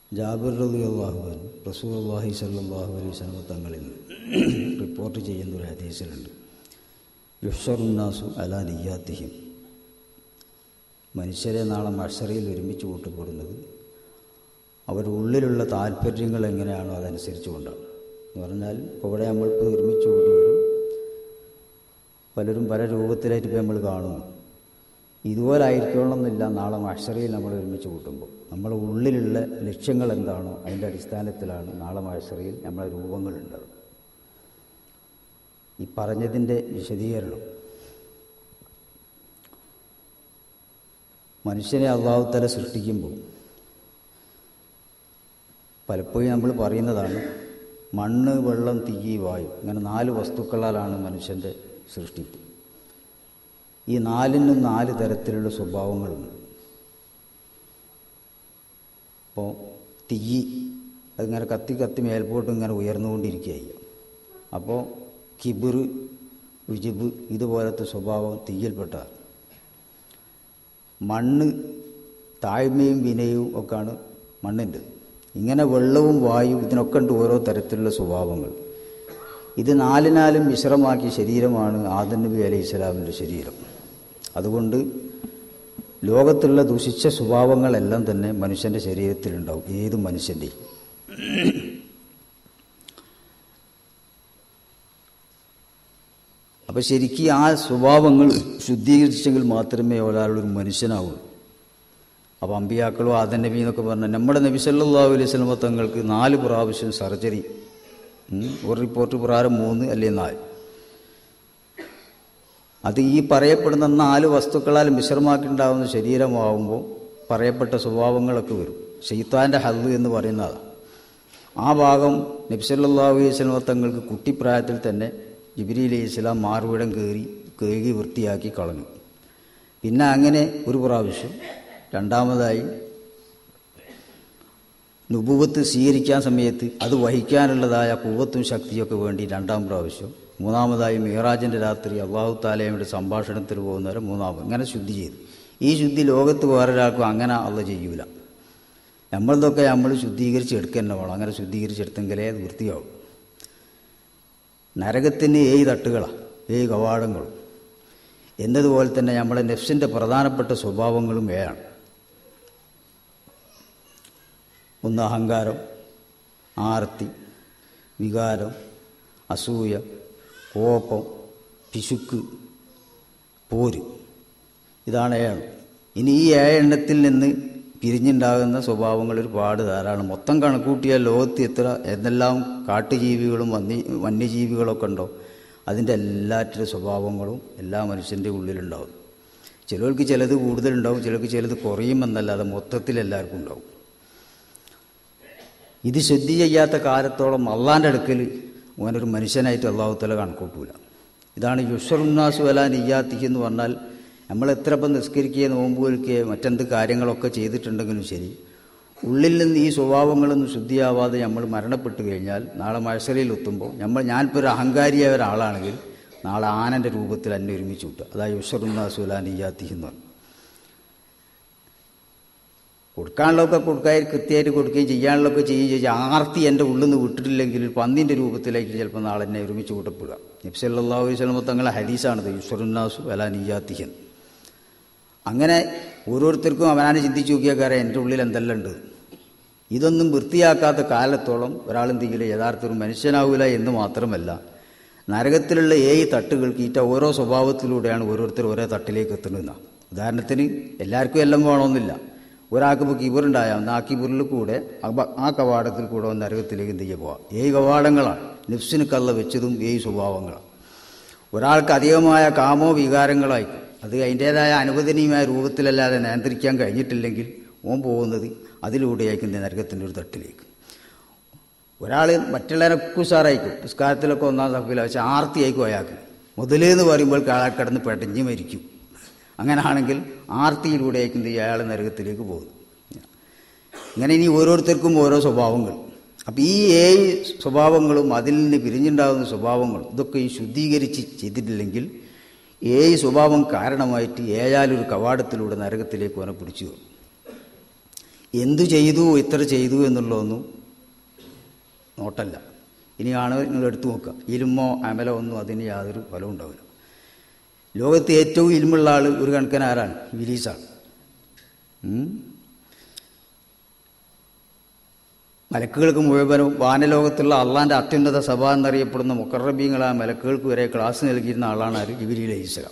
ജാബിർ റലി അള്ളാഹുവൻ റസൂൽ അള്ളാഹി സല്ലാഹു അലൈഹി സ്വലമ തങ്ങളിൽ റിപ്പോർട്ട് ചെയ്യുന്ന ഒരു ഹദീസിലുണ്ട് യുഷറുന്നാസു അലാ നിയ്യാത്തിഹിം മനുഷ്യരെ നാളെ മഷറിയിൽ ഒരുമിച്ച് കൂട്ടപ്പെടുന്നത് അവരുടെ ഉള്ളിലുള്ള താല്പര്യങ്ങൾ എങ്ങനെയാണോ അതനുസരിച്ച് കൊണ്ടാണ് എന്ന് പറഞ്ഞാൽ ഇപ്പോൾ ഇവിടെ നമ്മളിപ്പോൾ ഒരുമിച്ച് കൂടി വരും പലരും പല രൂപത്തിലായിട്ട് ഇപ്പോൾ നമ്മൾ കാണുന്നു ഇതുപോലെ ആയിരിക്കണമെന്നില്ല നാളെ മഷറിയിൽ നമ്മൾ ഒരുമിച്ച് കൂട്ടുമ്പോൾ നമ്മുടെ ഉള്ളിലുള്ള ലക്ഷ്യങ്ങൾ എന്താണോ അതിൻ്റെ അടിസ്ഥാനത്തിലാണ് നാളെ മഷറിയിൽ നമ്മളെ രൂപങ്ങളുണ്ടാവുക ഈ പറഞ്ഞതിൻ്റെ വിശദീകരണം മനുഷ്യനെ അള്ളാഹുത്തല സൃഷ്ടിക്കുമ്പോൾ പലപ്പോഴും നമ്മൾ പറയുന്നതാണ് മണ്ണ് വെള്ളം തീ വായു ഇങ്ങനെ നാല് വസ്തുക്കളാലാണ് മനുഷ്യൻ്റെ സൃഷ്ടിപ്പ് ഈ നാലിനും നാല് തരത്തിലുള്ള സ്വഭാവങ്ങളുണ്ട് അപ്പോൾ തീ അതിങ്ങനെ കത്തി കത്തി മേൽപോട്ട് ഇങ്ങനെ ഉയർന്നുകൊണ്ടിരിക്കുകയായി അപ്പോൾ കിബിർ വിജിബ് ഇതുപോലത്തെ സ്വഭാവം തീയിൽപ്പെട്ടതാണ് മണ്ണ് താഴ്മയും വിനയവും ഒക്കെയാണ് മണ്ണിൻ്റെ ഇങ്ങനെ വെള്ളവും വായുവും ഇതിനൊക്കെ ഉണ്ട് ഓരോ തരത്തിലുള്ള സ്വഭാവങ്ങൾ ഇത് നാലിനാലും മിശ്രമാക്കിയ ശരീരമാണ് ആദം നബി അലൈഹി സ്വലാമിൻ്റെ ശരീരം അതുകൊണ്ട് ലോകത്തുള്ള ദുഷിച്ച സ്വഭാവങ്ങളെല്ലാം തന്നെ മനുഷ്യൻ്റെ ശരീരത്തിലുണ്ടാവും ഏത് മനുഷ്യൻ്റെയും അപ്പോൾ ശരിക്കും ആ സ്വഭാവങ്ങൾ ശുദ്ധീകരിച്ചെങ്കിൽ മാത്രമേ ഒരാളൊരു മനുഷ്യനാവുള്ളൂ അപ്പോൾ അമ്പിയാക്കളോ ആദൻ നബി എന്നൊക്കെ പറഞ്ഞാൽ നമ്മുടെ നബി സല്ലല്ലാഹു അലൈഹി സ്വലമ തങ്ങൾക്ക് നാല് പ്രാവശ്യം സർജറി ഒരു റിപ്പോർട്ട് പ്രകാരം മൂന്ന് അല്ലെങ്കിൽ നാല് അത് ഈ പറയപ്പെടുന്ന നാല് വസ്തുക്കളാൽ മിശ്രമാക്കിണ്ടാവുന്ന ശരീരമാവുമ്പോൾ പറയപ്പെട്ട സ്വഭാവങ്ങളൊക്കെ വരും ഷെയ്ത്താൻ്റെ ഹല്ല് എന്ന് പറയുന്നതാണ് ആ ഭാഗം നബ്സല്ലാഹു അലൈഹി സ്വലമ തങ്ങൾക്ക് കുട്ടിപ്രായത്തിൽ തന്നെ ജിബിരി അലൈഹി ഇസ്ലാം മാറുവിടം കയറി കഴുകി വൃത്തിയാക്കി കളഞ്ഞു പിന്നെ അങ്ങനെ ഒരു പ്രാവശ്യം രണ്ടാമതായി നുപുവത്ത് സ്വീകരിക്കാൻ സമയത്ത് അത് വഹിക്കാനുള്ളതായ കൂവത്തും ശക്തിയൊക്കെ വേണ്ടി രണ്ടാം പ്രാവശ്യം മൂന്നാമതായി മീറാജിൻ്റെ രാത്രി അള്ളാഹു താലയുടെ സംഭാഷണത്തിന് പോകുന്നവരെ മൂന്നാമത് ഇങ്ങനെ ശുദ്ധി ചെയ്തു ഈ ശുദ്ധി ലോകത്ത് വേറൊരാൾക്കും അങ്ങനെ അള്ള ചെയ്യൂല നമ്മളതൊക്കെ നമ്മൾ ശുദ്ധീകരിച്ച് എടുക്കുക തന്നെ വേണം അങ്ങനെ ശുദ്ധീകരിച്ചെടുത്തെങ്കിലേ അത് വൃത്തിയാവും നരകത്തിന് ഏഴ് തട്ടുകളാണ് ഏഴ് കവാടങ്ങളും എന്നതുപോലെ തന്നെ നമ്മുടെ നെഫ്സിൻ്റെ പ്രധാനപ്പെട്ട സ്വഭാവങ്ങളും ഏഴാണ് ഒന്ന് അഹങ്കാരം ആർത്തി വികാരം അസൂയ കോപം പിശുക്ക് പോര് ഇതാണ് ഏഴ് ഇനി ഈ ഏഴെണ്ണത്തിൽ നിന്ന് പിരിഞ്ഞുണ്ടാകുന്ന സ്വഭാവങ്ങൾ ഒരുപാട് ധാരാളം മൊത്തം കണക്കൂട്ടിയാൽ ലോകത്ത് എത്ര എന്തെല്ലാം കാട്ടുജീവികളും വന്യ വന്യജീവികളൊക്കെ ഉണ്ടോ അതിൻ്റെ എല്ലാറ്റിൻ്റെ സ്വഭാവങ്ങളും എല്ലാ മനുഷ്യൻ്റെ ഉള്ളിലുണ്ടാവും ചിലർക്ക് ചിലത് കൂടുതലുണ്ടാവും ചിലർക്ക് ചിലത് കുറയുമെന്നല്ലാതെ മൊത്തത്തിൽ എല്ലാവർക്കും ഉണ്ടാവും ഇത് ശുദ്ധി ചെയ്യാത്ത കാലത്തോളം അള്ളാൻ്റെ അടുക്കൽ ഓനൊരു മനുഷ്യനായിട്ട് അള്ളാഹുത്തല കണക്കൂട്ടൂല ഇതാണ് യുഷറുന്നാസു വല നിയ്യാത്തിക്ക് എന്ന് പറഞ്ഞാൽ നമ്മൾ എത്ര ഇപ്പം നിസ്കരിക്കുകയോ നോമ്പ് വയ്ക്കുകയോ മറ്റെന്ത് കാര്യങ്ങളൊക്കെ ചെയ്തിട്ടുണ്ടെങ്കിലും ശരി ഉള്ളിൽ നിന്ന് ഈ സ്വഭാവങ്ങളൊന്നും ശുദ്ധിയാവാതെ നമ്മൾ മരണപ്പെട്ട് കഴിഞ്ഞാൽ നാളെ മഴസരയിൽ എത്തുമ്പോൾ നമ്മൾ ഞാനിപ്പോൾ ഒരു അഹങ്കാരിയായ ഒരാളാണെങ്കിൽ നാളെ ആനൻ്റെ രൂപത്തിൽ എന്നെ ഒരുമിച്ച് വിട്ടു അതായത് യുഷറുന്നാസു വല നിയ്യാത്തിക്ക് എന്ന് പറഞ്ഞു കൊടുക്കാനുള്ളതൊക്കെ കൊടുക്കാൻ കൃത്യമായിട്ട് കൊടുക്കുകയും ചെയ്യാനുള്ളതൊക്കെ ചെയ്യുകയും ചെയ്യും ആർത്തി എൻ്റെ ഉള്ളിൽ നിന്ന് വിട്ടിട്ടില്ലെങ്കിൽ പന്നിൻ്റെ രൂപത്തിലേക്ക് ചിലപ്പോൾ നാളെ എന്നെ ഒരുമിച്ച് കൂട്ടപ്പെടുക നബ്സല്ലാഹു വസ്ലമ തങ്ങളെ ഹദീസാണിത് യുസ്വറുന്നാസു അല നിയാത്തിഹൻ അങ്ങനെ ഓരോരുത്തർക്കും അവനാണ് ചിന്തിച്ചു നോക്കിയാൽ എൻ്റെ ഉള്ളിൽ എന്തെല്ലാം ഉണ്ട് ഇതൊന്നും വൃത്തിയാക്കാത്ത കാലത്തോളം ഒരാളെന്തെങ്കിലും യഥാർത്ഥ ഒരു മനുഷ്യനാവില്ല എന്ന് മാത്രമല്ല നരകത്തിലുള്ള ഏഴ് തട്ടുകൾക്ക് ഈറ്റ ഓരോ സ്വഭാവത്തിലൂടെയാണ് ഓരോരുത്തർ ഓരോ തട്ടിലേക്ക് എത്തുന്നത് ഉദാഹരണത്തിന് എല്ലാവർക്കും എല്ലാം വേണമെന്നില്ല ഒരാൾക്ക് ഇപ്പോൾ കിബറുണ്ടായാൽ ആ കിബറിൽ കൂടെ ആ കവാടത്തിൽ കൂടെ വന്ന് നരകത്തിലേക്ക് എന്ത് ചെയ്യുക പോവാം ഏഴ് കവാടങ്ങളാണ് നെഫ്സിന് കള്ള വെച്ചതും ഏഴ് സ്വഭാവങ്ങളാണ് ഒരാൾക്ക് അധികമായ കാമോ വികാരങ്ങളായിരിക്കും അത് അതിൻ്റേതായ അനുവദനീയമായ രൂപത്തിലല്ലാതെ നിയന്ത്രിക്കാൻ കഴിഞ്ഞിട്ടില്ലെങ്കിൽ ഓൻ പോകുന്നത് അതിലൂടെയായിരിക്കും നരകത്തിൻ്റെ ഒരു തട്ടിലേക്ക് ഒരാൾ മറ്റുള്ളവരൊക്കെ ഉഷാറായിരിക്കും പുസ്കാരത്തിലൊക്കെ ഒന്നാം സഫില പക്ഷെ ആർത്തിയായിരിക്കും അയാൾക്ക് മുതലെന്ന് പറയുമ്പോൾ കാളെ കിടന്ന് പെട്ടഞ്ഞ് മരിക്കും അങ്ങനെയാണെങ്കിൽ ആർത്തിയിലൂടെയായിരിക്കും അയാൾ നരകത്തിലേക്ക് പോകുന്നത് ഇങ്ങനെ ഇനി ഓരോരുത്തർക്കും ഓരോ സ്വഭാവങ്ങൾ അപ്പം ഈ ഏഴ് സ്വഭാവങ്ങളും അതിൽ നിന്ന് പിരിഞ്ഞുണ്ടാകുന്ന സ്വഭാവങ്ങളും ഇതൊക്കെ ഈ ശുദ്ധീകരിച്ച് ചെയ്തിട്ടില്ലെങ്കിൽ ഏഴ് സ്വഭാവം കാരണമായിട്ട് ഏഴാലൊരു കവാടത്തിലൂടെ നരകത്തിലേക്ക് അവനെ പിടിച്ചു എന്തു ചെയ്തു ഇത്ര ചെയ്തു എന്നുള്ളതൊന്നും നോട്ടല്ല ഇനിയാണ് നിങ്ങൾ എടുത്തു നോക്കുക ഇൽമോ അമലോ ഒന്നും അതിന് യാതൊരു ഫലവും ഉണ്ടാവില്ല ലോകത്ത് ഏറ്റവും ഇൽമുള്ള ആൾ ഒരു കണക്കിന് ആരാണ് വിലീസാണ് ഉം? മലക്കുകൾക്ക് മുഴുവനും വാനലോകത്തുള്ള അള്ളാൻ്റെ അത്യുന്നത സഭ എന്നറിയപ്പെടുന്ന മുക്കറബീങ്ങളായ മലക്കുകൾക്ക് വരെ ക്ലാസ് നൽകിയിരുന്ന ആളാണ് ആര് ജിബിലി അലൈഹി ഇസ്ലാം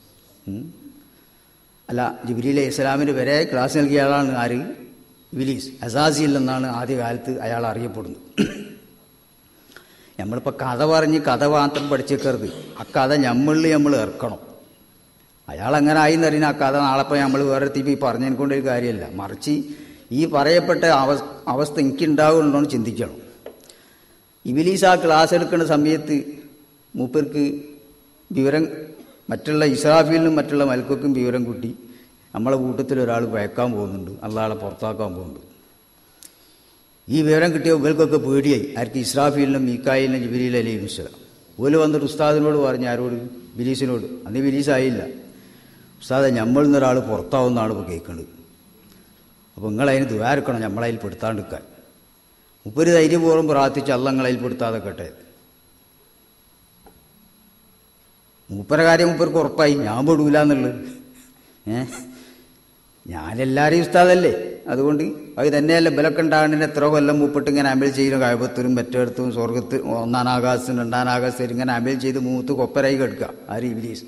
അല്ല ജിബിലി അലൈഹി ഇസ്ലാമിന് വരെ ക്ലാസ് നൽകിയ ആളാണ് ആര് ഇബിലീസ് അസാസിൽ എന്നാണ് ആദ്യകാലത്ത് അയാൾ അറിയപ്പെടുന്നത് നമ്മളിപ്പോൾ കഥ പറഞ്ഞ് കഥ മാത്രം പഠിച്ചേക്കരുത് ആ കഥ നമ്മളിൽ നമ്മൾ ഇറക്കണം അയാൾ അങ്ങനെ ആയി എന്നറിയുന്ന ആ കഥ നാളെപ്പോൾ നമ്മൾ വേറെ തീപ്പി പറഞ്ഞതിനെ കൊണ്ടൊരു കാര്യമല്ല മറിച്ച് ഈ പറയപ്പെട്ട അവ അവസ്ഥ എനിക്കുണ്ടാകുന്നുണ്ടോ എന്ന് ചിന്തിക്കണം ഇബിലീസ് ആ ക്ലാസ് എടുക്കുന്ന സമയത്ത് മൂപ്പർക്ക് വിവരം മറ്റുള്ള ഇസ്രാഫീലിനും മറ്റുള്ള മൽക്കൊക്കും വിവരം കൂട്ടി നമ്മളെ കൂട്ടത്തിൽ ഒരാൾ ഭയക്കാൻ പോകുന്നുണ്ട് അള്ളാളെ പുറത്താക്കാൻ പോകുന്നുണ്ട് ഈ വിവരം കിട്ടിയ ഇവർക്കൊക്കെ പേടിയായി ആർക്ക് ഇസ്രാഫീലിനും മീക്കായിലിനും ജിബിലിയിൽ അലി മുസ്ലാം ഓല് വന്നിട്ട് ഉസ്താദിനോട് പറഞ്ഞു ആരോട് ബിലീസിനോട് അന്ന് ബിലീസായില്ല ഉസ്താദെ നമ്മളിൽ നിന്നൊരാൾ പുറത്താവുന്നതാണ് ഇപ്പോൾ കേൾക്കുന്നത് അപ്പോൾ നിങ്ങളതിന് ദ്വാരക്കണം നമ്മളതിൽ പെടുത്താണ്ടിരിക്കാൻ മുപ്പൊരു ധൈര്യപൂർവ്വം പ്രാർത്ഥിച്ച് അല്ല നിങ്ങളതിൽ പെടുത്താതെ കേട്ടെ മൂപ്പര കാര്യം മൂപ്പർക്ക് ഉറപ്പായി ഞാൻ പെടൂല എന്നുള്ളത് ഏ ഞാനെല്ലാവരെയും ഉസ്താദല്ലേ അതുകൊണ്ട് അത് തന്നെയല്ല ബലൊക്കെ ഉണ്ടാകുന്നതിന് എത്ര കൊല്ലം മൂപ്പിട്ട് ഇങ്ങനെ അമൽ ചെയ്യുന്ന കായപത്തിലും മറ്റിടത്തും സ്വർഗത്ത് ഒന്നാം ആകാശത്തും രണ്ടാം ആകാശത്തും ഇങ്ങനെ അമൽ ചെയ്ത് മൂത്ത് കൊപ്പരായി കിടക്കുക ആര് ഇബിലീസ്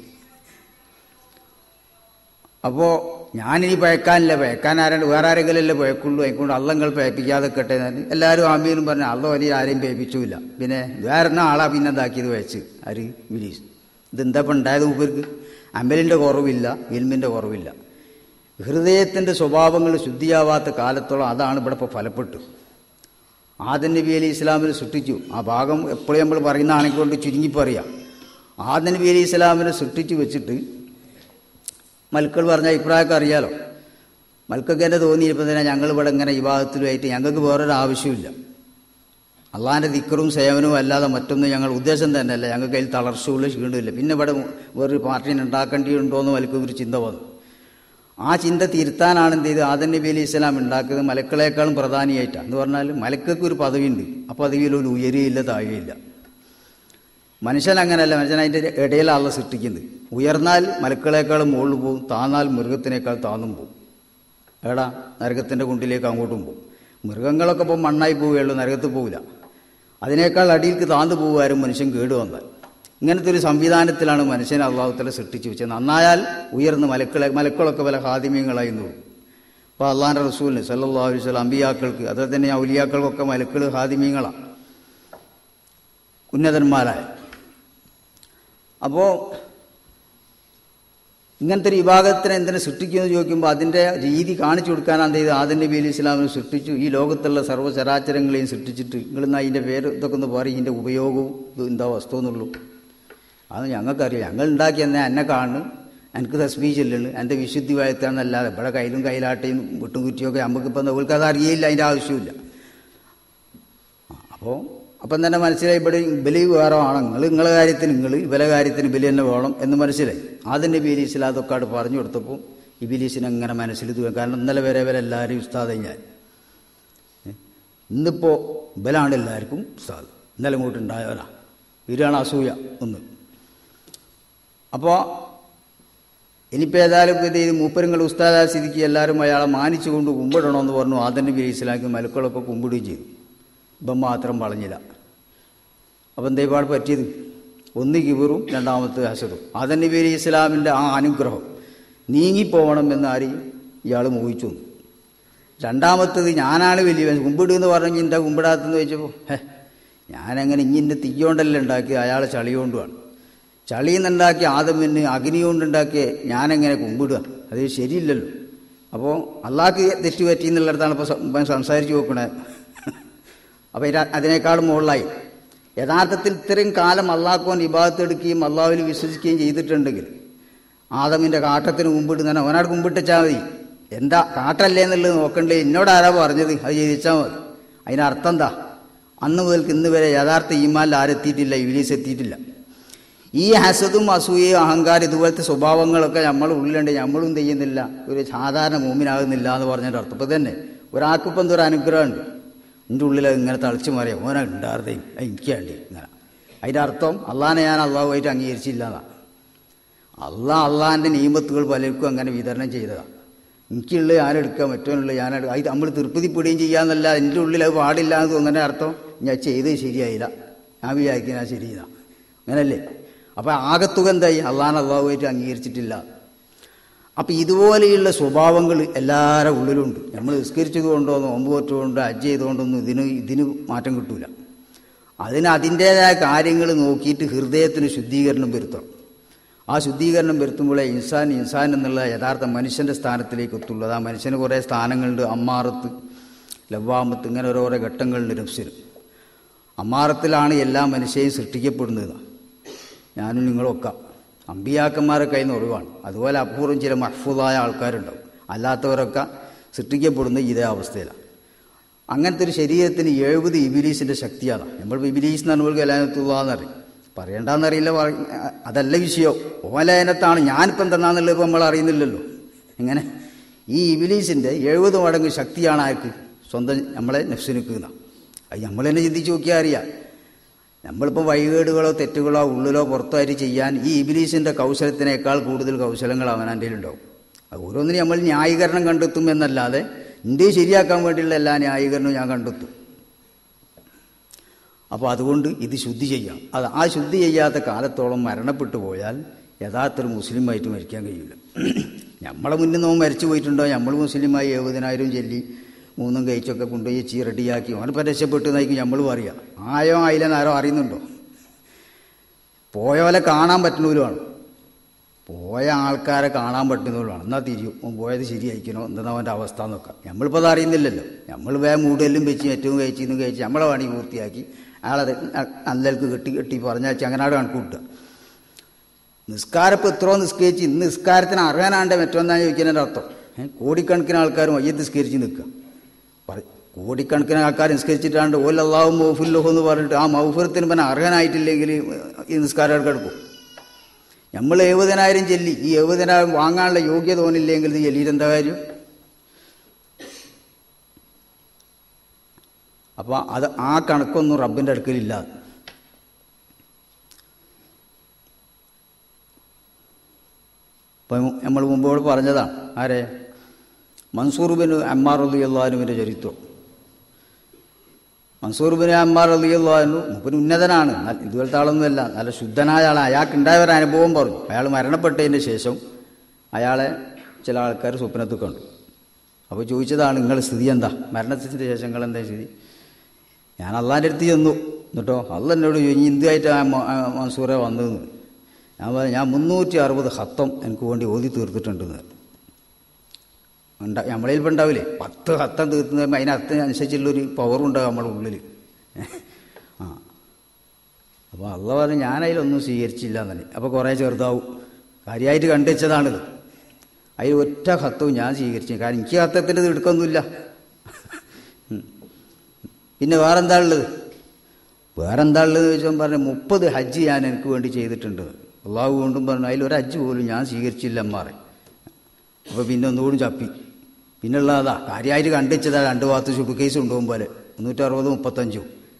അപ്പോൾ ഞാനിനി പയക്കാനില്ല പയക്കാൻ ആരാണ്ട് വേറെ ആരെങ്കിലും അല്ലേ പയക്കുള്ളൂ അതിക്കൊണ്ട് അള്ളങ്ങൾ പയപ്പിക്കാതെ കട്ടെ എന്ന് എല്ലാവരും ആമീനും പറഞ്ഞു അള്ള വലിയ ആരെയും പയപ്പിച്ചില്ല പിന്നെ വേറെ ആളാ പിന്നെ എന്താക്കിയത് വെച്ച് ആര് ഇബിലീസ് ഇതെന്താ ഇപ്പം ഉണ്ടായത് മൂപ്പർക്ക് അമലിൻ്റെ കുറവില്ല ഇൽമിൻ്റെ കുറവില്ല ഹൃദയത്തിൻ്റെ സ്വഭാവങ്ങൾ ശുദ്ധിയാവാത്ത കാലത്തോളം അതാണ് ഇവിടെ ഇപ്പോൾ ഫലപ്പെട്ടു ആദൻ നബി അലി ഇസ്ലാമിനെ സൃഷ്ടിച്ചു ആ ഭാഗം എപ്പോഴും നമ്മൾ പറയുന്നതാണെങ്കിൽ കൊണ്ട് ചുരുങ്ങി പറയാം ആദൻ നബി അലി ഇസ്ലാമിനെ സൃഷ്ടിച്ചു വെച്ചിട്ട് മൽക്കൾ പറഞ്ഞ അഭിപ്രായമൊക്കെ അറിയാലോ മൽക്കൊക്കെ എന്നെ തോന്നിയപ്പോൾ തന്നെ ഞങ്ങൾ ഇവിടെ ഇങ്ങനെ വിവാഹത്തിലുമായിട്ട് ഞങ്ങൾക്ക് വേറൊരു ആവശ്യമില്ല അള്ളാഹിൻ്റെ ദിക്കറും സേവനവും അല്ലാതെ മറ്റൊന്നും ഞങ്ങൾ ഉദ്ദേശം തന്നെയല്ല ഞങ്ങൾക്ക് അതിൽ തളർച്ചയുള്ള ക്ഷീണമില്ല പിന്നെ ഇവിടെ വേറൊരു പാർട്ടിനെ ഉണ്ടാക്കേണ്ടിയുണ്ടോ എന്ന് മലക്ക് ഒരു ചിന്ത വന്നു ആ ചിന്ത തിരുത്താനാണ് എന്ത് ചെയ്ത് ആദൻ നബി അലി ഇസ്ലാം ഉണ്ടാക്കുന്നത് മലക്കളെക്കാളും പ്രധാനിയായിട്ടാണ് എന്ന് പറഞ്ഞാൽ മലക്കൊക്കെ ഒരു പദവിയുണ്ട് ആ പദവിയിൽ ഒരു ഉയരുകയില്ല താഴുകയില്ല മനുഷ്യൻ അങ്ങനെയല്ല മനുഷ്യൻ അതിൻ്റെ ഇടയിലാണ് സൃഷ്ടിക്കുന്നത് ഉയർന്നാൽ മലക്കളെക്കാളും മുകളിൽ പോകും താന്നാൽ മൃഗത്തിനേക്കാൾ താന്നും പോകും എടാ നരകത്തിൻ്റെ കുണ്ടിലേക്ക് അങ്ങോട്ടും പോകും മൃഗങ്ങളൊക്കെ ഇപ്പോൾ മണ്ണായി പോവുകയുള്ളൂ നരകത്ത് പോവില്ല അതിനേക്കാൾ അടിയിലേക്ക് താന്നു പോകുമാരും മനുഷ്യൻ കേട് വന്നാൽ ഇങ്ങനത്തെ ഒരു സംവിധാനത്തിലാണ് മനുഷ്യനെ അള്ളാഹുത്തല സൃഷ്ടിച്ചു വെച്ചത് നന്നായാൽ ഉയർന്ന് മലക്കളെ മലക്കളൊക്കെ പല ഹാദിമ്യങ്ങളായി നോക്കും അപ്പോൾ അള്ളാഹാൻ്റെ റസൂലിന് സല്ലാ അലൈഹി സ്വലം അമ്പിയാക്കൾക്ക് അതുപോലെ തന്നെ ഔലിയാക്കൾക്കൊക്കെ മലക്കൾ ഹാദിമ്യങ്ങളാണ് ഉന്നതന്മാരായ അപ്പോൾ ഇങ്ങനത്തെ ഒരു വിഭാഗത്തിനെ എന്തിനെ സൃഷ്ടിക്കുമെന്ന് ചോദിക്കുമ്പോൾ അതിൻ്റെ രീതി കാണിച്ചു കൊടുക്കാനാണ് ചെയ്ത് ആദൻ നബി അലി ഇസ്ലാമിനെ സൃഷ്ടിച്ചു ഈ ലോകത്തുള്ള സർവ്വചരാചരങ്ങളെയും സൃഷ്ടിച്ചിട്ട് നിങ്ങളിന്ന് അതിൻ്റെ പേര് ഇതൊക്കെ ഒന്ന് പറയും ഇതിൻ്റെ ഉപയോഗവും ഇത് എന്താ വസ്തു എന്നുള്ളൂ അത് ഞങ്ങൾക്കറിയാം ഞങ്ങൾ ഉണ്ടാക്കി എന്നെ എന്നെ കാണുന്നു എനിക്ക് തസ്ബീ ചെല്ലുന്നു എൻ്റെ വിശുദ്ധി വായത്താന്നല്ലാതെ ഇവിടെ കയ്യിലും കയ്യിലാട്ടയും വിട്ടും കുറ്റിയൊക്കെ നമുക്കിപ്പോൾ അവർക്ക് അത് അറിയില്ല അതിൻ്റെ ആവശ്യമില്ല അപ്പോൾ അപ്പം തന്നെ മനസ്സിലായി ഇവിടെ ഇബലി വേറെ വേണം നിങ്ങൾ നിങ്ങളെ കാര്യത്തിന് നിങ്ങൾ ഇവലെ കാര്യത്തിന് ഇബലി തന്നെ വേണം എന്ന് മനസ്സിലായി ആദ്യം ബിലീസിൽ അതൊക്കെ അവിടെ പറഞ്ഞു കൊടുത്തപ്പോൾ ഈ ബിലീസിനെ അങ്ങനെ മനസ്സിൽ ഇത് കാരണം ഇന്നലെ വരെ വരെ എല്ലാവരും ഉസ്താദ് ഞാൻ ഇന്നിപ്പോൾ ഇബലാണ് എല്ലാവർക്കും ഉസ്താദ് ഇന്നലെ ഇങ്ങോട്ട് ഉണ്ടായവനാ ഇവരാണ് അസൂയ ഒന്ന് അപ്പോൾ ഇനിയിപ്പോൾ ഏതായാലും ഇത് ഇത് മൂപ്പരുങ്ങൾ ഉസ്താദാ സ്ഥിതിക്ക് എല്ലാവരും അയാളെ മാനിച്ചുകൊണ്ട് കുമ്പിടണമെന്ന് പറഞ്ഞു ആദൻ നബി ഇസ്ലാമിക്ക് മലക്കളൊക്കെ കുമ്പിടുകയും ചെയ്തു ഇപ്പം മാത്രം വളഞ്ഞില്ല അപ്പം എന്താ പറ്റിയത് ഒന്ന് കിബറും രണ്ടാമത്തെ ഹസദും ആദൻ നബി അലി ഇസ്ലാമിൻ്റെ ആ അനുഗ്രഹം നീങ്ങിപ്പോകണം എന്ന് ആരെയും ഇയാൾ മോഹിച്ചു രണ്ടാമത്തത് ഞാനാണ് വലിയ കുമ്പിടുമെന്ന് പറഞ്ഞെങ്കിൽ എന്താ കുമ്പിടാത്തെന്ന് ചോദിച്ചപ്പോൾ ഹേ ഞാനങ്ങനെ ഇഞ്ഞിൻ്റെ തീയോണ്ടല്ലേ ഉണ്ടാക്കി അയാളെ ചളിയോണ്ടുമാണ് ചളിയിൽ നിന്നുണ്ടാക്കി ആദമിന് അഗ്നി കൊണ്ടുണ്ടാക്കിയ ഞാനെങ്ങനെ കുമ്പിടുക അത് ശരിയില്ലല്ലോ അപ്പോൾ അള്ളാഹ്ക്ക് തെറ്റ് പറ്റി എന്നുള്ളിടത്താണ് ഇപ്പോൾ സംസാരിച്ച് നോക്കണേ അപ്പോൾ അതിനേക്കാളും മുകളിലായി യഥാർത്ഥത്തിൽ ഇത്രയും കാലം അള്ളാഹ്ക്കോൻ വിഭാഗത്തെടുക്കുകയും അള്ളാഹുവിൽ വിശ്വസിക്കുകയും ചെയ്തിട്ടുണ്ടെങ്കിൽ ആദമിൻ്റെ കാട്ടത്തിന് കുമ്പിടുന്ന അവനോട് കുമ്പിട്ടാൽ മതി എന്താ കാട്ടല്ലേ എന്നുള്ളത് നോക്കണ്ടേ എന്നോട് ആരാ പറഞ്ഞത് അത് ചെയ്യിച്ചാൽ മതി അതിനർത്ഥം എന്താ അന്ന് മുതൽക്ക് ഇന്ന് വരെ യഥാർത്ഥ ഈമാലിൽ ആരെത്തിയിട്ടില്ല ഇവിലീസ് എത്തിയിട്ടില്ല ഈ ഹസതും അസൂയയും അഹങ്കാരം ഇതുപോലത്തെ സ്വഭാവങ്ങളൊക്കെ നമ്മൾ ഉള്ളിലുണ്ട് നമ്മളും ചെയ്യുന്നില്ല ഒരു സാധാരണ മൂമിനാകുന്നില്ല എന്ന് പറഞ്ഞതിൻ്റെ അർത്ഥം ഇപ്പം തന്നെ ഒരാൾക്കിപ്പോൾ എന്തൊരു അനുഗ്രഹമുണ്ട് എൻ്റെ ഉള്ളിൽ അത് ഇങ്ങനെ തളിച്ചു മാറിയ ഓനെ ഉണ്ടായിരുന്നേ എനിക്ക് വേണ്ടി ഇങ്ങനെ അതിൻ്റെ അർത്ഥം അള്ളാനെ ഞാൻ അള്ളാഹുമായിട്ട് അംഗീകരിച്ചില്ല എന്നാണ് അള്ളാഹ് അള്ളാഹിൻ്റെ നിയമത്തുകൾ പലർക്കും അങ്ങനെ വിതരണം ചെയ്തതാണ് എനിക്കുള്ളത് ഞാനെടുക്കുക മറ്റവനുള്ളത് ഞാനെടുക്കുക അത് നമ്മൾ തൃപ്തിപ്പെടുകയും ചെയ്യാന്നല്ല എൻ്റെ ഉള്ളിൽ അത് പാടില്ല എന്ന് തോന്നുന്നതിൻ്റെ അർത്ഥം ഞാൻ ചെയ്തത് ശരിയായില്ല ഞാൻ വിചാരിക്കുന്ന ശരിയില്ല അങ്ങനല്ലേ അപ്പോൾ ആകത്തുക എന്തായി അള്ളാഹാൻ അള്ളാഹുമായിട്ട് അംഗീകരിച്ചിട്ടില്ല അപ്പം ഇതുപോലെയുള്ള സ്വഭാവങ്ങൾ എല്ലാവരുടെ ഉള്ളിലുണ്ട് നമ്മൾ നിസ്കരിച്ചത് കൊണ്ടോ നോമ്പ് കൊണ്ടുകൊണ്ടോ അജ്ജ് ചെയ്തുകൊണ്ടൊന്നും ഇതിന് ഇതിന് മാറ്റം കിട്ടൂല അതിന് അതിൻ്റേതായ കാര്യങ്ങൾ നോക്കിയിട്ട് ഹൃദയത്തിന് ശുദ്ധീകരണം വരുത്തണം ആ ശുദ്ധീകരണം വരുത്തുമ്പോഴേ ഇൻസാൻ ഇൻസാൻ എന്നുള്ള യഥാർത്ഥ മനുഷ്യൻ്റെ സ്ഥാനത്തിലേക്ക് എത്തുള്ളൂ ആ മനുഷ്യന് കുറേ സ്ഥാനങ്ങളുണ്ട് അമ്മാറത്ത് ലവ്വാമത്ത് ഇങ്ങനെ ഓരോരോ ഘട്ടങ്ങളുണ്ട് നഫ്സിന് അമ്മാറത്തിലാണ് എല്ലാ മനുഷ്യയും സൃഷ്ടിക്കപ്പെടുന്നത് ഞാനും നിങ്ങളൊക്കെ അമ്പിയാക്കന്മാരെ കയ്യിൽ നിന്ന് ഒഴിവാണ് അതുപോലെ അപൂർവം ചില മഹ്ഫൂദായ ആൾക്കാരുണ്ടാവും അല്ലാത്തവരൊക്കെ സൃഷ്ടിക്കപ്പെടുന്ന ഇതേ അവസ്ഥയിലാണ് അങ്ങനത്തെ ഒരു ശരീരത്തിന് എഴുപത് ഇബിലീസിൻ്റെ ശക്തിയാണ് നമ്മൾ ഇബിലീസ് എന്ന് പറഞ്ഞാൽ ഗലാനത്തുള്ളതെന്നറിയും പറയണ്ടെന്നറിയില്ല പറ- അതല്ല വിഷയം ഓലയനത്താണ് ഞാനിപ്പോൾ എന്താണെന്നുള്ളത് ഇപ്പോൾ നമ്മൾ അറിയുന്നില്ലല്ലോ എങ്ങനെ ഈ ഇബിലീസിൻ്റെ എഴുപത് മടങ്ങ് ശക്തിയാണ് ആർക്ക് സ്വന്തം നമ്മളെ നെഫ്സിനിക്കുന്ന അത് നമ്മൾ തന്നെ ചിന്തിച്ച് നോക്കിയാൽ അറിയാം നമ്മളിപ്പോൾ വൈകേടുകളോ തെറ്റുകളോ ഉള്ളിലോ പുറത്തോ ആയിട്ട് ചെയ്യാൻ ഈ ഇബിലീസിൻ്റെ കൗശലത്തിനേക്കാൾ കൂടുതൽ കൗശലങ്ങൾ അവനാൻ്റെ ഉണ്ടാവും അത് ഓരോന്നിനും നമ്മൾ ന്യായീകരണം കണ്ടെത്തും എന്നല്ലാതെ ഇന്ത്യ ശരിയാക്കാൻ വേണ്ടിയുള്ള എല്ലാ ന്യായീകരണവും ഞാൻ കണ്ടെത്തും അപ്പോൾ അതുകൊണ്ട് ഇത് ശുദ്ധി ചെയ്യാം അത് ആ ശുദ്ധി ചെയ്യാത്ത കാലത്തോളം മരണപ്പെട്ടു പോയാൽ യഥാർത്ഥ ഒരു മുസ്ലിമായിട്ട് മരിക്കാൻ കഴിയില്ല നമ്മളെ മുന്നിൽ നമ്മൾ മരിച്ചു പോയിട്ടുണ്ടോ നമ്മൾ മുസ്ലിമായി എഴുപതിനായിരം ചൊല്ലി മൂന്നും കഴിച്ചൊക്കെ കൊണ്ടുപോയി ചീ റെഡിയാക്കി അവനിപ്പോൾ രക്ഷപ്പെട്ടു എന്നായിരിക്കും നമ്മൾ പറയാം ആയോ ആയില്ലെന്ന് ആരോ അറിയുന്നുണ്ടോ പോയോലെ കാണാൻ പറ്റുന്നവരുമാണ് പോയ ആൾക്കാരെ കാണാൻ പറ്റുന്നവരുമാണ് എന്നാൽ തിരിയും ഓൻ പോയത് ശരിയായിരിക്കണോ എന്താ അവൻ്റെ അവസ്ഥ എന്നൊക്കെ നമ്മളിപ്പോൾ അത് അറിയുന്നില്ലല്ലോ നമ്മൾ വേഗം മൂടെല്ലാം വെച്ച് ഏറ്റവും കഴിച്ച് ഇന്നും കഴിച്ച് നമ്മളെ പണി പൂർത്തിയാക്കി അയാളത് അല്ലൽക്ക് കെട്ടി കെട്ടി പറഞ്ഞാൽ അങ്ങനാട് കണക്ക് കൂട്ടുക നിസ്കാരപ്പോൾ എത്രയോ നിസ്കരിച്ച് ഇന്ന് നിസ്കാരത്തിന് അറിയാനാണ്ട് മറ്റൊന്നാണ് ചോദിക്കുന്നതിൻ്റെ അർത്ഥം ഏ, കോടിക്കണക്കിന് ആൾക്കാർ മയ്യത്ത് നിസ്കരിച്ച് നിൽക്കുക പറ കോടിക്കണക്കിന് ആൾക്കാർ നിസ്കരിച്ചിട്ടാണ്ട് ഓൽ അള്ളാഹു മൗഫുല്ലഹു എന്ന് പറഞ്ഞിട്ട് ആ മൗഫുരത്തിന് പിന്നെ അർഹനായിട്ടില്ലെങ്കിൽ ഈ നിസ്കാരം എടുക്കും നമ്മൾ എഴുപതിനായിരം ചെല്ലി ഈ എഴുപതിനായിരം വാങ്ങാനുള്ള യോഗ്യത തോന്നില്ലെങ്കിൽ ഇത് ചെല്ലിയിട്ടെന്താ കാര്യം അപ്പോൾ അത് ആ കണക്കൊന്നും റബ്ബിൻ്റെ അടുക്കലില്ല ഇപ്പം നമ്മൾ മുമ്പോട് പറഞ്ഞതാണ് ആരെ മൻസൂർ ബിൻ അമ്മാർ അലി അള്ളാഹുവിൻ്റെ ചരിത്രം മൻസൂർ ബിൻ അമ്മാർ അലി അള്ളാഹു മുപ്പന് ഉന്നതനാണ് നല്ല- ഇതുപോലത്തെ ആളൊന്നുമല്ല നല്ല ശുദ്ധനായ ആളാണ് അയാൾക്കുണ്ടായ ഒരു അനുഭവം പറഞ്ഞു അയാൾ മരണപ്പെട്ടതിന് ശേഷം അയാളെ ചില ആൾക്കാർ സ്വപ്നത്തിൽ കണ്ടു അപ്പോൾ ചോദിച്ചതാണ് നിങ്ങളുടെ സ്ഥിതി എന്താ മരണത്തിന് ശേഷം നിങ്ങൾ എന്താ സ്ഥിതി ഞാൻ അള്ളാൻ്റെ അടുത്ത് ചെന്നു എന്നിട്ടോ അള്ള എന്നോട് ചോദിച്ചു "ഇനി എന്തുമായിട്ട് ആ മ- ആ മൻസൂറെ വന്നതെന്ന് ഞാൻ പറഞ്ഞു ഞാൻ മുന്നൂറ്റി അറുപത് ഹത്തം എനിക്ക് വേണ്ടി ഓതി തീർത്തിട്ടുണ്ടെന്ന് ഉണ്ടാ നമ്മളതിൽ ഇപ്പം ഉണ്ടാവില്ലേ പത്ത് ഹത്തം തീർത്തുന്ന അതിനനുസരിച്ചുള്ളൊരു പവർ ഉണ്ടാകും നമ്മുടെ ഉള്ളിൽ ആ അപ്പോൾ അള്ള പറഞ്ഞു ഞാനതിലൊന്നും സ്വീകരിച്ചില്ല എന്നല്ലേ അപ്പോൾ കുറേ ചെറുതാവും കാര്യമായിട്ട് കണ്ടുവച്ചതാണിത് അതിൽ ഒറ്റ ഹത്തവും ഞാൻ സ്വീകരിച്ചു കാരണം എനിക്ക് ഹത്തത്തിൻ്റെ ഇത് എടുക്കൊന്നുമില്ല ഉം. പിന്നെ വേറെന്താ ഉള്ളത് വേറെന്താ ഉള്ളത് ചോദിച്ചാൽ പറഞ്ഞു മുപ്പത് ഹജ്ജ് ഞാൻ എനിക്ക് വേണ്ടി ചെയ്തിട്ടുണ്ട് അള്ളാഹു കൊണ്ടും പറഞ്ഞു അതിലൊരു ഹജ്ജ് പോലും ഞാൻ സ്വീകരിച്ചില്ല അമ്മാറെ അപ്പോൾ പിന്നെ ഒന്നുകൂടി ചപ്പി പിന്നെയുള്ള അതാ കാര്യമായിട്ട് കണ്ടുവച്ചതാ രണ്ട് ഭാഗത്ത് ശുഭ കേസ് കൊണ്ടുപോകും പോലെ മുന്നൂറ്ററുപത് മുപ്പത്തഞ്ചും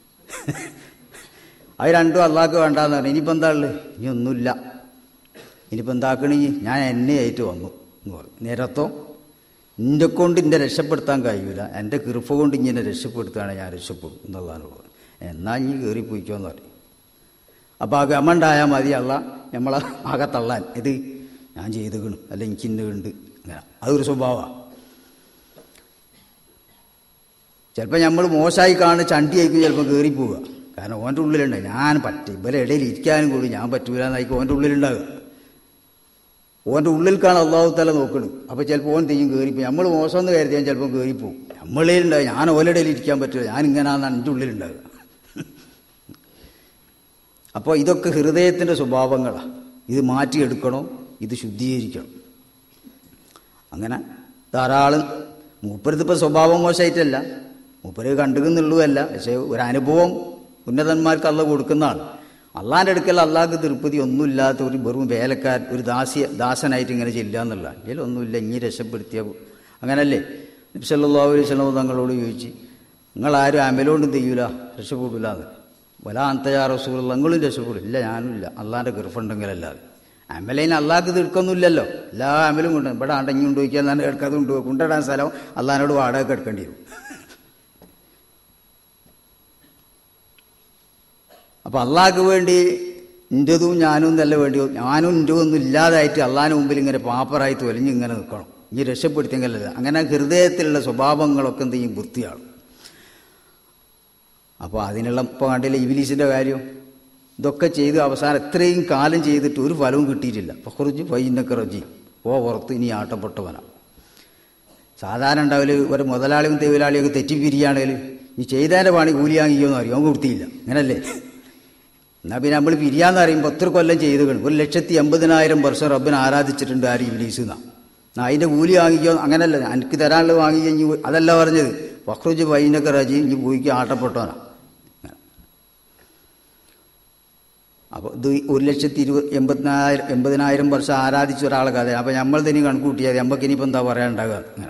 അത് രണ്ടും അള്ളാഹ്ക്ക് വേണ്ടാന്ന് പറഞ്ഞു ഇനിയിപ്പോൾ എന്താ ഉള്ളത് ഇനി ഒന്നുമില്ല ഇനിയിപ്പോൾ എന്താക്കണി ഞാൻ എന്നെയായിട്ട് വന്നു എന്ന് പറഞ്ഞു നേരത്തോ നിന്റെ കൊണ്ട് എന്നെ രക്ഷപ്പെടുത്താൻ കഴിയില്ല എൻ്റെ കൃപ കൊണ്ട് ഇങ്ങനെ രക്ഷപ്പെടുത്തുകയാണ് ഞാൻ രക്ഷപ്പെടും എന്നുള്ളതാണ് പറഞ്ഞത് എന്നാൽ ഇനി കയറിപ്പോയിക്കോന്ന് പറയും അപ്പോൾ ആ ഗമണ്ടായാൽ മതി അല്ല നമ്മളെ ആകെ തള്ളാൻ ഇത് ഞാൻ ചെയ്തുകണം അല്ല എനിക്ക് ഇന്നുണ്ട് അങ്ങനെ അതൊരു സ്വഭാവമാണ് ചിലപ്പോൾ നമ്മൾ മോശമായി കാണുന്ന ചണ്ടിയായിരിക്കും ചിലപ്പോൾ കയറിപ്പോവുക കാരണം ഓൻ്റെ ഉള്ളിലുണ്ട് ഞാൻ പറ്റും ഇവരെ ഇടയിൽ ഇരിക്കാനും കൂടി ഞാൻ പറ്റൂല എന്നായിരിക്കും ഓൻ്റെ ഉള്ളിലുണ്ടാകുക ഓൻ്റെ ഉള്ളിൽക്കാണ് അള്ളാഹു തല നോക്കുന്നത് അപ്പോൾ ചിലപ്പോൾ ഓൻ തെയ്യും കയറിപ്പോയി നമ്മൾ മോശം എന്ന് കരുതിയാൽ ചിലപ്പോൾ കയറിപ്പോവും നമ്മളിലുണ്ടാകും ഞാൻ ഓലടയിൽ ഇരിക്കാൻ പറ്റില്ല ഞാൻ ഇങ്ങനെയാണെന്നാണ് എൻ്റെ ഉള്ളിലുണ്ടാകുക അപ്പോൾ ഇതൊക്കെ ഹൃദയത്തിൻ്റെ സ്വഭാവങ്ങളാണ് ഇത് മാറ്റിയെടുക്കണം ഇത് ശുദ്ധീകരിക്കണം അങ്ങനെ ധാരാളം മൂപ്പരത്തിപ്പോൾ സ്വഭാവം മോശമായിട്ടല്ല മൂപ്പര് കണ്ടുകുന്നുള്ളതല്ല പക്ഷേ ഒരു അനുഭവം ഉന്നതന്മാർക്ക് അള്ള കൊടുക്കുന്നതാണ് അള്ളാൻ്റെ അടുക്കൽ അള്ളാഹ്ക്ക് തിരുപ്പതി ഒന്നുമില്ലാത്ത ഒരു വെറും വേലക്കാർ ഒരു ദാസ്യ ദാസനായിട്ട് ഇങ്ങനെ ചെല്ലുക എന്നുള്ള ഇതിലൊന്നുമില്ല ഇനി രക്ഷപ്പെടുത്തിയ അങ്ങനല്ലേ നബ്സല്ലാ അലൈഹി സ്വലം തങ്ങളോട് ചോദിച്ച് നിങ്ങളാരും അമലോണ്ടും ചെയ്യൂല രക്ഷപ്പെടില്ല എന്ന് വല അന്തയാ റസൂൽ നിങ്ങളും രക്ഷപ്പെടും ഇല്ല ഞാനും ഇല്ല അള്ളാൻ്റെ ഗർഫുണ്ടെങ്കിലല്ലാതെ അമലേന് അള്ളാഹ്ക്ക് തീർക്കൊന്നുമില്ലല്ലോ എല്ലാ അമലും കൊണ്ട് ഇവിടെ അടങ്ങി കൊണ്ടുപോയിക്കാൻ തന്നെ എടുക്കാതെ കൊണ്ടുപോയി കൊണ്ടിടാൻ സ്ഥലം അള്ളഹാനോട് വാടക എടുക്കേണ്ടി വരും അപ്പം അള്ളാഹ്ക്ക് വേണ്ടി എൻ്റെതും ഞാനും എന്നല്ല വേണ്ടി ഞാനും എൻ്റെ ഒന്നും ഇല്ലാതായിട്ട് അള്ളാഹിന് മുമ്പിൽ ഇങ്ങനെ പാപ്പറായി തൊലിഞ്ഞ് ഇങ്ങനെ നിൽക്കണം ഇനി രക്ഷപ്പെടുത്തിയെങ്കിലല്ല അങ്ങനെ ഹൃദയത്തിലുള്ള സ്വഭാവങ്ങളൊക്കെ എന്ത് ചെയ്യും വൃത്തിയാണ് അപ്പോൾ അതിനുള്ള ഇപ്പോൾ കണ്ടില്ല ഇബിലീസിൻ്റെ കാര്യം ഇതൊക്കെ ചെയ്ത് അവസാനം എത്രയും കാലം ചെയ്തിട്ട് ഒരു ഫലവും കിട്ടിയിട്ടില്ല അപ്പോൾ കുറച്ച് വൈനൊക്കെ റജി ഓ പുറത്ത് ഇനി ആട്ടപ്പെട്ടവനാണ് സാധാരണ ഉണ്ടാവില്ല ഒരു മുതലാളിയും തൊഴിലാളിയൊക്കെ തെറ്റിപ്പിരിയാണെങ്കിൽ ഈ ചെയ്തതിൻ്റെ പണി കൂലി വാങ്ങിക്കുമെന്ന് അറിയും അവൻ കൊടുത്തിയില്ല അങ്ങനല്ലേ എന്നാൽ പിന്നെ നമ്മൾ പിരിയാന്ന് പറയുമ്പോൾ എത്ര കൊല്ലം ചെയ്ത് കാണും ഒരു ലക്ഷത്തി എൺപതിനായിരം വർഷം റബ്ബിനെ ആരാധിച്ചിട്ടുണ്ട് ആര് ഇബിലീസ് എന്നാ എന്നാ അതിൻ്റെ കൂലി വാങ്ങിക്കോ അങ്ങനല്ല എനിക്ക് തരാനുള്ളത് വാങ്ങി കഴിഞ്ഞ് അതല്ല പറഞ്ഞത് വഖ്റുജ് വൈനൊക്കെ റജി ഇനി പോയിക്ക് ആട്ടപ്പെട്ടവനാ അപ്പോൾ ഇത് ഒരു ലക്ഷത്തി ഇരുപത് എൺപത്തിനായിരം എൺപതിനായിരം വർഷം ആരാധിച്ച ഒരാളെ കഥ അപ്പോൾ നമ്മൾ തന്നെ കണക്കൂട്ടിയാൽ നമുക്ക് ഇനിയിപ്പോൾ എന്താ പറയാനുണ്ടാകുക അങ്ങനെ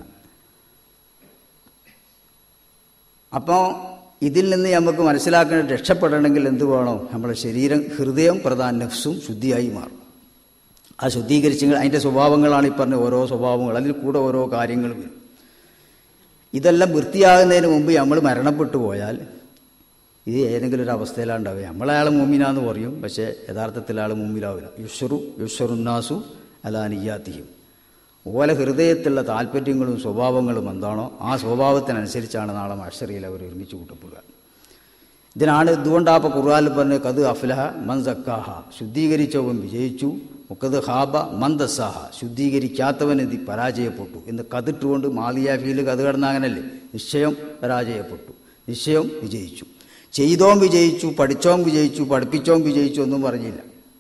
അപ്പോൾ ഇതിൽ നിന്ന് നമുക്ക് മനസ്സിലാക്കേണ്ട രക്ഷപ്പെടണമെങ്കിൽ എന്ത് വേണം നമ്മുടെ ശരീരം ഹൃദയം പ്രധാന നഫ്സും ശുദ്ധിയായി മാറും ആ ശുദ്ധീകരിച്ചെങ്കിൽ അതിൻ്റെ സ്വഭാവങ്ങളാണ് ഈ പറഞ്ഞ ഓരോ സ്വഭാവങ്ങൾ അതിൽ കൂടെ ഓരോ കാര്യങ്ങൾ വരും ഇതെല്ലാം വൃത്തിയാകുന്നതിന് മുമ്പ് നമ്മൾ മരണപ്പെട്ടു പോയാൽ ഇത് ഏതെങ്കിലും ഒരു അവസ്ഥയിലാണ് ഉണ്ടാവുക നമ്മളയാൾ മൂമിനാന്ന് പറയും പക്ഷേ യഥാർത്ഥത്തിൽ ആൾ മൂമിലാവില്ല യുഷറു യുഷറുന്നാസു അലാനിയാത്തിയും ഓല ഹൃദയത്തിലുള്ള താല്പര്യങ്ങളും സ്വഭാവങ്ങളും എന്താണോ ആ സ്വഭാവത്തിനനുസരിച്ചാണ് നാളെ മഷറിയിൽ അവർ ഒരുമിച്ച് കൂട്ടപ്പെടുക ഇതിനാണ് ഇതുകൊണ്ടാപ്പോൾ ഖുർആാനിൽ പറഞ്ഞ കത് അഫ്ലഹ മൻ സക്കാഹ ശുദ്ധീകരിച്ചവൻ വിജയിച്ചു മുക്കത് ഹാബ മന്ദസാഹ ശുദ്ധീകരിക്കാത്തവൻ ഇത് പരാജയപ്പെട്ടു എന്ന് കതിട്ടുകൊണ്ട് മാലിയാഫിയിൽ കത് കിടന്ന അങ്ങനല്ലേ നിശ്ചയം പരാജയപ്പെട്ടു നിശ്ചയം വിജയിച്ചു ചെയ്തോം വിജയിച്ചു പഠിച്ചോം വിജയിച്ചു പഠിപ്പിച്ചോം വിജയിച്ചു ഒന്നും പറഞ്ഞില്ല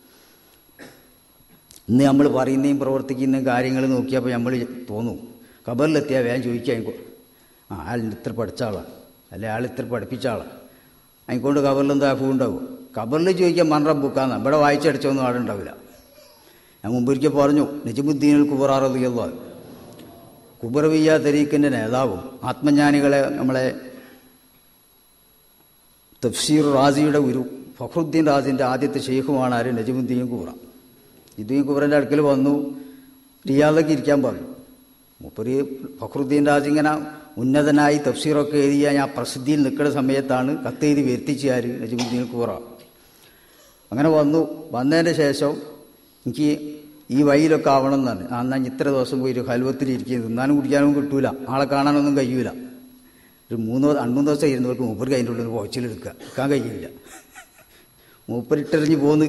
ഇന്ന് നമ്മൾ പറയുന്നതും പ്രവർത്തിക്കുന്നതും കാര്യങ്ങൾ നോക്കിയപ്പോൾ നമ്മൾ തോന്നും ഖബറിലെത്തിയാൽ വേഗം ചോദിക്കാൻ ആ ആൾ ഇത്ര പഠിച്ച ആളാണ് അല്ലെ ആൾ ഇത്ര പഠിപ്പിച്ച ആളാണ് അതിനെക്കൊണ്ട് ഖബറിൽ എന്താ ഫൂ ഉണ്ടാവും ഖബറിൽ ചോദിക്കാൻ മൺറ ബുക്കാന്ന് ഇവിടെ വായിച്ചടിച്ചൊന്നും ആടെ ഉണ്ടാവില്ല ഞാൻ മുമ്പൊരിക്കൽ പറഞ്ഞു നജിമുദ്ദീനുൽ കുബറാറിയുള്ള കുബറവിയ തരീഖിൻ്റെ നേതാവും ആത്മജ്ഞാനികളെ നമ്മളെ തഫ്സീർ റാസിയുടെ ഒരു ഫഖറുദ്ദീൻ റാസിൻ്റെ ആദ്യത്തെ ഷെയ്ഖുമാണ് ആര് നജിമുദ്ദീൻ കുബറ ഇദ്ദീൻ കുബറിൻ്റെ അടുക്കൽ വന്നു റിയാദൊക്കെ ഇരിക്കാൻ പറഞ്ഞു മൂപ്പര് ഫഖറുദ്ദീൻ റാസി ഇങ്ങനെ ഉന്നതനായി തഫ്സീറൊക്കെ എഴുതിയ ഞാൻ പ്രസിദ്ധിയിൽ നിൽക്കുന്ന സമയത്താണ് കത്തെഴുതി വരുത്തിച്ച് ആര് നജിമുദ്ദീൻ കുബറ അങ്ങനെ വന്നു വന്നതിൻ്റെ ശേഷം എനിക്ക് ഈ വഴിയിലൊക്കെ ആവണം എന്നാണ് എന്നാൽ ഇത്ര ദിവസം പോയി ഒരു ഹൽവത്തിലിരിക്കും തിന്നാനും കുടിക്കാനും കിട്ടൂല ആളെ കാണാനൊന്നും കഴിയൂല ഒരു മൂന്നോ രണ്ടൂന്ന് ദിവസം ഇരുന്നവർക്ക് മൂപ്പർക്ക് അതിൻ്റെ ഉള്ളിൽ പോച്ചിലെടുക്കുക എടുക്കാൻ കഴിയില്ല മൂപ്പരിട്ടെറിഞ്ഞ് പോന്ന്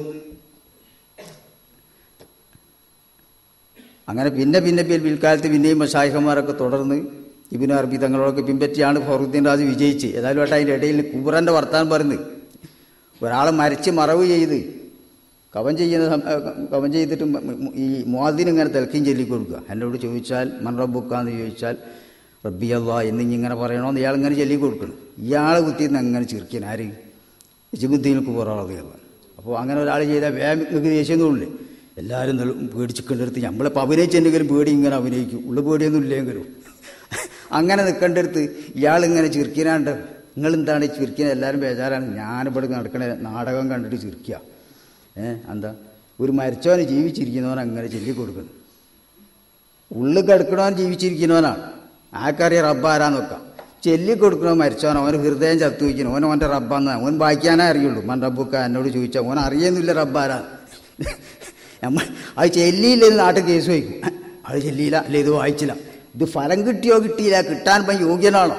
അങ്ങനെ പിന്നെ പിന്നെ പിൽ- പിൽക്കാലത്ത് പിന്നെയും മഷായിഹന്മാരൊക്കെ തുടർന്ന് ഇബിന് അറബി തങ്ങളോടൊക്കെ പിൻപറ്റിയാണ് ഫറുദ്ദീൻ റാജ് വിജയിച്ച് ഏതായാലും ആട്ടെ അതിൻ്റെ ഇടയിൽ കുബറൻ്റെ വർത്താനം പറഞ്ഞ് ഒരാളെ മരിച്ച് മറവ് ചെയ്ത് കവൻ ചെയ്യുന്ന സം- ഏ, കവൻ ചെയ്തിട്ട് മ- മ- ഈ മുവാദിന് ഇങ്ങനെ തിളക്കിയും ചൊല്ലി കൊടുക്കുക എന്നോട് ചോദിച്ചാൽ മൻ റബ്ബുക്കാന്ന് ചോദിച്ചാൽ റബ്ബി അള്ളാ എന്നിങ്ങനെ ഇങ്ങനെ പറയണമെന്ന് ഇയാൾ ഇങ്ങനെ ചൊല്ലി കൊടുക്കണം ഇയാളെ കുത്തിന്ന് അങ്ങനെ ചിരിക്കാൻ ആര് ജിബുദ്ദീൻ കുബറാളിയാണ് അപ്പോൾ അങ്ങനെ ഒരാൾ ചെയ്താൽ വേഗം നിങ്ങൾക്ക് ദേഷ്യമൊന്നുമില്ലേ എല്ലാവരും നല്ല പേടിച്ചിക്കേണ്ടടുത്ത് നമ്മളിപ്പോൾ അഭിനയിച്ചെന്തെങ്കിലും പേടി ഇങ്ങനെ അഭിനയിക്കും ഉള്ള പേടിയൊന്നും ഇല്ലെങ്കിലും അങ്ങനെ നിൽക്കേണ്ടടുത്ത് ഇയാളിങ്ങനെ ചിരിക്കാനാണ്ട് നിങ്ങളെന്താണ് ഈ ചിരിക്കുന്നത് എല്ലാവരും ബേജാറാണ് ഞാനിവിടെ നടക്കണ നാടകം കണ്ടിട്ട് ചിരിക്കുക ഏ എന്താ ഒരു മരിച്ചവന് ജീവിച്ചിരിക്കുന്നവൻ അങ്ങനെ ചൊല്ലി കൊടുക്കണം ഉള്ളിൽ കിടക്കണവൻ ജീവിച്ചിരിക്കുന്നവനാണ് ആർക്കറിയാം റബ്ബാരാന്നൊക്കെ ചെല്ലി കൊടുക്കണോ മരിച്ചവൻ അവന് ഹൃദയം ചത്തു വയ്ക്കണം ഓൻ അവൻ്റെ റബ്ബാന്ന് ഓൻ വായിക്കാനേ അറിയുള്ളൂ മൻ റബ്ബുക്ക എന്നോട് ചോദിച്ചാൽ ഓൻ അറിയുന്നില്ല റബ്ബാരാ നമ്മൾ അത് ചെല്ലിയില്ലെങ്കിൽ നാട്ടിൽ കേസ് വയ്ക്കും അത് ചെല്ലിയില്ല അല്ല ഇത് വായിച്ചില്ല ഇത് ഫലം കിട്ടിയോ കിട്ടിയില്ല കിട്ടാൻ ഇപ്പം യോഗ്യനാണോ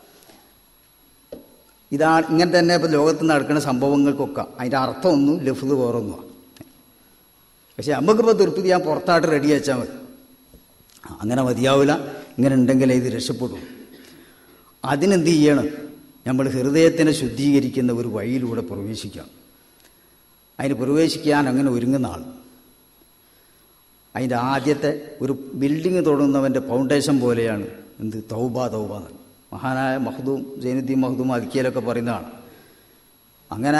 ഇതാണ് ഇങ്ങനെ തന്നെ ഇപ്പം ലോകത്ത് നടക്കുന്ന സംഭവങ്ങൾക്കൊക്കെ അതിൻ്റെ അർത്ഥമൊന്നും ലഫ്ത് വേറൊന്നുമാണ് പക്ഷെ നമുക്കിപ്പോൾ തൃപ്തി ഞാൻ പുറത്തായിട്ട് റെഡി വെച്ചാൽ മതി അങ്ങനെ മതിയാവില്ല ഇങ്ങനെ ഉണ്ടെങ്കിലേ ഇത് രക്ഷപ്പെടും അതിനെന്ത് ചെയ്യണം നമ്മൾ ഹൃദയത്തിനെ ശുദ്ധീകരിക്കുന്ന ഒരു വഴിയിലൂടെ പ്രവേശിക്കാം അതിന് പ്രവേശിക്കാൻ അങ്ങനെ ഒരുങ്ങുന്ന ആൾ അതിൻ്റെ ആദ്യത്തെ ഒരു ബിൽഡിങ് തുടങ്ങുന്നവൻ്റെ ഫൗണ്ടേഷൻ പോലെയാണ് എന്ത് തൗബ തൗബ എന്ന് മഹാനായ മഹദൂം ജൈനുദ്ദീൻ മഹദൂം അൽക്കിയലൊക്കെ പറയുന്നതാണ് അങ്ങനെ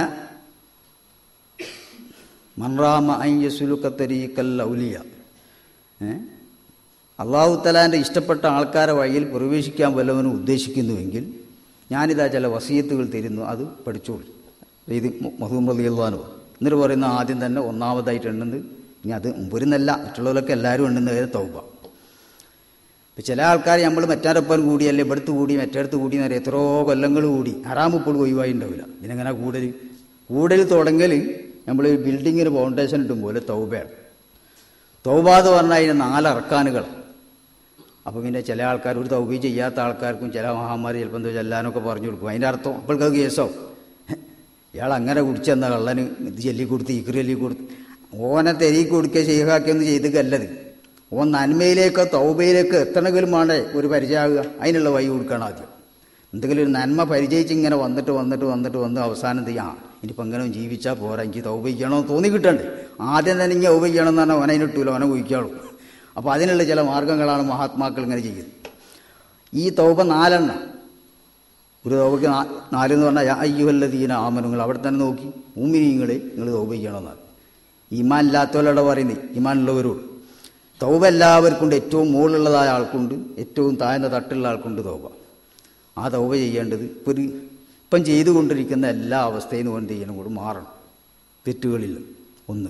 മൻറാമ യസുലുക്കത്തരീക്കൽ ഔലിയ ഏ അള്ളാഹു തലാൻ്റെ ഇഷ്ടപ്പെട്ട ആൾക്കാരെ വഴിയിൽ പ്രവേശിക്കാൻ വല്ലവനും ഉദ്ദേശിക്കുന്നുവെങ്കിൽ ഞാനിതാ ചില വസീയത്തുകൾ തരുന്നു അത് പഠിച്ചോളൂ ഇത് മഹൂം റലിയുള്ളാനോ എന്നിട്ട് പറയുന്ന ആദ്യം തന്നെ ഒന്നാമതായിട്ട് എണ്ണുന്നത് ഇനി അത് മുമ്പൊരുന്നല്ല മറ്റുള്ളവരൊക്കെ എല്ലാവരും എണ്ണുന്നത് തൗബ ഇപ്പം ചില ആൾക്കാർ നമ്മൾ മറ്റാരൊപ്പം കൂടിയല്ലേ ഇവിടുത്ത് കൂടി മറ്റേടത്ത് കൂടി എന്നറിയാം എത്രയോ കൊല്ലങ്ങൾ കൂടി ഹറാമിപ്പോൾ ഒഴിവായി ഉണ്ടാവില്ല ഇതിനെങ്ങനെ കൂടുതൽ കൂടുതൽ തുടങ്ങൽ നമ്മൾ ഒരു ബിൽഡിങ്ങിന് ഫൗണ്ടേഷൻ ഇട്ടും പോലെ തൗബയാണ് തൗബ എന്ന് പറഞ്ഞാൽ അതിന് നാല് അറക്കാനുകൾ അപ്പോൾ പിന്നെ ചില ആൾക്കാർ ഒരു തൗബി ചെയ്യാത്ത ആൾക്കാർക്കും ചില മഹാന്മാർ ചിലപ്പോൾ എന്തോ ചെല്ലാനൊക്കെ പറഞ്ഞു കൊടുക്കും അതിൻ്റെ അർത്ഥം അപ്പോഴേക്ക് അത് കേസോ ഇയാൾ അങ്ങനെ കുടിച്ചെന്ന കള്ളന് ഇത് ചൊല്ലി കൊടുത്ത് ഇക്കറി ചൊല്ലി കൊടുത്ത് ഓനെ തെരി കൊടുക്കുക ചെയ്ഹാക്കിയൊന്നും ചെയ്തിക്കല്ലത് ഓൻ നന്മയിലേക്കോ തൗബയിലേക്കോ എത്തണമെങ്കിലും വേണ്ടേ ഒരു പരിചയമാകുക അതിനുള്ള വഴി കൊടുക്കണം ആദ്യം എന്തെങ്കിലും ഒരു നന്മ പരിചയിച്ച് ഇങ്ങനെ വന്നിട്ട് വന്നിട്ട് വന്നിട്ട് വന്ന് അവസാനം ചെയ്യാം ഇനിയിപ്പോൾ അങ്ങനെ ജീവിച്ചാൽ പോരാ എനിക്ക് തൗബ ചെയ്യണമെന്ന് തോന്നി കിട്ടണ്ടേ ആദ്യം തന്നെ ഇങ്ങനെ തൗബ ചെയ്യണമെന്ന് പറഞ്ഞാൽ ഓനെ അതിനിട്ടൂല ഓനെ കുഴിക്കാളൂ അപ്പോൾ അതിനുള്ള ചില മാർഗങ്ങളാണ് മഹാത്മാക്കൾ ഇങ്ങനെ ചെയ്യുന്നത് ഈ തൗബ നാലെണ്ണം ഒരു തൗബയ്ക്ക് നാ- നാലെന്ന് പറഞ്ഞാൽ യാ അയ്യുവല്ലതീന ആമനുങ്ങൾ അവിടെ തന്നെ നോക്കി മൂമിനിങ്ങളെ നിങ്ങൾ തൗബ ചെയ്യണമെന്നാണ് ഈമാൻ ഇല്ലാത്തവരോട് പറയുന്നത് ഈമാൻ ഉള്ളവരോട് തൗബ എല്ലാവർക്കും ഉണ്ട് ഏറ്റവും മുകളിലുള്ളതായ ആൾക്കുണ്ട് ഏറ്റവും താഴ്ന്ന തട്ടുള്ള ആൾക്കുണ്ട് തൗബ ആ തൗബ ചെയ്യേണ്ടത് ഇപ്പോൾ ഒരു ഇപ്പം ചെയ്തുകൊണ്ടിരിക്കുന്ന എല്ലാ അവസ്ഥയിൽ നിന്ന് കൊണ്ട് ചെയ്യണം കൂടെ മാറണം തെറ്റുകളിൽ ഒന്ന്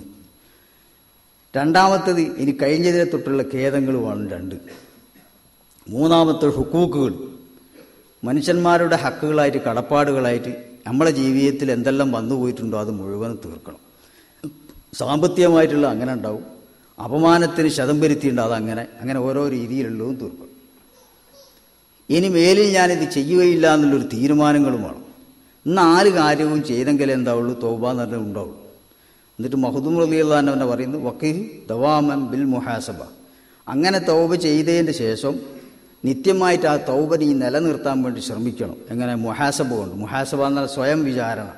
രണ്ടാമത്തത് ഇനി കഴിഞ്ഞതിനെ തൊട്ടുള്ള ഖേദങ്ങളുമാണ് രണ്ട് മൂന്നാമത്തെ ഹുക്കൂക്കുകൾ മനുഷ്യന്മാരുടെ ഹക്കുകളായിട്ട് കടപ്പാടുകളായിട്ട് നമ്മളെ ജീവിതത്തിൽ എന്തെല്ലാം വന്നു പോയിട്ടുണ്ടോ അത് മുഴുവൻ തീർക്കണം സാമ്പത്തികമായിട്ടുള്ള അങ്ങനെ ഉണ്ടാവും അപമാനത്തിന് ശതം വരുത്തിയിട്ടുണ്ട് അതങ്ങനെ അങ്ങനെ ഓരോ രീതിയിലുള്ളതും തീർക്കണം ഇനി മേലിൽ ഞാനിത് ചെയ്യുകയില്ല എന്നുള്ളൊരു തീരുമാനങ്ങളും വേണം നാല് കാര്യവും ചെയ്തെങ്കിലേ എന്താവുള്ളൂ തോബ എന്ന് പറഞ്ഞാൽ ഉണ്ടാവുള്ളൂ എന്നിട്ട് മഹദൂം റലിയുള്ള തന്നെ പറയുന്നു വക്കീഹ് ദവാമൻ ബിൽ മുഹാസബ അങ്ങനെ തൗബ ചെയ്തതിൻ്റെ ശേഷം നിത്യമായിട്ട് ആ തൗബ നീ നിലനിർത്താൻ വേണ്ടി ശ്രമിക്കണം എങ്ങനെ മുഹാസബ കൊണ്ട് മുഹാസബ എന്നാൽ സ്വയം വിചാരണ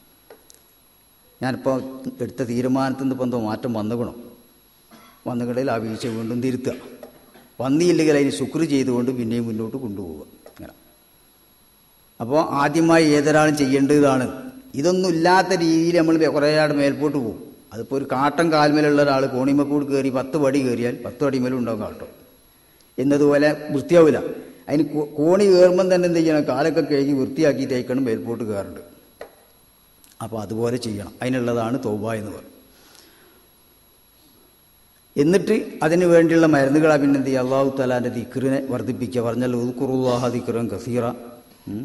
ഞാനിപ്പോൾ എടുത്ത തീരുമാനത്തിൽ നിന്ന് ഇപ്പം എന്തോ മാറ്റം വന്നുകണം വന്നുകളിൽ ആ വീഴ്ച വീണ്ടും തിരുത്തുക വന്നിയില്ലെങ്കിൽ അതിന് ശുക്ർ ചെയ്തുകൊണ്ട് പിന്നെയും മുന്നോട്ട് കൊണ്ടുപോവുക അങ്ങനെ അപ്പോൾ ആദ്യമായി ഏതൊരാളും ചെയ്യേണ്ടതാണ് ഇതൊന്നും ഇല്ലാത്ത രീതിയിൽ നമ്മൾ കുറേ ആട് മേൽപോട്ട് പോകും അതിപ്പോൾ ഒരു കാട്ടം കാൽമേലുള്ള ഒരാൾ കോണിമക്കൂട് കയറി പത്ത് പടി കയറിയാൽ പത്ത് അടിമേലും ഉണ്ടാവും കാട്ടം എന്നതുപോലെ വൃത്തിയാവില്ല അതിന് കോ- കോണി കയറുമ്പം തന്നെ എന്ത് ചെയ്യണം കാലൊക്കെ കഴുകി വൃത്തിയാക്കി തേക്കണം മേൽപോട്ട് കയറുന്നുണ്ട് അപ്പോൾ അതുപോലെ ചെയ്യണം അതിനുള്ളതാണ് തൗബ എന്ന് പറയുന്നത് എന്നിട്ട് അതിന് വേണ്ടിയുള്ള മരുന്നുകളാ പിന്നെ എന്ത് ചെയ്യുക അള്ളാഹു തലാൻ്റെ ദിക്കറിനെ വർദ്ധിപ്പിക്കുക പറഞ്ഞാൽ ഉദുക്കുറുല്ലാഹ ദിക്കറും കസീറ ഉം.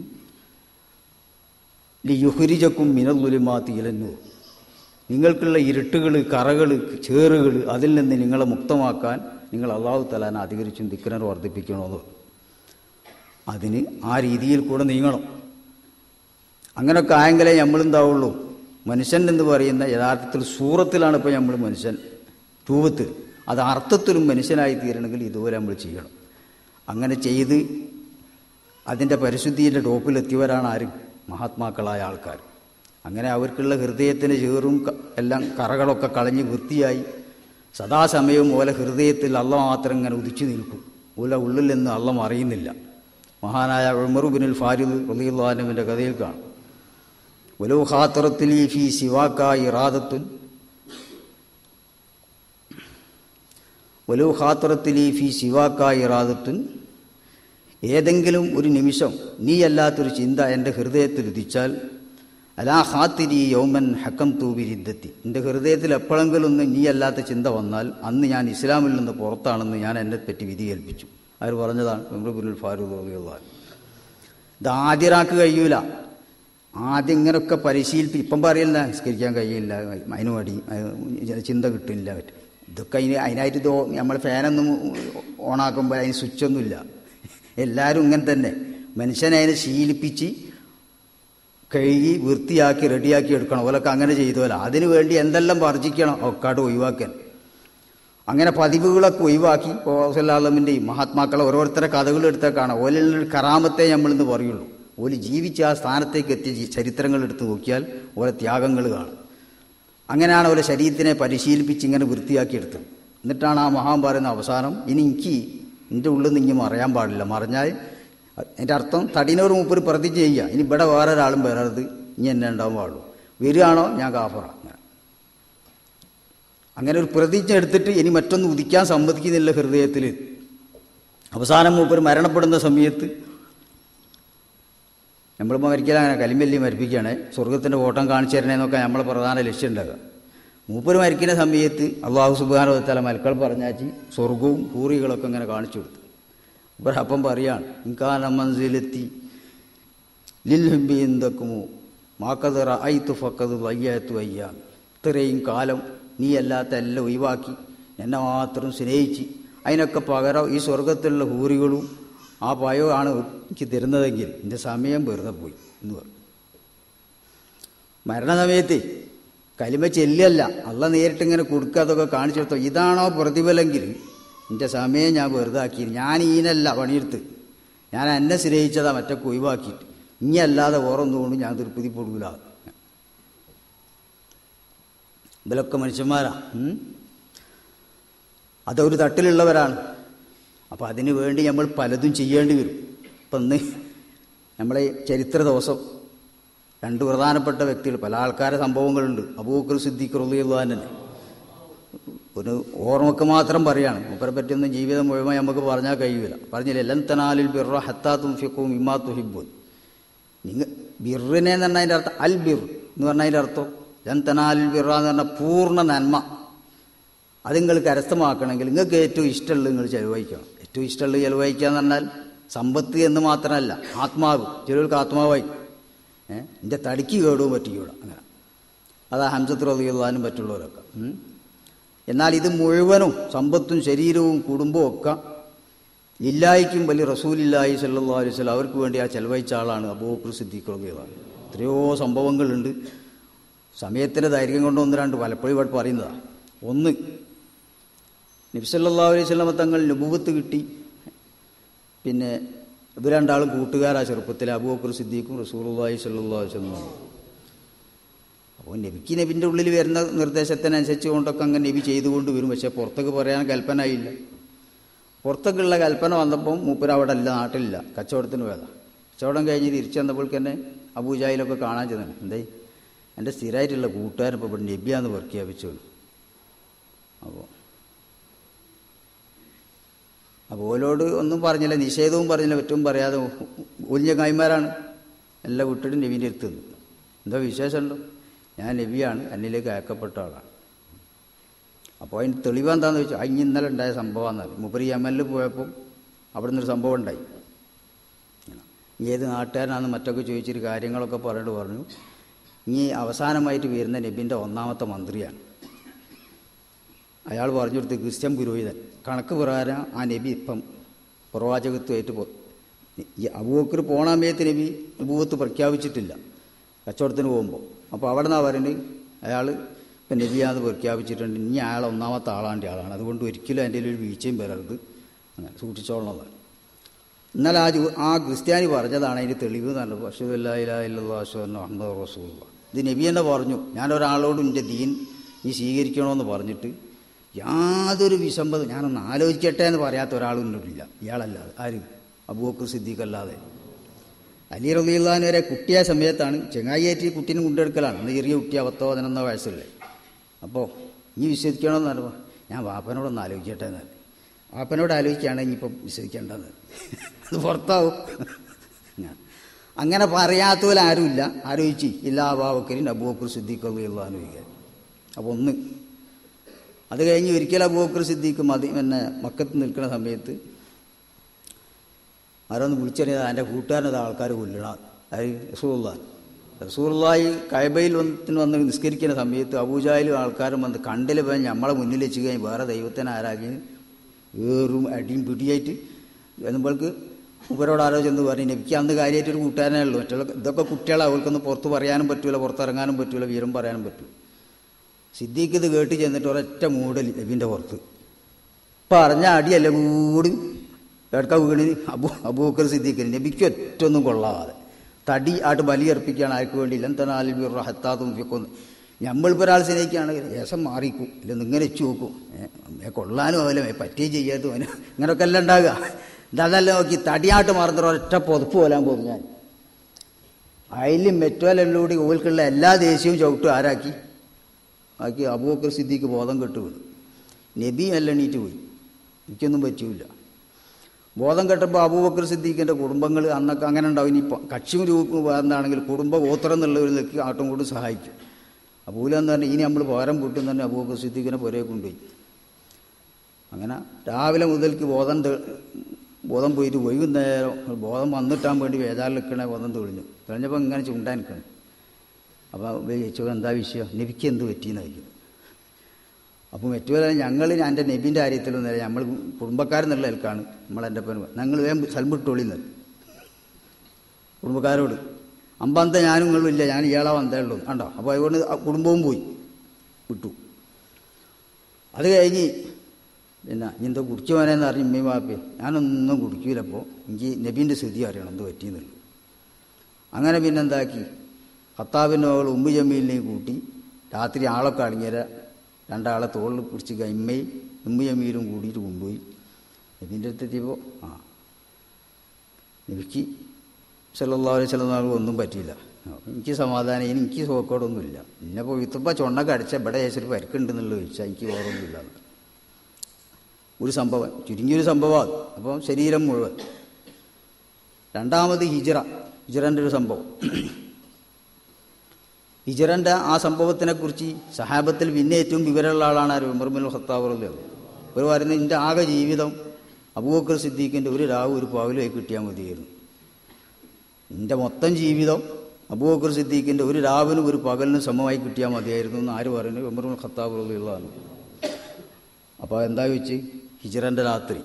ലി യുഹരിജക്കും മിനലുലിമാത്തി ഇലന്നു നിങ്ങൾക്കുള്ള ഇരുട്ടുകൾ കറകൾ ചേറുകൾ അതിൽ നിന്ന് നിങ്ങളെ മുക്തമാക്കാൻ നിങ്ങൾ അള്ളാഹു തലാനെ അധികരിച്ചും ദിക്കറിനെ വർദ്ധിപ്പിക്കണമെന്ന് അതിന് ആ രീതിയിൽ കൂടെ നീങ്ങണം അങ്ങനെയൊക്കെ ആയെങ്കിലേ നമ്മളെന്താവുള്ളൂ മനുഷ്യൻ എന്ന് പറയുന്ന യഥാർത്ഥത്തിൽ സൂറത്തിലാണ് ഇപ്പോൾ നമ്മൾ മനുഷ്യൻ രൂപത്തിൽ അത് അർത്ഥത്തിലും മനുഷ്യനായി തീരണമെങ്കിൽ ഇതുപോലെ നമ്മൾ ചെയ്യണം അങ്ങനെ ചെയ്ത് അതിൻ്റെ പരിശുദ്ധിയുടെ ടോപ്പിലെത്തിയവരാണ് ആരും മഹാത്മാക്കളായ ആൾക്കാർ അങ്ങനെ അവർക്കുള്ള ഹൃദയത്തിന് ചേറും ക- എല്ലാം കറകളൊക്കെ കളഞ്ഞ് വൃത്തിയായി സദാസമയവും ഓല ഹൃദയത്തിൽ അള്ള മാത്രം ഇങ്ങനെ ഉദിച്ചു നിൽക്കും ഓല ഉള്ളിൽ നിന്ന് അള്ളം അറിയുന്നില്ല മഹാനായ ഉമറുബിനുൽ ഫാരിദ് റലിയുള്ളാനുവിൻ്റെ കഥയിൽ കാണും ഒലു ഖാത്തറത്തിൽ ഫി സിവാക്ക ഇറാദത്തുൻ ഒലു ഖാത്തറത്തിൽ ഫി സിവാക്ക ഇറാദത്തുൻ ഏതെങ്കിലും ഒരു നിമിഷം നീ അല്ലാത്തൊരു ചിന്ത എൻ്റെ ഹൃദയത്തിൽ ഉദിച്ചാൽ അലാ ഖാത്തിരി യൗമൻ ഹക്കം തൂബിരിദ്ദത്തി എൻ്റെ ഹൃദയത്തിൽ എപ്പോഴെങ്കിലും ഒന്ന് നീ അല്ലാത്ത ചിന്ത വന്നാൽ അന്ന് ഞാൻ ഇസ്ലാമിൽ നിന്ന് പുറത്താണെന്ന് ഞാൻ എന്നെ പറ്റി വിധി കൽപ്പിച്ചു അവർ പറഞ്ഞതാണ് ഉമറുബുൽ ഫാറൂഖ് റളിയല്ലാഹു അൻഹു. ഇത് ആദ്യരാക്ക് കഴിയൂല ആദ്യം ഇങ്ങനെയൊക്കെ പരിശീലിപ്പി ഇപ്പം പറയില്ല നിസ്കരിക്കാൻ കഴിയില്ല അതിന് മടി അതിന് ചിന്ത കിട്ടില്ല പറ്റും ഇതൊക്കെ അതിന് അതിനായിട്ട് ഇതോ നമ്മൾ ഫാനൊന്നും ഓണാക്കുമ്പോൾ അതിന് സ്വിച്ചൊന്നുമില്ല എല്ലാവരും ഇങ്ങനെ തന്നെ മനുഷ്യനെ അതിനെ ശീലിപ്പിച്ച് കഴുകി വൃത്തിയാക്കി റെഡിയാക്കി എടുക്കണം ഓലൊക്കെ അങ്ങനെ ചെയ്തോല അതിനു വേണ്ടി എന്തെല്ലാം വർജിക്കണം ഒക്കാട് ഒഴിവാക്കാൻ അങ്ങനെ പതിവുകളൊക്കെ ഒഴിവാക്കി പോസല്ലാമിൻ്റെയും മഹാത്മാക്കളെ ഓരോരുത്തരെ കഥകൾ എടുത്താൽ കാണാം ഓലുള്ള കറാമത്തെ നമ്മളിന്ന് പറയുള്ളൂ ഓല് ജീവിച്ച് ആ സ്ഥാനത്തേക്ക് എത്തിയ ജി- ചരിത്രങ്ങൾ എടുത്ത് നോക്കിയാൽ ഓരോ ത്യാഗങ്ങൾ കാണും അങ്ങനെയാണ് ഓരോ ശരീരത്തിനെ പരിശീലിപ്പിച്ച് ഇങ്ങനെ വൃത്തിയാക്കിയെടുത്തത് എന്നിട്ടാണ് ആ മഹാൻ പറയുന്ന അവസാനം ഇനി എനിക്ക് എൻ്റെ ഉള്ളിൽ നിന്ന് ഇനി മറയാൻ പാടില്ല മറഞ്ഞാൽ എൻ്റെ അർത്ഥം തടിനോട് മുപ്പൊരു പ്രതിജ്ഞ ചെയ്യുക ഇനി ഇവിടെ വേറെ ഒരാളും വരരുത് ഇനി എന്നെ ഉണ്ടാവാൻ പാടുള്ളൂ വരികയാണോ ഞാൻ കാഫറ അങ്ങനെ അങ്ങനെ ഒരു പ്രതിജ്ഞ എടുത്തിട്ട് ഇനി മറ്റൊന്ന് ഉദിക്കാൻ സമ്മതിക്കുന്നില്ല ഹൃദയത്തിൽ അവസാനം മൂപ്പർ മരണപ്പെടുന്ന സമയത്ത് നമ്മളിപ്പോൾ മരിക്കല അങ്ങനെ കലിമ്പല്ലി മരിപ്പിക്കുകയാണ് സ്വർഗത്തിൻ്റെ ഓട്ടം കാണിച്ചു തരണേന്നൊക്കെ നമ്മളെ പ്രധാന ലക്ഷ്യം ഉണ്ടാകുക മൂപ്പർ മരിക്കുന്ന സമയത്ത് അള്ളാഹു സുബാനോത്തല മലക്കൾ പറഞ്ഞാച്ച് സ്വർഗവും പൂറികളൊക്കെ ഇങ്ങനെ കാണിച്ചു കൊടുത്തു മൂപ്പർ അപ്പം പറയാണ് ഇൻകാന മൻസിലെത്തി ലിൽ ഹുബി എന്തൊക്കുമോ മാക്കത് റഅയ്ത്തു ഫക്കത് വയ്യാത്തു വയ്യ ഇത്രയും കാലം നീ അല്ലാത്ത എല്ലാം ഒഴിവാക്കി എന്നെ മാത്രം സ്നേഹിച്ച് അതിനൊക്കെ പകരം ഈ സ്വർഗത്തിലുള്ള ഹൂറികളും ആ പയമാണ് എനിക്ക് തരുന്നതെങ്കിൽ എൻ്റെ സമയം വെറുതെ പോയി എന്ന് പറഞ്ഞു മരണസമയത്ത് കലിമ ചെല്ലല്ല അല്ല നേരിട്ട് ഇങ്ങനെ കൊടുക്കുക അതൊക്കെ കാണിച്ചു കൊടുത്തോ ഇതാണോ പ്രതിഫലെങ്കിൽ എൻ്റെ സമയം ഞാൻ വെറുതെ ആക്കി ഞാൻ ഈനല്ല പണിയെടുത്ത് ഞാൻ എന്നെ സ്നേഹിച്ചതാ മറ്റൊക്കെ ഒഴിവാക്കിയിട്ട് ഇനി അല്ലാതെ ഓറൊന്നുകൊണ്ട് ഞാൻ തൃപ്തിപ്പെടൂല ഇവരൊക്കെ മനുഷ്യന്മാരാ ഉം? അതൊരു തട്ടിലുള്ളവരാണ് അപ്പോൾ അതിനു വേണ്ടി നമ്മൾ പലതും ചെയ്യേണ്ടി വരും ഇപ്പം ഇന്ന് നമ്മളെ ചരിത്ര ദിവസം രണ്ട് പ്രധാനപ്പെട്ട വ്യക്തികൾ പല ആൾക്കാരെ സംഭവങ്ങളുണ്ട് അബൂക്കർ സിദ്ദീഖ് റളിയല്ലാഹു തന്നെ ഒരു ഓർമ്മക്ക് മാത്രം പറയാണ് മൂപ്പരെ പറ്റിയൊന്നും ജീവിതം മുഴുവൻ നമുക്ക് പറഞ്ഞാൽ കഴിയില്ല പറഞ്ഞില്ല എല്ലാം തനാലിൽ ബിറ ഹത്താത്തും ഫിക്കും ഇമാ തുഹിബുൻ നിങ്ങൾ ബിറിനെ എന്ന് പറഞ്ഞതിൻ്റെ അർത്ഥം അൽ ബിർ എന്ന് പറഞ്ഞതിൻ്റെ അർത്ഥം ലൻ തനാലിൽ ബിറ എന്ന് പറഞ്ഞാൽ പൂർണ്ണ നന്മ അത് നിങ്ങൾ കരസ്ഥമാക്കണമെങ്കിൽ നിങ്ങൾക്ക് ഏറ്റവും ഇഷ്ടമുള്ളത് നിങ്ങൾ ചെലവഴിക്കണം ഏറ്റവും ഇഷ്ടമുള്ളത് ചെലവഴിക്കുക എന്ന് പറഞ്ഞാൽ സമ്പത്ത് എന്ന് മാത്രമല്ല ആത്മാവ് ചിലർക്ക് ആത്മാവായി ഏഹ് എൻ്റെ തടിക്ക് കേടും പറ്റിക്കൂട അങ്ങനെ അതാ ഹംസത്ത് റതിയുള്ളതിനും പറ്റുള്ളവരൊക്കെ ഉം. എന്നാൽ ഇത് മുഴുവനും സമ്പത്തും ശരീരവും കുടുംബവും ഒക്കെ ഇല്ലായിക്കും വലിയ റസൂലില്ലായി സല്ലാ അലൈഹി സ്വലം അവർക്ക് വേണ്ടി ആ ചെലവഴിച്ച ആളാണ് അബൂബക്കർ സിദ്ദീഖ് റളിയല്ലാഹു എത്രയോ സംഭവങ്ങളുണ്ട് സമയത്തിൻ്റെ ദൈർഘ്യം കൊണ്ട് ഒന്ന് രണ്ട് പലപ്പോഴും ഇവിടെ പറയുന്നതാണ് ഒന്ന് നബ്സല്ലാ അലൈഹി സ്വലമ തങ്ങൾ നുബുവത്ത് കിട്ടി പിന്നെ ഇവർ രണ്ടാളും കൂട്ടുകാരാ ചെറുപ്പത്തിൽ അബൂബക്കർ സിദ്ദീഖും റസൂലുള്ളാഹി സ്വല്ലല്ലാഹു അലൈഹി വസല്ലം അപ്പോൾ നബിക്ക് നബിൻ്റെ ഉള്ളിൽ വരുന്ന നിർദ്ദേശത്തിനനുസരിച്ച് കൊണ്ടൊക്കെ അങ്ങനെ നബി ചെയ്തുകൊണ്ട് വരും പക്ഷേ പുറത്തേക്ക് പറയാൻ കൽപ്പന ആയില്ല പുറത്തേക്കുള്ള കൽപ്പന വന്നപ്പം മൂപ്പര് അവിടെ അല്ല നാട്ടിലില്ല കച്ചവടത്തിന് പോയതാ കച്ചവടം കഴിഞ്ഞ് തിരിച്ചു വന്നപ്പോൾക്ക് തന്നെ അബൂജാഹിലൊക്കെ കാണാൻ ചെന്നാണ് എന്തേ എൻ്റെ സ്ഥിരമായിട്ടുള്ള കൂട്ടുകാരൻ ഇപ്പോൾ ഇവിടെ നബിയാന്ന് പ്രഖ്യാപിച്ചോളൂ അപ്പോൾ അപ്പോൾ ഓലോട് ഒന്നും പറഞ്ഞില്ല നിഷേധവും പറഞ്ഞില്ല പറ്റും പറയാതെ ഒലിഞ്ഞ കായ്മാരാണ് എല്ലാം വിട്ടിട്ട് നബീൻ്റെ അടുത്തുന്നു എന്താ വിശേഷമുണ്ടോ ഞാൻ നബിയാണ് എന്നിലേക്ക് അയക്കപ്പെട്ട ആളാണ് അപ്പോൾ അതിന് തെളിവ് എന്താണെന്ന് വെച്ചാൽ അഞ്ഞ് ഇന്നലെ ഉണ്ടായ സംഭവമാണെന്ന് മുപ്പരി യമനിൽ പോയപ്പോൾ അവിടെ നിന്നൊരു സംഭവം ഉണ്ടായി ഇനി ഏത് നാട്ടുകാരനാണെന്ന് മറ്റൊക്കെ ചോദിച്ചിട്ട് കാര്യങ്ങളൊക്കെ പറഞ്ഞിട്ട് പറഞ്ഞു ഇനി അവസാനമായിട്ട് വരുന്ന നബിൻ്റെ ഒന്നാമത്തെ മന്ത്രിയാണ് അയാൾ പറഞ്ഞു കൊടുത്ത് ക്രിസ്ത്യൻ പുരോഹിതൻ കണക്ക് പ്രകാരം ആ നബി ഇപ്പം പ്രവാചകത്വമായിട്ട് പോ ഈ അബൂബക്കർ പോണ സമയത്ത് നബി അബൂബത്ത് പ്രഖ്യാപിച്ചിട്ടില്ല കച്ചവടത്തിന് പോകുമ്പോൾ അപ്പോൾ അവിടെ നിന്നാണ് പറയുന്നത് അയാൾ ഇപ്പം നബിയാന്ന് പ്രഖ്യാപിച്ചിട്ടുണ്ട് ഇനി അയാൾ ഒന്നാമത്തെ ആളാൻ്റെ ആളാണ് അതുകൊണ്ട് ഒരിക്കലും എൻ്റെ ഒരു വീഴ്ചയും വരരുത് അങ്ങനെ സൂക്ഷിച്ചോളണതാണ് എന്നാൽ ആ ജു- ആ ക്രിസ്ത്യാനി പറഞ്ഞതാണ് അതിന് തെളിവ് നല്ല അഷുല്ലാഹില്ലാ അഹമ്മദ് റസൂള്ള ഇത് നബി തന്നെ പറഞ്ഞു ഞാൻ ഒരാളോട് എൻ്റെ ദീൻ നീ സ്വീകരിക്കണമെന്ന് പറഞ്ഞിട്ട് യാതൊരു വിസമ്മത ഞാനൊന്ന് ആലോചിക്കട്ടെ എന്ന് പറയാത്ത ഒരാളും ഇല്ല ഇയാളല്ലാതെ ആര് അബൂബക്കർ സിദ്ദീഖ് അല്ലാതെ അലി റബിയുള്ളഹാൻ വരെ കുട്ടിയായ സമയത്താണ് ചെങ്ങായിയായിട്ട് ഈ കുട്ടീനെ കൊണ്ടെടുക്കലാണ് അന്ന് ചെറിയ കുട്ടി പത്തോ പതിനൊന്നോ വയസ്സല്ലേ അപ്പോൾ നീ വിശ്വസിക്കണമെന്ന് പറയുമ്പോൾ ഞാൻ വാപ്പനോടൊന്ന് ആലോചിക്കട്ടെ എന്ന് വാപ്പനോട് ആലോചിക്കുകയാണെങ്കിൽ ഇനിയിപ്പം വിശ്വസിക്കേണ്ടത് അത് പുറത്താവും ഞാൻ അങ്ങനെ പറയാത്തവരെ ആരുമില്ല ആലോചിച്ച് ഇല്ലാ അബാബക്കരിൻ അബൂബക്കർ സിദ്ദീഖ് റളിയല്ലാഹു അൻഹു അപ്പോൾ ഒന്ന് അത് കഴിഞ്ഞ് ഒരിക്കൽ അബൂബക്കർ സിദ്ദീഖ് മതി പിന്നെ മക്കത്ത് നിൽക്കുന്ന സമയത്ത് ആരൊന്ന് വിളിച്ചറിയാതെ എൻ്റെ കൂട്ടുകാരനത് ആൾക്കാർ കൊല്ലണം അത് റസൂള്ളാൻ റസൂള്ളായി കൈബയിൽ വന്ന് വന്ന് നിസ്കരിക്കുന്ന സമയത്ത് അബൂജായാലും ആൾക്കാരും വന്ന് കണ്ടിൽ പോയി നമ്മളെ മുന്നിൽ വെച്ച് കഴിഞ്ഞ് വേറെ ദൈവത്തിനെ ആരാക്കി ഏറും അടിയും പിടിയായിട്ട് എന്നുമ്പോൾക്ക് ഇവരോട് ആലോചന പറഞ്ഞു എനിക്ക് അന്ന് കാര്യമായിട്ട് ഒരു കൂട്ടുകാരനേ ഉള്ളൂ മറ്റുള്ള ഇതൊക്കെ കുട്ടികളെ അവർക്കൊന്ന് പുറത്ത് പറയാനും പറ്റൂല പുറത്തിറങ്ങാനും പറ്റൂല വീരം പറയാനും പറ്റൂ സിദ്ദീഖ് ഇത് കേട്ട് ചെന്നിട്ട് ഒരൊറ്റ മൂടൽ നബീൻ്റെ പുറത്ത് പറഞ്ഞ അടിയല്ല കൂടി കേൾക്കാൻ വീണ് അബു അബൂക്കർ സിദ്ദീഖിന് നബിക്ക് ഒറ്റൊന്നും കൊള്ളാതെ തടി ആയിട്ട് ബലിയർപ്പിക്കുകയാണ് ആർക്ക് വേണ്ടിയില്ല എന്താണ് ഹത്താത്തും ഫിക്കൊന്ന് നമ്മളിപ്പോൾ ഒരാൾ സ്നേഹിക്കുകയാണ് രസം മാറിക്കും ഇല്ല ഇങ്ങനെ വെച്ച് നോക്കും ഏ കൊള്ളാനും ആവില്ല പറ്റുകയും ചെയ്യാത്തും അവന് ഇങ്ങനെയൊക്കെ എല്ലാം ഉണ്ടാകുക ഇതല്ല നോക്കി തടിയായിട്ട് മാറുന്ന ഒരൊറ്റ പൊതുപ്പ് പോലാൻ പോകും ഞാൻ അതിലും മെറ്റോലെല്ലാം കൂടി ഓൽക്കുള്ള എല്ലാ ദേശീയവും ചവിട്ടും ആരാക്കി ആക്കി അബൂബക്കർ സിദ്ദീഖ് ബോധം കെട്ടു വീണു നബി എല്ലാം എണീറ്റ് പോയി എനിക്കൊന്നും പറ്റൂല ബോധം കെട്ടപ്പോൾ അബൂബക്കർ സിദ്ദീഖിൻ്റെ കുടുംബങ്ങൾ അന്നൊക്കെ അങ്ങനെ ഉണ്ടാവും ഇനി ഇപ്പം കക്ഷി രൂപ എന്താണെങ്കിൽ കുടുംബ ഗോത്രം എന്നുള്ളവർ നിൽക്കി ആട്ടും കൂടി സഹായിക്കും അബൂല എന്ന് പറഞ്ഞാൽ ഇനി നമ്മൾ പകരം കൂട്ടും തന്നെ അബൂബക്കർ സിദ്ദീഖിനെ പുരയെ കൊണ്ടുപോയി അങ്ങനെ രാവിലെ മുതൽക്ക് ബോധം തെ- ബോധം പോയിട്ട് വൈകുന്നേരം ബോധം വന്നിട്ടാൻ വേണ്ടി വേദാറിൽ നിൽക്കണേ ബോധം തെളിഞ്ഞു തെളിഞ്ഞപ്പോൾ ഇങ്ങനെ ചുണ്ടാൻ നിൽക്കണം അപ്പോൾ ചോദിച്ചു എന്താ വിഷയം നബിക്ക് എന്ത് പറ്റിയെന്നായിരിക്കും അപ്പം മറ്റുപോലെ ഞങ്ങൾ എൻ്റെ നബീൻ്റെ കാര്യത്തിലൊന്നും നമ്മൾ കുടുംബക്കാരെന്നുള്ള നിലക്കാണ് നമ്മളെൻ്റെ പേര് ഞങ്ങൾ വേഗം സൽമിട്ടോളിന്ന് കുടുംബക്കാരോട് അമ്പന്ത ഞാനും നിങ്ങളും ഇല്ല ഞാൻ ഇയാളെ വന്നേ ഉള്ളൂ കണ്ടോ അപ്പോൾ അതുകൊണ്ട് ആ കുടുംബവും പോയി വിട്ടു അത് കഴിഞ്ഞ് പിന്നെ ഇനി എന്തോ കുടിച്ചു പോകാനെന്ന് പറഞ്ഞ് ഉമ്മയും വാപ്പേ ഞാനൊന്നും കുടിക്കൂലപ്പോൾ എനിക്ക് നബീൻ്റെ സ്ഥിതി അറിയണം എന്ത് പറ്റിയെന്നുള്ളൂ അങ്ങനെ പിന്നെ എന്താക്കി ഖത്താബിൻ്റെ മകൾ ഉമ്മു ജമീലിനെയും കൂട്ടി രാത്രി ആളൊക്കെ അടങ്ങിയ രണ്ടാളെ തോളിൽ പിടിച്ച് കൈമ്മയും ഉമ്മു ജമീലും കൂടിയിട്ട് കൊണ്ടുപോയി നബീൻ്റെ അടുത്ത് എത്തിയപ്പോൾ ആ എനിക്ക് ചിലല്ലാവരും ചില നാൾ ഒന്നും പറ്റിയില്ല അപ്പോൾ എനിക്ക് സമാധാനം ഇനി എനിക്ക് സോക്കോടൊന്നുമില്ല എന്നെ പോയിത്തപ്പോൾ ചൊണ്ണൊക്കെ അടിച്ച ഇവിടെ ഏശ്വരി പരിക്കുണ്ടെന്നുള്ളത് ചോദിച്ചാൽ എനിക്ക് ഓർമ്മയില്ല ഒരു സംഭവം ചുരുങ്ങിയൊരു സംഭവം അപ്പം ശരീരം മുഴുവൻ രണ്ടാമത് ഹിജറ ഹിജറൻ്റെ ഒരു സംഭവം ഹിജറൻ്റെ ആ സംഭവത്തിനെക്കുറിച്ച് സഹാബത്തിൽ പിന്നെ ഏറ്റവും വിവരമുള്ള ആളാണ് ആര് ഉമർമുൽ ഖത്താബുറല്ലോ ഒരു പറയുന്നത് എൻ്റെ ആകെ ജീവിതം അബൂബക്കർ സിദ്ദീഖിൻ്റെ ഒരു രാവ് ഒരു പകലുമായി കിട്ടിയാൽ മതിയായിരുന്നു എൻ്റെ മൊത്തം ജീവിതം അബൂബക്കർ സിദ്ദീഖിൻ്റെ ഒരു രാവിനും ഒരു പകലിനും സമമായി കിട്ടിയാൽ മതിയായിരുന്നു എന്ന് ആര് പറയുന്നത് ഉമർമുൽ ഖത്താബുറയുള്ളതാണ് അപ്പോൾ എന്താ ചോദിച്ച് ഹിജറൻ്റെ രാത്രി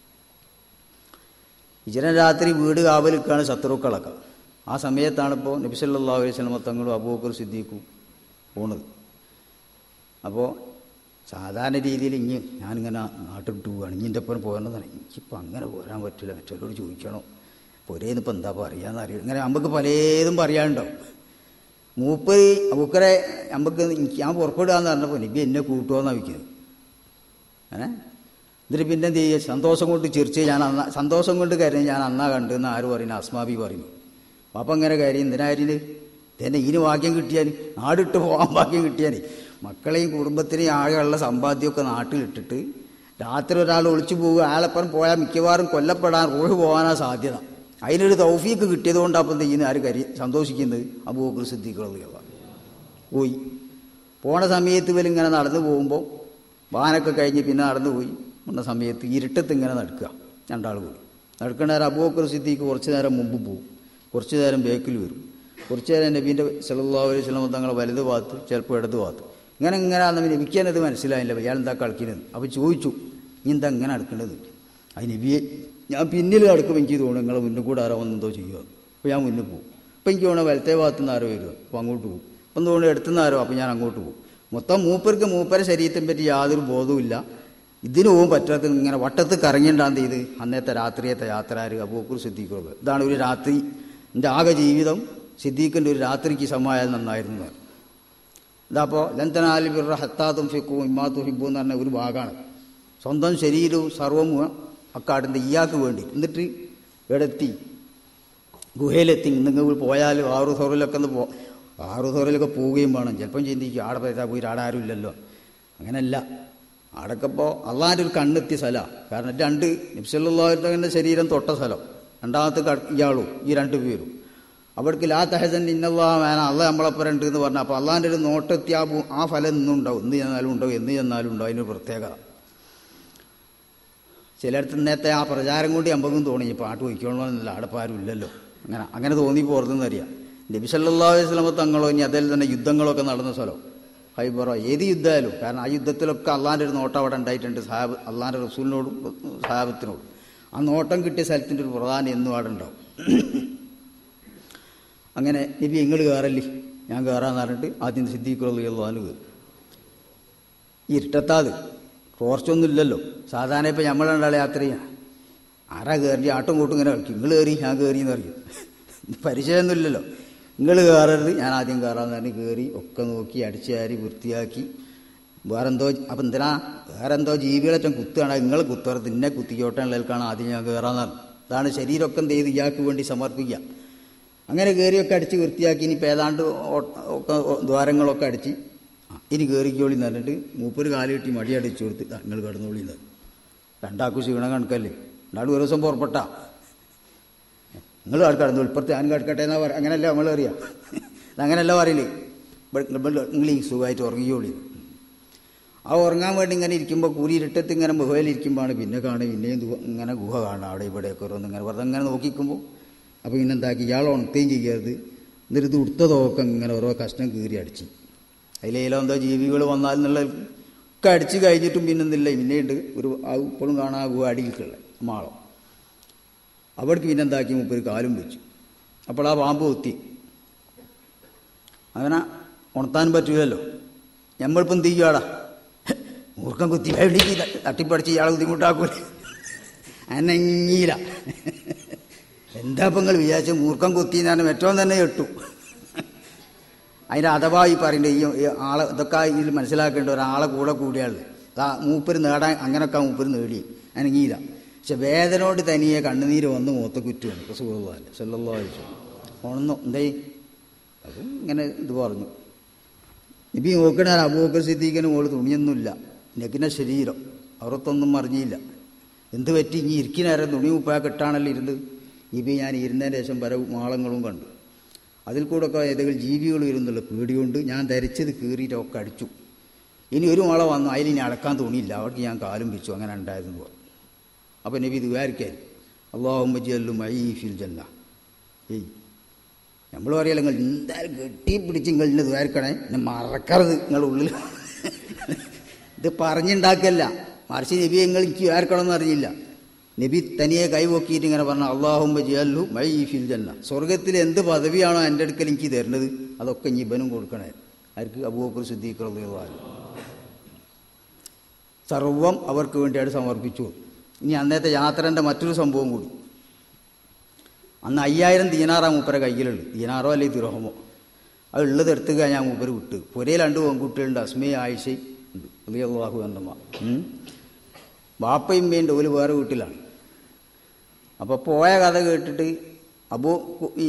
ഹിജറൻ രാത്രി വീട് കാവലിക്കാണ് ശത്രുക്കളൊക്കെ ആ സമയത്താണിപ്പോൾ നബിസല്ലാ അലൈഹി സ്വലമ തങ്ങളും അബൂബക്കർ സിദ്ദീഖും പോണത് അപ്പോൾ സാധാരണ രീതിയിൽ ഇനി ഞാനിങ്ങനെ നാട്ടിൽ വിട്ട് പോവുകയാണ് ഇനി എൻ്റെ ഒപ്പം പോകണമെന്നാണ് എനിക്കിപ്പോൾ അങ്ങനെ പോരാൻ പറ്റില്ല മറ്റുള്ളവരോട് ചോദിക്കണോ പൊരേന്നിപ്പോൾ എന്താ പറയാന്ന് അറിയാം ഇങ്ങനെ നമുക്ക് പലതും പറയാനുണ്ടാവും മൂപ്പര് അബൂക്കറെ നമുക്ക് എനിക്ക് ഞാൻ പുറപ്പെടുക എന്ന് പറഞ്ഞപ്പോൾ നബി എന്നെ കൂട്ടുമോന്നാണ് വിൽക്കുന്നത് ഏ എന്നിട്ട് പിന്നെ എന്ത് ചെയ്യുക സന്തോഷം കൊണ്ട് ചിരിച്ച് ഞാൻ അന്ന സന്തോഷം കൊണ്ട് കരഞ്ഞ് ഞാൻ അന്നാ കണ്ടെന്ന് ആര് പറയുന്നു അസ്മാബി പറയുന്നു അപ്പം അങ്ങനെ കാര്യം എന്തിനായിരുന്നു തന്നെ ഇതിന് ഭാഗ്യം കിട്ടിയാൽ നാടിട്ട് പോകാൻ ഭാഗ്യം കിട്ടിയാൽ മക്കളെയും കുടുംബത്തിനെയും ആകെയുള്ള സമ്പാദ്യമൊക്കെ നാട്ടിലിട്ടിട്ട് രാത്രി ഒരാൾ ഒളിച്ചു പോവുക അയാളെപ്പം പോയാൽ മിക്കവാറും കൊല്ലപ്പെടാൻ റോഹ് പോകാനാ സാധ്യത അതിനൊരു തൗഫീക്ക് കിട്ടിയത് കൊണ്ട് അപ്പം എന്ത് ചെയ്യുന്നത് ആര് കരി സന്തോഷിക്കുന്നത് അബൂബക്കർ സിദ്ദീഖുള്ള പോയി പോണ സമയത്ത് ഇവരിങ്ങനെ നടന്നു പോകുമ്പോൾ വാനൊക്കെ കഴിഞ്ഞ് പിന്നെ നടന്നു പോയി വന്ന സമയത്ത് ഇരുട്ടത്ത് ഇങ്ങനെ നടക്കുക രണ്ടാൾ പോയി നടക്കണ നേരം അബൂബക്കർ സിദ്ദീഖ് കുറച്ച് നേരം മുമ്പ് പോകും കുറച്ച് നേരം ബേക്കിൽ വരും കുറച്ച് നേരം നബീൻ്റെ സല്ലല്ലാഹു അലൈഹി വസല്ലം തങ്ങളെ വലത് ഭാഗത്ത് ചിലപ്പോൾ ഇടത് ഭാഗത്ത് ഇങ്ങനെ ഇങ്ങനെ ആണെന്ന് നബിക്കാനത് മനസ്സിലായില്ല ഇയാൾ എന്താ കളിക്കുന്നത് അപ്പോൾ ചോദിച്ചു നീ എന്താ ഇങ്ങനെ നടക്കേണ്ടത് അത് നബിയെ ഞാൻ പിന്നിൽ നടക്കും എനിക്ക് തോന്നുന്നു നിങ്ങളെ മുന്നിൽ കൂടെ ആരോ വന്നെന്തോ ചെയ്യുക അപ്പോൾ ഞാൻ മുന്നിൽ പോകും അപ്പോൾ എനിക്ക് തോന്നുന്നു വലത്തെ ഭാഗത്ത് നിന്ന് ആരോ വരിക അപ്പോൾ അങ്ങോട്ട് പോകും അപ്പം തോന്നുന്നു എടുത്തുനിന്ന് ആരോ അപ്പോൾ ഞാൻ അങ്ങോട്ട് പോകും മൊത്തം മൂപ്പർക്ക് മൂപ്പരെ ശരീരത്തെ പറ്റി യാതൊരു ബോധവുമില്ല ഇതിന് പോകും പറ്റാത്ത ഇങ്ങനെ വട്ടത്ത് കറങ്ങിണ്ടാന്ത് ചെയ്ത് അന്നത്തെ രാത്രിയത്തെ യാത്രക്കാർ അബൂക്കൂർ സിദ്ദീഖുള്ളത് ഇതാണ് ഒരു രാത്രി എൻ്റെ ആകെ ജീവിതം സിദ്ദീഖിൻ്റെ ഒരു രാത്രിക്ക് സമായാൽ നന്നായിരുന്നു ഇതപ്പോൾ ലന്തനാലി ബിറ ഹത്താത്തും ഫിക്കും ഇമ്മാത്തും ഹിബു എന്ന് പറഞ്ഞ ഒരു ഭാഗമാണ് സ്വന്തം ശരീരവും സർവവും അക്കാടിൻ്റെ ഇയാൾക്ക് വേണ്ടി എന്നിട്ട് എടെത്തി ഗുഹയിലെത്തി നിങ്ങൾ പോയാൽ ആറു സോറിലൊക്കെ ഒന്ന് പോ ആറു സോറിലൊക്കെ പോവുകയും വേണം ചിലപ്പം ചിന്തിക്കും ആടെ പോയാൽ പോയി ആടെ ആരും ഇല്ലല്ലോ അങ്ങനെയല്ല ആടൊക്കെ ഇപ്പോൾ അള്ളാൻ്റെ ഒരു കണ്ണെത്തിയ സ്ഥലമാണ് കാരണം രണ്ട് നിബ്സല്ലാത്തവൻ്റെ ശരീരം തൊട്ട സ്ഥലം രണ്ടാമത്തെ ക- ഇയാളും ഈ രണ്ട് പേരും അവിടേക്ക് ലാ തഹസൻ ഇന്നല്ലാ വേന അള്ള നമ്മളപ്പം ഉണ്ട് എന്ന് പറഞ്ഞാൽ അപ്പോൾ അള്ളാൻ്റെ ഒരു നോട്ടെത്തി ആ ഭൂ- ആ ഫലം ഇന്നും ഉണ്ടാവും എന്ന് ചെന്നാലും ഉണ്ടാവും എന്ന് ചെന്നാലും ഉണ്ടാവും അതിനൊരു പ്രത്യേകത ചിലയിടത്ത് ഇന്നത്തെ ആ പ്രചാരം കൊണ്ട് അമ്പതും തോന്നി ഈ പാട്ട് വയ്ക്കണമെന്നില്ല അവിടെ ഇപ്പോൾ ആരും ഇല്ലല്ലോ അങ്ങനെ അങ്ങനെ തോന്നി പോർന്നെന്നറിയാം നബി സല്ലല്ലാഹു അലൈഹി വസല്ലമ തങ്ങളോ ഇനി അതിൽ തന്നെ യുദ്ധങ്ങളൊക്കെ നടന്ന സ്ഥലം ഹൈബറോ ഏത് യുദ്ധമായാലും കാരണം ആ യുദ്ധത്തിലൊക്കെ അള്ളാൻ്റെ ഒരു നോട്ടം അവിടെ ഉണ്ടായിട്ടുണ്ട് സാഹബ് അള്ളാൻ്റെ റസൂലിനോടും സാഹബത്തിനോടും ആ നോട്ടം കിട്ടിയ സ്ഥലത്തിൻ്റെ ഒരു പ്രധാനം എന്നും അവിടെ ഉണ്ടാവും അങ്ങനെ നബി നിങ്ങൾ കയറല്ലേ ഞാൻ കയറാന്ന് പറഞ്ഞിട്ട് ആദ്യം സിദ്ദീഖുള്ള കയറി ഇരുട്ടത്താത് ടോർച്ചൊന്നും ഇല്ലല്ലോ സാധാരണ ഇപ്പം നമ്മൾ രണ്ടാളെ യാത്ര ചെയ്യാം ആരാ കയറി ആട്ടും കൂട്ടും ഇങ്ങനെ കളിക്കും നിങ്ങൾ കയറി ഞാൻ കയറി എന്ന് പറയും പരിചയമൊന്നും ഇല്ലല്ലോ നിങ്ങൾ കയറരുത് ഞാൻ ആദ്യം കയറാന്ന് പറഞ്ഞ് കയറി ഒക്കെ നോക്കി അടിച്ചുകാരി വൃത്തിയാക്കി വേറെന്തോ അപ്പം എന്തിനാ വേറെന്തോ ജീവികളറ്റം കുത്തുകയാണ് നിങ്ങൾ കുത്തറത്ത് ഇന്നെ കുത്തിക്കോട്ടെ ഉള്ളതിൽക്കാണ് ആദ്യം ഞാൻ കയറാന്ന് പറഞ്ഞു അതാണ് ശരീരമൊക്കെ എന്ത് ചെയ്ത് ഇയാൾക്ക് വേണ്ടി സമർപ്പിക്കുക അങ്ങനെ കയറിയൊക്കെ അടിച്ച് വൃത്തിയാക്കി ഇനിയിപ്പോൾ ഏതാണ്ട് ഓ- ഒക്കെ ദ്വാരങ്ങളൊക്കെ അടിച്ച് ആ, ഇനി കയറിക്കോളി എന്ന് പറഞ്ഞിട്ട് മൂപ്പര് കാല് കെട്ടി മടി അടിച്ചു കൊടുത്ത് നിങ്ങൾ കിടന്നോളി എന്ന് രണ്ടാക്കും ക്ഷീണം കണക്കല്ലേ രണ്ടാളും ഒരു ദിവസം പുറപ്പെട്ട നിങ്ങൾ കടന്നു ഇപ്പുറത്ത് ഞാൻ കിടക്കട്ടെ എന്നാ പറയുക അങ്ങനെയല്ല നമ്മൾ അറിയാം അങ്ങനെയല്ല പറയില്ലേ നിങ്ങൾ ഈ സുഖമായിട്ട് ഉറങ്ങിയോളി ആ ഉറങ്ങാൻ വേണ്ടി ഇങ്ങനെ ഇരിക്കുമ്പോൾ കൂരി ഇരുട്ടത്ത് ഇങ്ങനെ ഗുഹയിലിരിക്കുമ്പോഴാണ് പിന്നെ കാണും പിന്നെയും ഗുഹ ഇങ്ങനെ ഗുഹ കാണാം അവിടെ ഇവിടെയൊക്കെ ഓരോന്ന് ഇങ്ങനെ വെറുതെ ഇങ്ങനെ നോക്കിക്കുമ്പോൾ അപ്പോൾ പിന്നെ എന്താക്കി ഇയാൾ ഉണർത്തുകയും ചെയ്യരുത് എന്നിട്ട് ഇത് ഉടുത്തതൊക്കെ ഇങ്ങനെ ഓരോ കഷ്ണം കീറി അടിച്ച് അതിലേലോ എന്തോ ജീവികൾ വന്നാൽ എന്നുള്ള ഒക്കെ അടിച്ച് കഴിഞ്ഞിട്ടും പിന്നെന്തില്ല പിന്നെയുണ്ട് ഒരു ആ ഇപ്പോഴും കാണാൻ ആ ഗുഹ അടിയിലേക്കുള്ള മാളം അവിടേക്ക് പിന്നെ എന്താക്കി മുപ്പൊരു കാലും വെച്ചു അപ്പോൾ ആ പാമ്പ് കുത്തി അങ്ങനെ ഉണർത്താനും പറ്റൂലല്ലോ നമ്മളിപ്പം എന്ത് ചെയ്യുവാടാ മൂർക്കം കുത്തി വേണ്ടിക്ക് തട്ടിപ്പടിച്ച് ഇയാളെ ബുദ്ധിമുട്ടാക്കൂലേ അനങ്ങീല എന്താ ഇപ്പം നിങ്ങൾ വിചാരിച്ച മൂർക്കം കുത്തി എന്നാണ് മറ്റോൻ തന്നെ എട്ടു അതിൻ്റെ അഥവാ ഈ പറയണ്ടേ ഈ ഈ ആളെ ഇതൊക്കെ ഇതിൽ മനസ്സിലാക്കേണ്ട ഒരാളെ കൂടെ കൂടിയാൾ ആ മൂപ്പര് നേടാൻ അങ്ങനെയൊക്കെ ആ മൂപ്പര് നേടി അനങ്ങിയില്ല പക്ഷെ വേദനയോട് തനിയെ കണ്ണുനീര് വന്ന് മൂത്ത കുറ്റുമാണ് ഇപ്പോൾ സുഖമല്ല സെല്ലോ അയച്ചു ഉണന്നു എന്തേ അതും ഇങ്ങനെ ഇത് പറഞ്ഞു ഇപ്പം ഈ നോക്കണ അബൂബക്കർ സിദ്ദീഖിന് മോള് തുണിയൊന്നുമില്ല നെക്കിന ശരീരം അവർക്കൊന്നും അറിഞ്ഞില്ല എന്ത് പറ്റി ഇനി ഇരിക്കുന്നേരം തുണി ഉപ്പാ കെട്ടാണല്ലോ ഇരുന്ന് ഇപ്പം ഞാൻ ഇരുന്നതിന് ശേഷം പല മാളങ്ങളും കണ്ടു അതിൽ കൂടെ ഒക്കെ ഏതെങ്കിലും ജീവികൾ വരുന്നുള്ള പേടികൊണ്ട് ഞാൻ ധരിച്ചത് കീറിയിട്ടൊക്കെ അടിച്ചു ഇനി ഒരു മള വന്നു അതിൽ ഇനി അടക്കാൻ തുണിയില്ല അവർക്ക് ഞാൻ കാലും വെച്ചു അങ്ങനെ ഉണ്ടായിരുന്നു പറഞ്ഞു അപ്പോൾ നബി ഇത് വിചാരിക്കാൻ അള്ളാഹുമ്മജിയല്ലും ഐ ഫിൽ ജന്ന ഏയ് നമ്മൾ പറയല്ലോ നിങ്ങൾ എന്തായാലും കെട്ടി പിടിച്ച് നിങ്ങൾ ഇന്നെ ദ്വാരക്കണേ എന്നെ മറക്കരുത് നിങ്ങളുടെ ഉള്ളിൽ ഇത് പറഞ്ഞുണ്ടാക്കല്ല മറിച്ച് നബി നിങ്ങൾ എനിക്ക് ദ്വാരക്കണം എന്ന് അറിയില്ല നബി തനിയെ കൈവോക്കിയിട്ട് ഇങ്ങനെ പറഞ്ഞു അള്ളാഹുമ്പ ജിയല്ലു മൈ ഫിൽ ജന്ന സ്വർഗത്തിൽ എന്ത് പദവിയാണോ എൻ്റെ അടുക്കൽ എനിക്ക് തരുന്നത് അതൊക്കെ ഇനി ഇബനും കൊടുക്കണേ ആർക്ക് അബൂബക്കർ സിദ്ദീഖുള്ള സർവം അവർക്ക് വേണ്ടിയായിട്ട് സമർപ്പിച്ചു ഇനി അന്നത്തെ യാത്രൻ്റെ മറ്റൊരു സംഭവം കൂടി അന്ന് അയ്യായിരം ദീനാറാ മൂപ്പരെ കയ്യിലുള്ളു ദീനാറോ അല്ലെങ്കിൽ തിരോഹമോ അത് ഉള്ളത് എടുത്തു കഴിഞ്ഞാൽ മൂപ്പര് വിട്ട് പുരയിൽ രണ്ട് പെൺകുട്ടികളുണ്ട് അസ്മയും ആയിഷയും ഉണ്ട് അലിയാഹു എന്നമ്മ ബാപ്പയും വേണ്ട ഒരു വേറെ വീട്ടിലാണ് അപ്പോൾ പോയ കഥ കേട്ടിട്ട് അബൂ ഈ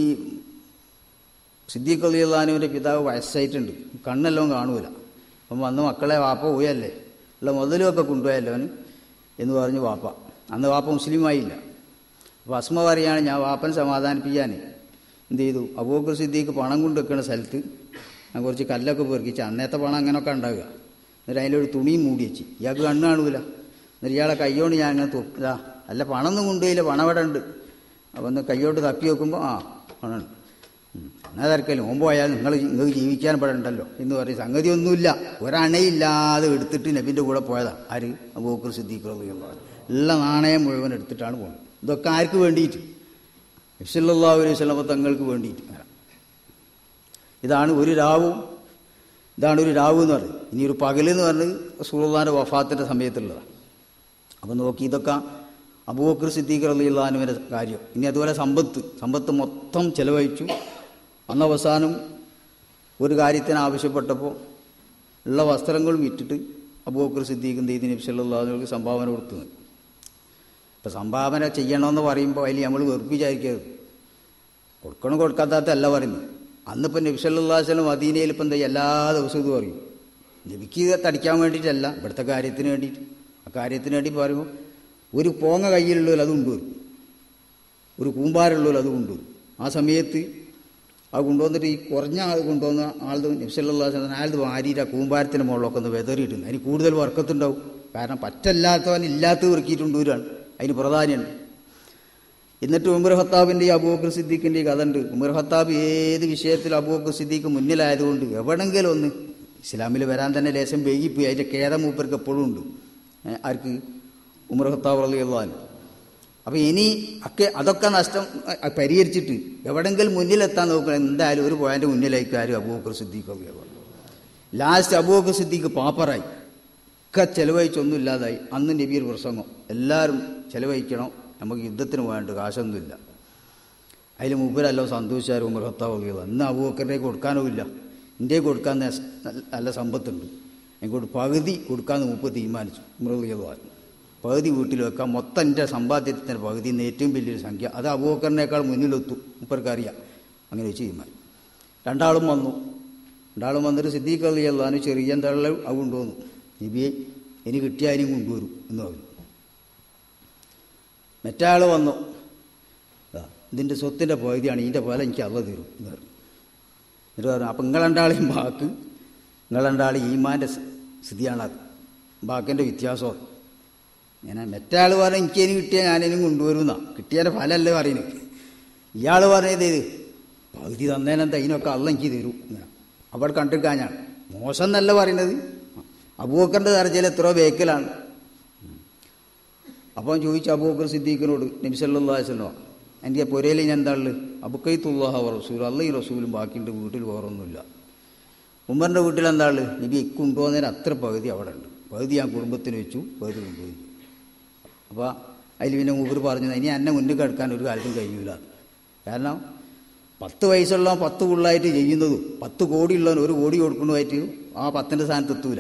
സിദ്ദീഖ് അലിയുള്ളഹാനുവിൻ്റെ പിതാവ് വയസ്സായിട്ടുണ്ട് കണ്ണെല്ലാം കാണൂല അപ്പം വന്ന് മക്കളെ വാപ്പ പോയല്ലേ ഉള്ള മുതലുമൊക്കെ കൊണ്ടുപോയല്ലോ അവന് എന്ന് പറഞ്ഞു വാപ്പ അന്ന് വാപ്പ മുസ്ലിമായില്ല അപ്പോൾ അസ്മ പറയാണ് ഞാൻ വാപ്പൻ സമാധാനിപ്പിക്കാൻ എന്ത് ചെയ്തു അബൂബക്കർ സിദ്ദീഖ് പണം കൊണ്ട് വെക്കുന്ന സ്ഥലത്ത് ഞാൻ കുറച്ച് കല്ലൊക്കെ പെറുക്കിച്ച് അന്നത്തെ പണം അങ്ങനെയൊക്കെ ഉണ്ടാകുക എന്നിട്ട് അതിലൊരു തുണിയും മൂടി വെച്ച് ഇയാൾക്ക് കണ്ണ് കാണൂല എന്നിട്ട് ഇയാളെ കൈയോണ്ട് ഞാൻ അങ്ങനെ തൊപ്പിതാ അല്ല പണമൊന്നും കൊണ്ടുപോയില്ല പണം ഇവിടെ ഉണ്ട് അപ്പോൾ ഒന്ന് കൈയോട്ട് തപ്പി വെക്കുമ്പോൾ ആ പണമുണ്ട് എന്നാൽ തിരക്കല്ലോ ഓൻ പോയാൽ നിങ്ങൾ നിങ്ങൾക്ക് ജീവിക്കാൻ പെടണ്ടല്ലോ എന്ന് പറയും സംഗതിയൊന്നുമില്ല ഒരണയില്ലാതെ എടുത്തിട്ട് നബിൻ്റെ കൂടെ പോയതാണ് ആര് അബൂക്കർ സിദ്ദീഖുള്ള ഉള്ള നാണയം മുഴുവൻ എടുത്തിട്ടാണ് പോകുന്നത് ഇതൊക്കെ ആർക്ക് വേണ്ടിയിട്ട് നബ്സല്ലാ അലൈഹി സ്വലമ തങ്ങൾക്ക് വേണ്ടിയിട്ട് ഇതാണ് ഒരു രാവും ഇതാണ് ഒരു രാവ് എന്ന് പറയുന്നത് ഇനി ഒരു പകലെന്ന് പറഞ്ഞത് സുഹൃത്താൻ്റെ വഫാത്തിൻ്റെ സമയത്തുള്ളതാണ് അപ്പം നോക്കി ഇതൊക്കെ അബൂബക്കർ സിദ്ദീഖ് അലിയുള്ളഹാനുവിൻ്റെ കാര്യം ഇനി അതുപോലെ സമ്പത്ത് സമ്പത്ത് മൊത്തം ചെലവഴിച്ചു അന്ന് അവസാനം ഒരു കാര്യത്തിന് ആവശ്യപ്പെട്ടപ്പോൾ ഉള്ള വസ്ത്രങ്ങളും വിറ്റിട്ട് അബൂബക്കർ സിദ്ദീഖും ദീദ് നബി സല്ലാഹുവിനോട് സംഭാവന കൊടുത്തു ഇപ്പം സംഭാവന ചെയ്യണമെന്ന് പറയുമ്പോൾ അതിൽ നമ്മൾ വെറുപ്പിച്ചായിരിക്കരുത് കൊടുക്കണം കൊടുക്കാത്തല്ല പറയുന്നത് അന്നിപ്പോൾ നബി സല്ലാ വസ്ലം മദീനയിൽ ഇപ്പം എന്താ എല്ലാ ദിവസവും ഇത് പറയും നബിക്ക് തടിക്കാൻ വേണ്ടിയിട്ടല്ല ഇവിടുത്തെ കാര്യത്തിന് വേണ്ടിയിട്ട് ആ കാര്യത്തിന് വേണ്ടി പറയുമ്പോൾ ഒരു പോങ്ങ കയ്യിലുള്ളവർ അത് കൊണ്ടുവരും ഒരു കൂമ്പാരുള്ളവർ അത് കൊണ്ടുവരും ആ സമയത്ത് അത് കൊണ്ടുവന്നിട്ട് ഈ കുറഞ്ഞ ആൾ കൊണ്ടുവന്ന ആളത് നബ്സല്ലാ അയാളത് വാരിയിട്ട് ആ കൂമ്പാരത്തിൻ്റെ മുകളിലൊക്കെ ഒന്ന് വെതറിയിട്ടുണ്ട് അതിന് കൂടുതൽ വർക്കത്തുണ്ടാവും കാരണം പറ്റല്ലാത്തവൻ ഇല്ലാത്ത ഇറക്കിയിട്ടുണ്ടൂരാണ് അതിന് പ്രധാനമാണ് എന്നിട്ട് ഉമർ ഹത്താബിൻ്റെ ഈ അബൂബക്കർ സിദ്ദീഖിൻ്റെ ഈ കഥ ഉണ്ട് ഉമർ ഹത്താബ് ഏത് വിഷയത്തിൽ അബൂബക്കർ സിദ്ദീഖ് മുന്നിലായതുകൊണ്ട് എവിടെങ്കിലും ഒന്ന് ഇസ്ലാമിൽ വരാൻ തന്നെ ലേശം വൈകിപ്പോയി അതിൻ്റെ ഖേദം മൂപ്പർക്ക് എപ്പോഴും ഉണ്ട് ആർക്ക് ഉമർ ഹത്താബ് അള്ളിയുള്ളഹാൻ അപ്പോൾ ഇനി ഒക്കെ അതൊക്കെ നഷ്ടം പരിഹരിച്ചിട്ട് എവിടെങ്കിലും മുന്നിലെത്താൻ നോക്കണം എന്തായാലും ഒരു പോയിന്റ് മുന്നിലേക്ക് ആരും അബൂബക്കർ സിദ്ദീഖ് അള്ളിയുള്ള ലാസ്റ്റ് അബൂബക്കർ സിദ്ദീഖ് പാപ്പറായി ഒക്കെ ചെലവഴിച്ചൊന്നും ഇല്ലാതായി അന്ന് നബീർ പ്രസംഗം എല്ലാവരും ചെലവഴിക്കണം നമുക്ക് യുദ്ധത്തിന് വേണ്ട കാശൊന്നുമില്ല അതിൽ മുമ്പിലല്ലോ സന്തോഷിച്ചാരും ഉമർ ഹത്താവ് അള്ളിയുള്ള ഇന്ന് അബൂബക്കറിനെ കൊടുക്കാനും ഇല്ല ഇന്ത്യയെ കൊടുക്കാൻ നല്ല സമ്പത്തുണ്ട് എനിക്കോട്ട് പകുതി കൊടുക്കാമെന്ന് മുമ്പ് തീരുമാനിച്ചു ഉമർ പകുതി വീട്ടിൽ വെക്കാം മൊത്തം എൻ്റെ സമ്പാദ്യത്തിൻ്റെ പകുതി നിന്ന് ഏറ്റവും വലിയൊരു സംഖ്യ അത് അബൂബക്കറിനേക്കാൾ മുന്നിലെത്തു മുപ്പർക്കറിയാം അങ്ങനെ വെച്ച് തീരുമാനം രണ്ടാളും വന്നു രണ്ടാളും വന്നിട്ട് സിദ്ദീഖ് അലി അള്ളഹാന് ചെറിയ തള്ള അത് കൊണ്ടുവന്നു നബിയെ ഇനി കിട്ടിയാലും കൊണ്ടുവരും എന്ന് പറഞ്ഞു മറ്റാൾ വന്നു ദാ, ഇതിൻ്റെ സ്വത്തിൻ്റെ പകുതിയാണ് ഇതിൻ്റെ പോലെ എനിക്ക് അള്ള തരും എന്ന് പറഞ്ഞു എന്നിട്ട് പറഞ്ഞു അപ്പം നിങ്ങൾ രണ്ടാളെയും ബാക്ക് നിങ്ങൾ രണ്ടാൾ ഈമാൻ്റെ സ്ഥിതിയാണത് ബാക്കിൻ്റെ വ്യത്യാസം ഇങ്ങനെ മറ്റാൾ പറഞ്ഞ എനിക്കതിന് കിട്ടിയാൽ ഞാനതിനും കൊണ്ടുവരുന്ന കിട്ടിയതിൻ്റെ ഫലമല്ലേ പറയുന്നത് ഇയാൾ പറഞ്ഞത് ഇത് പകുതി തന്നേനെന്താ ഇതിനൊക്കെ അള്ള എനിക്ക് തരും ഇങ്ങനെ അവിടെ കണ്ടിരിക്കാൻ ഞാൻ മോശം എന്നല്ല പറയുന്നത് അബൂബക്കറിൻ്റെ ദർജയിൽ എത്രയോ ബേക്കിലാണ് അപ്പം ചോദിച്ചു അബൂബക്കർ സിദ്ദീഖിനോട് നബി സല്ലല്ലാഹു അലൈഹി വസല്ലം എൻ്റെ പുരയിൽ ഞാൻ എന്താ ഉള്ളത് അബുക്കൈത്തുല്ലാഹ റസൂൽ അള്ളയും റസൂലും ബാക്കിയുണ്ട് വീട്ടിൽ വേറൊന്നുമില്ല ഉമ്മറിൻ്റെ വീട്ടിൽ എന്താ ഉള്ളത് നബി കൊണ്ടുപോകുന്നതിന് അത്ര പകുതി അവിടെ ഉണ്ട് പകുതി ഞാൻ കുടുംബത്തിന് വെച്ചു പകുതി കൊണ്ടുപോയി അപ്പോൾ അതിൽ പിന്നെ മൂപ്പർ പറഞ്ഞു ഇനി എന്നെ മുന്നിൽ കിടക്കാൻ ഒരു കാലത്തും കഴിയൂല കാരണം പത്ത് വയസ്സുള്ള പത്ത് പിള്ളായിട്ട് ചെയ്യുന്നതും പത്ത് കോടിയുള്ളവൻ ഒരു കോടി കൊടുക്കുന്നതുമായിട്ട് ആ പത്തിൻ്റെ സ്ഥാനത്ത് എത്തൂല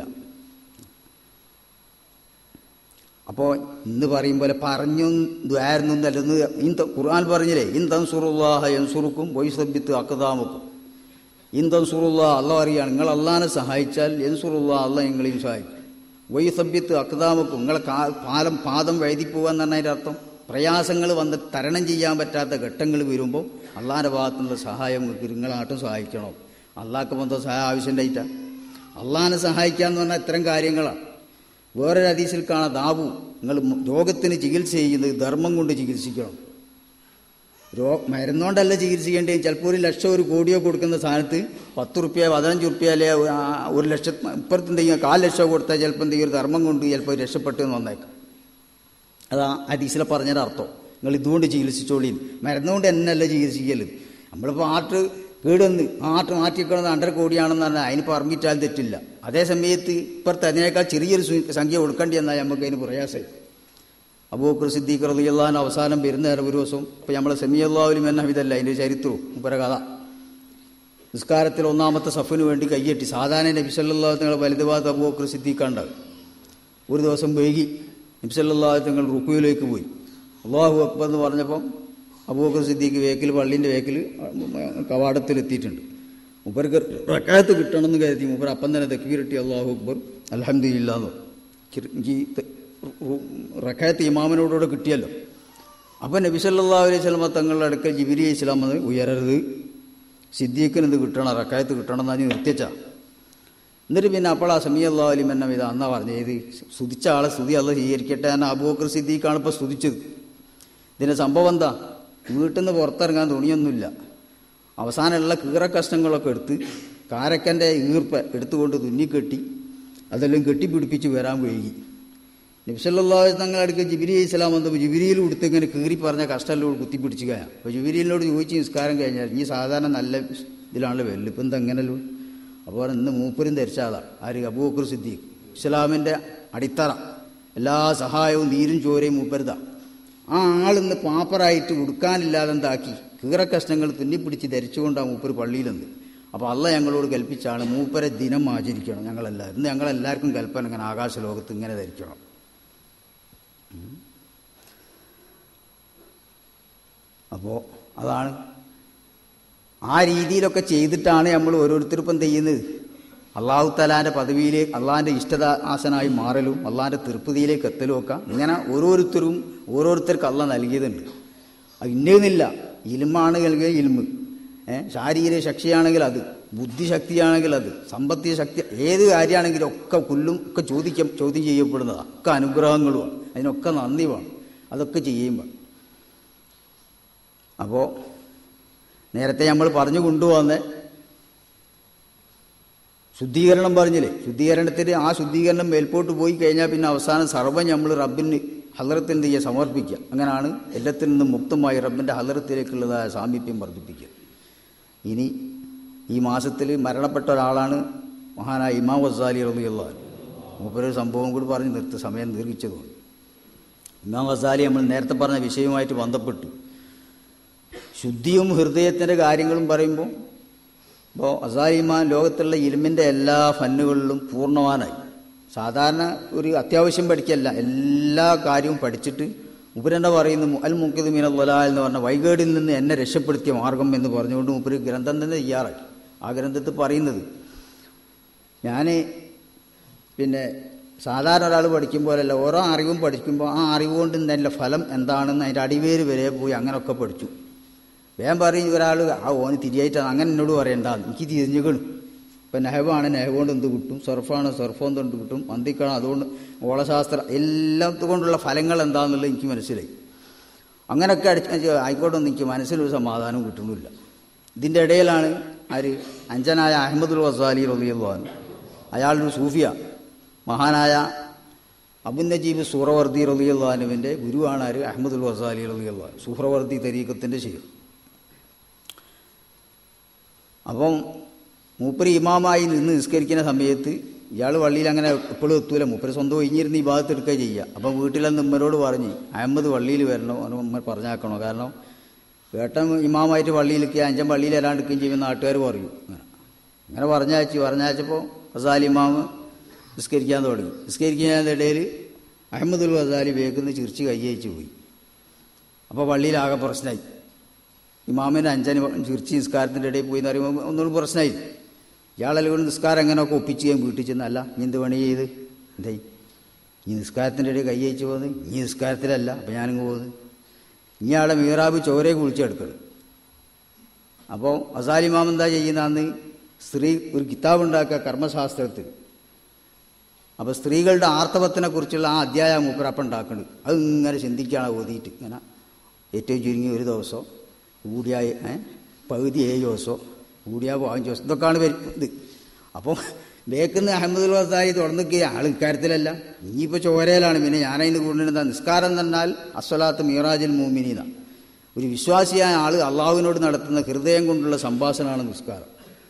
അപ്പോൾ ഇന്ന് പറയും പോലെ പറഞ്ഞു ദ്വായിരുന്നു എന്നല്ലെന്ന് ഇൻ ഖുർആൻ പറഞ്ഞില്ലേ ഇൻ തൻസുറുല്ലാഹ എൻസുറുക്കും വൈസബ്യത്ത് അക്കതാമുക്കും ഇൻ തൻസുറുല്ലാ അല്ല പറയുകയാണ് നിങ്ങൾ അള്ളാനെ സഹായിച്ചാൽ എൻസുറുല്ലാ അല്ല നിങ്ങളെയും സഹായിക്കും വൈസബ്യത്ത് അക്കതാമുക്കും നിങ്ങളെ കാ പാലം പാദം വഴുതിപ്പോവാന്ന് പറഞ്ഞതിൻ്റെ അർത്ഥം പ്രയാസങ്ങൾ വന്ന് തരണം ചെയ്യാൻ പറ്റാത്ത ഘട്ടങ്ങൾ വരുമ്പോൾ അള്ളാൻ്റെ ഭാഗത്തുനിന്നുള്ള സഹായം നിങ്ങൾക്ക് നിങ്ങളാട്ടും സഹായിക്കണം അള്ളാഹ്ക്ക് ബന്ധം സഹായം ആവശ്യമുണ്ടായിട്ടാ അള്ളാഹിനെ സഹായിക്കുക എന്ന് പറഞ്ഞാൽ ഇത്തരം കാര്യങ്ങളാണ് വേറൊരു ഹദീസിൽ കാണാം ദാവു നിങ്ങൾ രോഗത്തിന് ചികിത്സ ചെയ്യുന്നത് ധർമ്മം കൊണ്ട് ചികിത്സിക്കണം രോ മരുന്നുകൊണ്ടല്ല ചികിത്സിക്കേണ്ടത് ചിലപ്പോൾ ഒരു ലക്ഷം ഒരു കോടിയോ കൊടുക്കുന്ന സ്ഥാനത്ത് പത്ത് റുപ്യ പതിനഞ്ച് റുപ്യ അല്ലെ ആ, ഒരു ലക്ഷം ഇപ്പുറത്ത് എന്തെങ്കിലും കാൽ ലക്ഷം കൊടുത്താൽ ചിലപ്പോൾ എന്തെങ്കിലും ഒരു ധർമ്മം കൊണ്ട് ചിലപ്പോൾ രക്ഷപ്പെട്ടു എന്ന് വന്നേക്കാം അതാ ഹദീസിലെ പറഞ്ഞൊരു അർത്ഥം നിങ്ങൾ ഇതുകൊണ്ട് ചികിത്സിച്ചോളി മരുന്നുകൊണ്ട് എന്നല്ല ചികിത്സിക്കല് നമ്മളിപ്പോൾ ആട്ട് കേടുവന്ന് ആട്ട് മാറ്റിക്കണം രണ്ടര കോടിയാണെന്ന് പറഞ്ഞാൽ അതിന് പെർമിറ്റാൽ തെറ്റില്ല അതേ സമയത്ത് ഇപ്പുറത്ത് അതിനേക്കാൾ ചെറിയൊരു സു- സംഖ്യ കൊടുക്കേണ്ടി എന്നാൽ നമുക്ക് അതിന് പ്രയാസമായി അബൂക്കർ സിദ്ദീഖ് റളിയല്ലാഹു അവസാനം വരുന്ന നേരം ഒരു ദിവസം ഇപ്പോൾ നമ്മളെ സെമിയല്ലാവിലും എന്ന ഇതല്ല അതിൻ്റെ ചരിത്രവും മുപ്പര കഥ നിസ്കാരത്തിൽ ഒന്നാമത്തെ സഫിന് വേണ്ടി കയ്യെട്ടി സാധാരണ നബി സല്ലല്ലാഹു തങ്ങളെ വലുതുഭാഗത്ത് അബൂക്കർ സിദ്ദീഖുണ്ടാകും ഒരു ദിവസം വൈകി നബി സല്ലല്ലാഹു തങ്ങൾ റുക്കുവിലേക്ക് പോയി അള്ളാഹു അക്ബർ എന്ന് പറഞ്ഞപ്പം അബൂബക്കർ സിദ്ദീഖ് വേക്കിൽ പള്ളീൻ്റെ വേക്കിൽ കവാടത്തിലെത്തിയിട്ടുണ്ട് മൂപ്പർക്ക് റക്കായത്ത് കിട്ടണമെന്ന് കരുതി മൂപ്പർ അപ്പം തന്നെ തെക്കീരിട്ടി അള്ളാഹു അക്ബർ അലഹമില്ലാന്ന് എനിക്ക് റക്കായത്ത് ഇമാമിനോടുകൂടെ കിട്ടിയല്ലോ അപ്പം നബി സല്ലല്ലാഹു അലൈഹി സ്വലമ തങ്ങളുടെ അടുക്കൽ ജിബിരി ഇസ്ലാം വന്ന് ഉയരരുത് സിദ്ദീഖിന് ഇത് കിട്ടണം റക്കായത്ത് കിട്ടണം എന്നാണ് നിർത്തിച്ച എന്നിട്ട് പിന്നെ അപ്പോൾ ആ സമീ അള്ളാഹു അലിം എന്ന വിധ അന്നാ പറഞ്ഞത് ഇത് സ്തുതിച്ച ആളെ സ്തുതി അല്ല സ്വീകരിക്കട്ടെ എന്ന് അബൂബക്കർ സിദ്ദീഖാണ് ഇപ്പോൾ സ്തുതിച്ചത് ഇതിൻ്റെ സംഭവം എന്താ വീട്ടിൽ നിന്ന് പുറത്തിറങ്ങാൻ തുണിയൊന്നുമില്ല അവസാനമുള്ള കീറ കഷ്ണങ്ങളൊക്കെ എടുത്ത് കാരക്കൻ്റെ ഈർപ്പ എടുത്തുകൊണ്ട് തുന്നിക്കെട്ടി അതെല്ലാം കെട്ടിപ്പിടിപ്പിച്ച് വരാൻ വൈകി നബ്സല്ലാഹു തങ്ങളടുക്ക് ജിബിരി ഇസ്ലാം വന്നപ്പോൾ ജിബിരിയിൽ കൊടുത്ത് ഇങ്ങനെ കീറി പറഞ്ഞ കഷ്ടമെല്ലാം കുത്തിപ്പിടിച്ച് കഴിയാം അപ്പോൾ ജിബിരിയിലോട് ചോദിച്ച് നിസ്കാരം കഴിഞ്ഞാൽ ഈ സാധാരണ നല്ല ഇതിലാണല്ലോ വെല്ല് ഇപ്പം എന്താ എങ്ങനെയല്ലോ അപ്പോൾ ഇന്ന് മൂപ്പരും ധരിച്ച ആളാണ് ആര് അബൂബക്കർ സിദ്ദീഖ് ഇസ്ലാമിൻ്റെ അടിത്തറ എല്ലാ സഹായവും നീരും ചോരയും മൂപ്പരുതാ ആ ആളിന്ന് പാപ്പറായിട്ട് ഉടുക്കാനില്ലാതെ എന്താക്കി കീറക്കഷ്ണങ്ങൾ തുന്നിപ്പിടിച്ച് ധരിച്ചുകൊണ്ടാണ് മൂപ്പര് പള്ളിയിലെന്ന് അപ്പോൾ അല്ല ഞങ്ങളോട് കൽപ്പിച്ചാണ് മൂപ്പരെ ദിനം ആചരിക്കണം ഞങ്ങളെല്ലാവരും ഇന്ന് ഞങ്ങളെല്ലാവർക്കും കൽപ്പന ഇങ്ങനെ ആകാശ ലോകത്ത് ഇങ്ങനെ ധരിക്കണം അപ്പോൾ അതാണ് ആ രീതിയിലൊക്കെ ചെയ്തിട്ടാണ് നമ്മൾ ഓരോരുത്തർക്കും എന്ത് ചെയ്യുന്നത് അള്ളാഹു തലാൻ്റെ പദവിയിലേക്ക് അള്ളാഹിൻ്റെ ഇഷ്ടദാസനായി മാറലും അള്ളാഹിൻ്റെ തൃപ്തിയിലേക്ക് എത്തലും ഒക്കെ ഇങ്ങനെ ഓരോരുത്തരും ഓരോരുത്തർക്ക് അള്ള നൽകിയതുണ്ട് അത് ഇന്നതെന്നില്ല ഇൽമാണ് നൽകിയ ഇൽമ് ഏ ശാരീരിക ശക്തിയാണെങ്കിൽ അത് ബുദ്ധിശക്തിയാണെങ്കിൽ അത് സമ്പത്തിക ശക്തി ഏത് കാര്യമാണെങ്കിലും ഒക്കെ കൊല്ലും ഒക്കെ ചോദിക്കം ചോദ്യം ചെയ്യപ്പെടുന്നതാണ് ഒക്കെ അനുഗ്രഹങ്ങളുമാണ് അതിനൊക്കെ നന്ദി വേണം അതൊക്കെ ചെയ്യുമ്പോൾ അപ്പോൾ നേരത്തെ നമ്മൾ പറഞ്ഞു കൊണ്ടുവന്ന ശുദ്ധീകരണം പറഞ്ഞില്ലേ ശുദ്ധീകരണത്തിന് ആ ശുദ്ധീകരണം മേൽപോട്ട് പോയി കഴിഞ്ഞാൽ പിന്നെ അവസാനം സർവ്വം നമ്മൾ റബ്ബിന് ഹലറത്തിൽ എന്ത് ചെയ്യുക സമർപ്പിക്കുക അങ്ങനെയാണ് എല്ലാത്തിൽ നിന്നും മുക്തമായി റബ്ബിൻ്റെ ഹലറത്തിലേക്കുള്ളതായ സാമീപ്യം വർദ്ധിപ്പിക്കുക ഇനി ഈ മാസത്തിൽ മരണപ്പെട്ട ഒരാളാണ് മഹാനായ ഇമാം വസാലി റളിയുള്ള മൂപ്പരൊരു സംഭവം കൂടി പറഞ്ഞ് നിർത്തി സമയം ദീർഘിച്ചതുകൊണ്ട് ഇമാം വസാലി നമ്മൾ നേരത്തെ പറഞ്ഞ വിഷയവുമായിട്ട് ബന്ധപ്പെട്ടു ശുദ്ധിയും ഹൃദയത്തിൻ്റെ കാര്യങ്ങളും പറയുമ്പോൾ ഇപ്പോൾ അസാലിമാൻ ലോകത്തുള്ള ഇൽമിൻ്റെ എല്ലാ ഫന്നുകളിലും പൂർണ്ണവാനായി സാധാരണ ഒരു അത്യാവശ്യം പഠിക്കല്ല എല്ലാ കാര്യവും പഠിച്ചിട്ട് ഉപരെന്നെ പറയുന്നു അൽ മുക്കിദ് മീനല്ല എന്ന് പറഞ്ഞ വൈകേടിൽ നിന്ന് എന്നെ രക്ഷപ്പെടുത്തിയ മാർഗം എന്ന് പറഞ്ഞുകൊണ്ട് മുപ്പര് ഗ്രന്ഥം തന്നെ തയ്യാറാക്കി ആ ഗ്രന്ഥത്തിൽ പറയുന്നത് ഞാൻ പിന്നെ സാധാരണ ഒരാൾ പഠിക്കും പോലെയല്ല ഓരോ അറിവും പഠിക്കുമ്പോൾ ആ അറിവ് കൊണ്ട് തന്നെ ഫലം എന്താണെന്ന് അതിൻ്റെ അടിവേര് വരെ പോയി അങ്ങനെയൊക്കെ പഠിച്ചു വേഗം പറയും ഒരാൾ ആ ഓന് തിരിയായിട്ടാണ് അങ്ങനെ എന്നോട് പറയണ്ടാന്ന് എനിക്ക് തിരിഞ്ഞുകണു ഇപ്പം നെഹവാണ് നെഹവ് കൊണ്ട് എന്ത് കിട്ടും സർഫാണ് സർഫ് കൊണ്ട് എന്ത് കിട്ടും മന്തിക്കണം അതുകൊണ്ട് ഓളശാസ്ത്രം എല്ലാം കൊണ്ടുള്ള ഫലങ്ങൾ എന്താണെന്നുള്ളത് എനിക്ക് മനസ്സിലായി അങ്ങനെയൊക്കെ അടിച്ച് ആയിക്കോട്ടെ എനിക്ക് മനസ്സിലൊരു സമാധാനം കിട്ടുന്നില്ല ഇതിൻ്റെ ഇടയിലാണ് ആര് അഞ്ചനായ അഹമ്മദുൽ വസാലി റബിയുള്ളഹാൻ അയാളൊരു സൂഫിയ മഹാനായ അബുൻ നജീബ് സൂറവർദി റബിയുള്ളഹാനുവിൻ്റെ ഗുരുവാണ് ആര് അഹമ്മദുൽ വസാലി റബിയുള്ളഹാൻ സൂഹ്രവർദി തരീക്കത്തിൻ്റെ ശേഖർ അപ്പം മൂപ്പര് ഇമാമായി നിന്ന് നിസ്കരിക്കുന്ന സമയത്ത് ഇയാൾ വള്ളിയിൽ അങ്ങനെ എപ്പോഴും എത്തൂല മൂപ്പര് സ്വന്തം ഒഴിഞ്ഞിരുന്ന് ഈ ഭാഗത്ത് എടുക്കുക ചെയ്യുക അപ്പം വീട്ടിലെന്ന് ഉമ്മരോട് പറഞ്ഞ് അഹമ്മദ് വള്ളിയിൽ വരണോ അവന് ഉമ്മ പറഞ്ഞാക്കണോ കാരണം ഏട്ടൻ ഇമാമായിട്ട് വള്ളിയിലേക്ക് അഞ്ചൻ വള്ളിയിൽ വരാണ്ടിരിക്കുകയും ചെയ്യുമ്പോൾ നാട്ടുകാർ പറയും അങ്ങനെ അങ്ങനെ പറഞ്ഞയച്ചു പറഞ്ഞയച്ചപ്പോൾ വസാലി ഇമാമ് നിസ്കരിക്കാൻ തുടങ്ങി നിസ്കരിക്കുന്നതിൻ്റെ ഇടയിൽ അഹമ്മദുൽ വസാലി വേഗന്ന് ചിരിച്ച് കയ്യയച്ച് പോയി അപ്പോൾ വള്ളിയിലാകെ പ്രശ്നമായി ഇമാമിൻ്റെ അഞ്ചന് ചിരിച്ച് നിസ്കാരത്തിൻ്റെ ഇടയിൽ പോയി എന്ന് പറയുമ്പോൾ ഒന്നുകൂടി പ്രശ്നമായി ഇയാളെല്ലാം നിസ്കാരം എങ്ങനെയൊക്കെ ഒപ്പിച്ച് ഞാൻ വീട്ടിൽ ചെന്നല്ല നീ എന്ത് പണി ചെയ്ത് എന്തായി ഈ നിസ്കാരത്തിൻ്റെ ഇടയിൽ കൈ അയച്ചു പോകുന്നത് ഈ നിസ്കാരത്തിലല്ല അപ്പം ഞാനിങ്ങ് പോകുന്നത് ഇയാളെ മീറാബ് ചോരയെ കുളിച്ചെടുക്കണം അപ്പോൾ അസാലിമാം എന്താ ചെയ്യുന്നതെന്ന് സ്ത്രീ ഒരു കിതാബ് ഉണ്ടാക്കുക കർമ്മശാസ്ത്രത്തിൽ അപ്പോൾ സ്ത്രീകളുടെ ആർത്തവത്തിനെ കുറിച്ചുള്ള ആ അധ്യായ മൂപ്പരപ്പം ഉണ്ടാക്കുന്നത് അത് ഇങ്ങനെ ചിന്തിക്കുകയാണ് ഓതിയിട്ട് ഇങ്ങനെ ഏറ്റവും ചുരുങ്ങി ഒരു ദിവസം കൂടിയ ഏ, പകുതി ഏഴ് ദിവസമോ കൂടിയ പതിനഞ്ച് ദിവസം ഇതൊക്കെയാണ് വരുന്നത് അപ്പോൾ ബേക്കുന്ന അഹമ്മദുൽ വസായി തുറന്നിക്കുക ആൾ ഇക്കാര്യത്തിലല്ല ഇനിയിപ്പോൾ ചോരയിലാണ് പിന്നെ ഞാനതിന് കൂടുതലെന്താ നിസ്കാരം തന്നാൽ അസ്വലാത്ത് മീറാജിൽ മൂമിനീന ഒരു വിശ്വാസിയായ ആൾ അള്ളാഹുവിനോട് നടത്തുന്ന ഹൃദയം കൊണ്ടുള്ള സംഭാഷണമാണ് നിസ്കാരം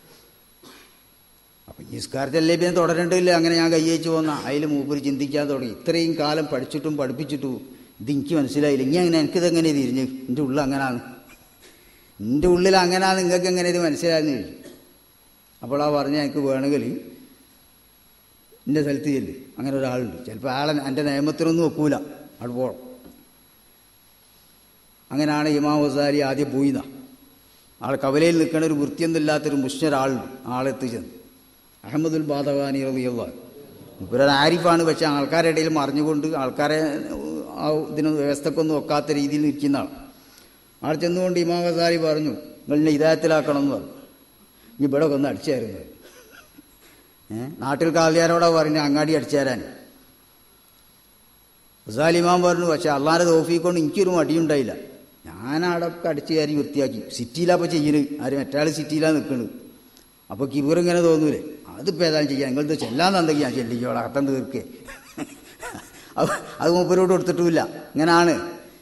അപ്പം ഈ നിസ്കാരത്തിലല്ലേ പിന്നെ തുടരേണ്ടില്ല അങ്ങനെ ഞാൻ കയ്യേച്ച് പോന്ന അതിൽ മൂപ്പര് ചിന്തിക്കാൻ തുടങ്ങി ഇത്രയും കാലം പഠിച്ചിട്ടും പഠിപ്പിച്ചിട്ടും ഇത് എനിക്ക് മനസ്സിലായില്ല ഇനി അങ്ങനെ എനിക്കിതെങ്ങനെ തിരിഞ്ഞ് എൻ്റെ ഉള്ളിൽ അങ്ങനാണ് എൻ്റെ ഉള്ളിൽ അങ്ങനാണ് നിങ്ങൾക്ക് എങ്ങനെ ഇത് മനസ്സിലായെന്ന് ചോദിച്ചു അപ്പോൾ ആ പറഞ്ഞ എനിക്ക് വേണമെങ്കിൽ എൻ്റെ സ്ഥലത്ത് ചെല്ല് അങ്ങനെ ഒരാളുണ്ട് ചിലപ്പോൾ ആളെ എൻ്റെ നിയമത്തിനൊന്നും ഒക്കൂല അവിടെ പോകണം അങ്ങനെയാണ് ഇമാം വസാരി ആദ്യം പോയിന്ന ആൾ കവലയിൽ നിൽക്കുന്ന ഒരു വൃത്തിയൊന്നുമില്ലാത്തൊരു മുഷ്ണൊരാളുണ്ട് ആളെത്തി ചെന്ന് അഹമ്മദുൽ ബാദവാനി റബിയുള്ള ഇവരൊരു ആരിഫാണ് പക്ഷേ ആൾക്കാരുടെ ഇടയിൽ മറിഞ്ഞുകൊണ്ട് ആൾക്കാരെ ആ ഇതിന് വ്യവസ്ഥക്കൊന്നും ഒക്കാത്ത രീതിയിൽ നിൽക്കുന്ന ആൾ ആൾ ചെന്നുകൊണ്ട് ഇമാം വസാരി പറഞ്ഞു നിങ്ങളിനെ ഇതായത്തിലാക്കണം എന്ന് പറഞ്ഞു ഇനി ഇവിടെ ഒന്ന് അടിച്ചായിരുന്നു ഏഹ് നാട്ടിൽ കാലിയാരോടെ പറഞ്ഞു അങ്ങാടി അടിച്ചു തരാൻ വസാലിമാൻ പറഞ്ഞു പക്ഷെ അള്ളാൻ്റെ തോഫിക്കൊണ്ട് എനിക്കൊരു മടിയുണ്ടായില്ല ഞാൻ അവിടെ ഒക്കെ അടിച്ചു കയറി വൃത്തിയാക്കി സിറ്റിയിലപ്പോൾ ചെയ്യുന്നത് ആര് മറ്റാൾ സിറ്റിയിലാണ് നിൽക്കുന്നത് അപ്പോൾ കിബറിങ്ങനെ തോന്നൂലേ അതിപ്പോൾ ഏതായാലും ചെയ്യാം നിങ്ങളിത് ചെല്ലാന്നുണ്ടെങ്കിൽ ഞാൻ ചെല്ലിക്കോളാം അർത്ഥം തീർക്കേ അത് അത് മൂപ്പരോട് കൊടുത്തിട്ടുമില്ല ഇങ്ങനാണ്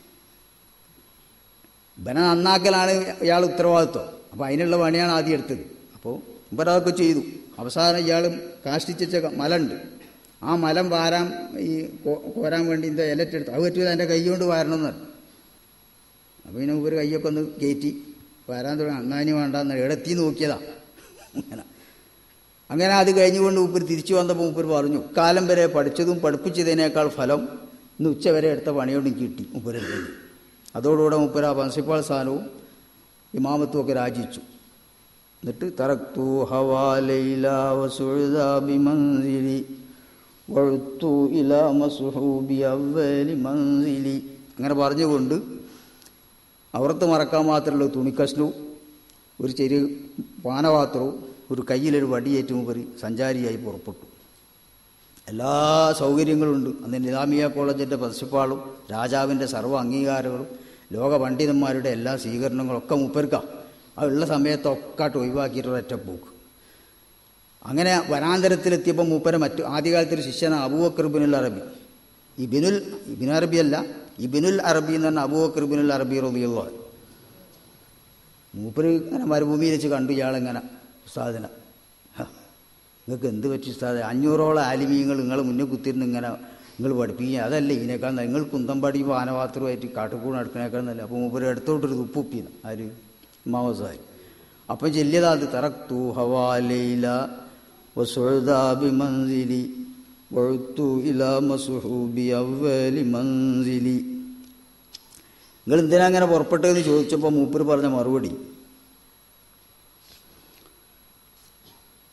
ഇവനെ നന്നാക്കലാണ് ഇയാൾ ഉത്തരവാദിത്വം അപ്പോൾ അതിനുള്ള പണിയാണ് ആദ്യം എടുത്തത് അപ്പോൾ ഇവരതൊക്കെ ചെയ്തു അവസാനം ഇയാൾ കാഷ്ടിച്ച മല ഉണ്ട് ആ മലം വാരാൻ ഈ കോ- കോരാൻ വേണ്ടി എന്താ ഇലറ്റെടുത്ത് അത് പറ്റിയത് എൻ്റെ കൈ കൊണ്ട് വാരണമെന്ന് പറഞ്ഞു അപ്പോൾ പിന്നെ ഒരു കൈയൊക്കെ ഒന്ന് കയറ്റി വരാൻ തുടങ്ങി അന്നാനി വേണ്ടെന്ന് എടത്തി നോക്കിയതാ അങ്ങനെ അങ്ങനെ അത് കഴിഞ്ഞുകൊണ്ട് മൂപ്പർ തിരിച്ചു വന്നപ്പോൾ മൂപ്പർ പറഞ്ഞു കാലം വരെ പഠിച്ചതും പഠിപ്പിച്ചതിനേക്കാൾ ഫലം ഇന്ന് ഉച്ച വരെ എടുത്ത പണിയോട് എനിക്ക് കിട്ടി മൂപ്പരെടുത്ത് അതോടുകൂടെ മൂപ്പർ ആ പ്രിൻസിപ്പാൾ സ്ഥാനവും ഇമാമത്തും ഒക്കെ രാജിച്ചു എന്നിട്ട് തറക്തു ഹവാലയില വസുഴുതാബി മൻസിലി വഴുത്തു ഇല മസുഹൂബി അവലി മൻസിലി അങ്ങനെ പറഞ്ഞുകൊണ്ട് അവർത്ത് മറക്കാൻ മാത്രമുള്ള ഒരു തുണിക്കഷ്ണവും ഒരു ചെറിയ പാനപാത്രവും ഒരു കയ്യിലൊരു വടിയേറ്റ് മുമ്പറി സഞ്ചാരിയായി പുറപ്പെട്ടു എല്ലാ സൗകര്യങ്ങളും ഉണ്ട് അന്ന് നിലാമിയ കോളേജിൻ്റെ പ്രിൻസിപ്പാളും രാജാവിൻ്റെ സർവ്വ അംഗീകാരങ്ങളും ലോക പണ്ഡിതന്മാരുടെ എല്ലാ സ്വീകരണങ്ങളൊക്കെ മുപ്പർക്കാം അതുള്ള സമയത്തൊക്കെ ഒഴിവാക്കിയിട്ടുള്ള ഒറ്റ പോക്ക് അങ്ങനെ വനാന്തരത്തിലെത്തിയപ്പോൾ മൂപ്പരെ മറ്റു ആദ്യകാലത്തൊരു ശിഷ്യനാണ് അബൂബക്കർ ബിനുൽ അറബി ഈ ബിനുൽ ബിനു അറബി അല്ല ഈ ബിനുൽ അറബി എന്ന് പറഞ്ഞാൽ അബൂബക്കർ ബിനുൽ അറബി റബിയുള്ള മൂപ്പര് ഇങ്ങനെ മരുഭൂമിയിൽ വെച്ച് കണ്ടു ഇയാളെങ്ങനെ ഉസ്താദിനെ ഹ, നിങ്ങൾക്ക് എന്ത് പറ്റി ഉസ്താദ് അഞ്ഞൂറോളം ആലിമീങ്ങൾ നിങ്ങൾ മുന്നേ കുത്തിരുന്ന് ഇങ്ങനെ നിങ്ങൾ പഠിപ്പിക്കുക അതല്ല ഇതിനേക്കാൾ നല്ല. നിങ്ങൾ കുന്തമ്പാടി വാനപാത്രമായിട്ട് കാട്ടുകൂണ് എടുക്കണേക്കാൾ നല്ല അപ്പോൾ മൂപ്പര് എടുത്തോട്ടൊരു തുപ്പുപ്പിന്ന് ആര് മാമസാരി അപ്പം ചെല്ലിയതാത് തറക്തു ഹവാലയില വസുഴുതാബി മൻസിലി വഴുത്തു ഇല മസുഹൂബി അവലി മൻസിലി നിങ്ങൾ എന്തിനാ അങ്ങനെ പുറപ്പെട്ടതെന്ന് ചോദിച്ചപ്പോൾ മൂപ്പർ പറഞ്ഞ മറുപടി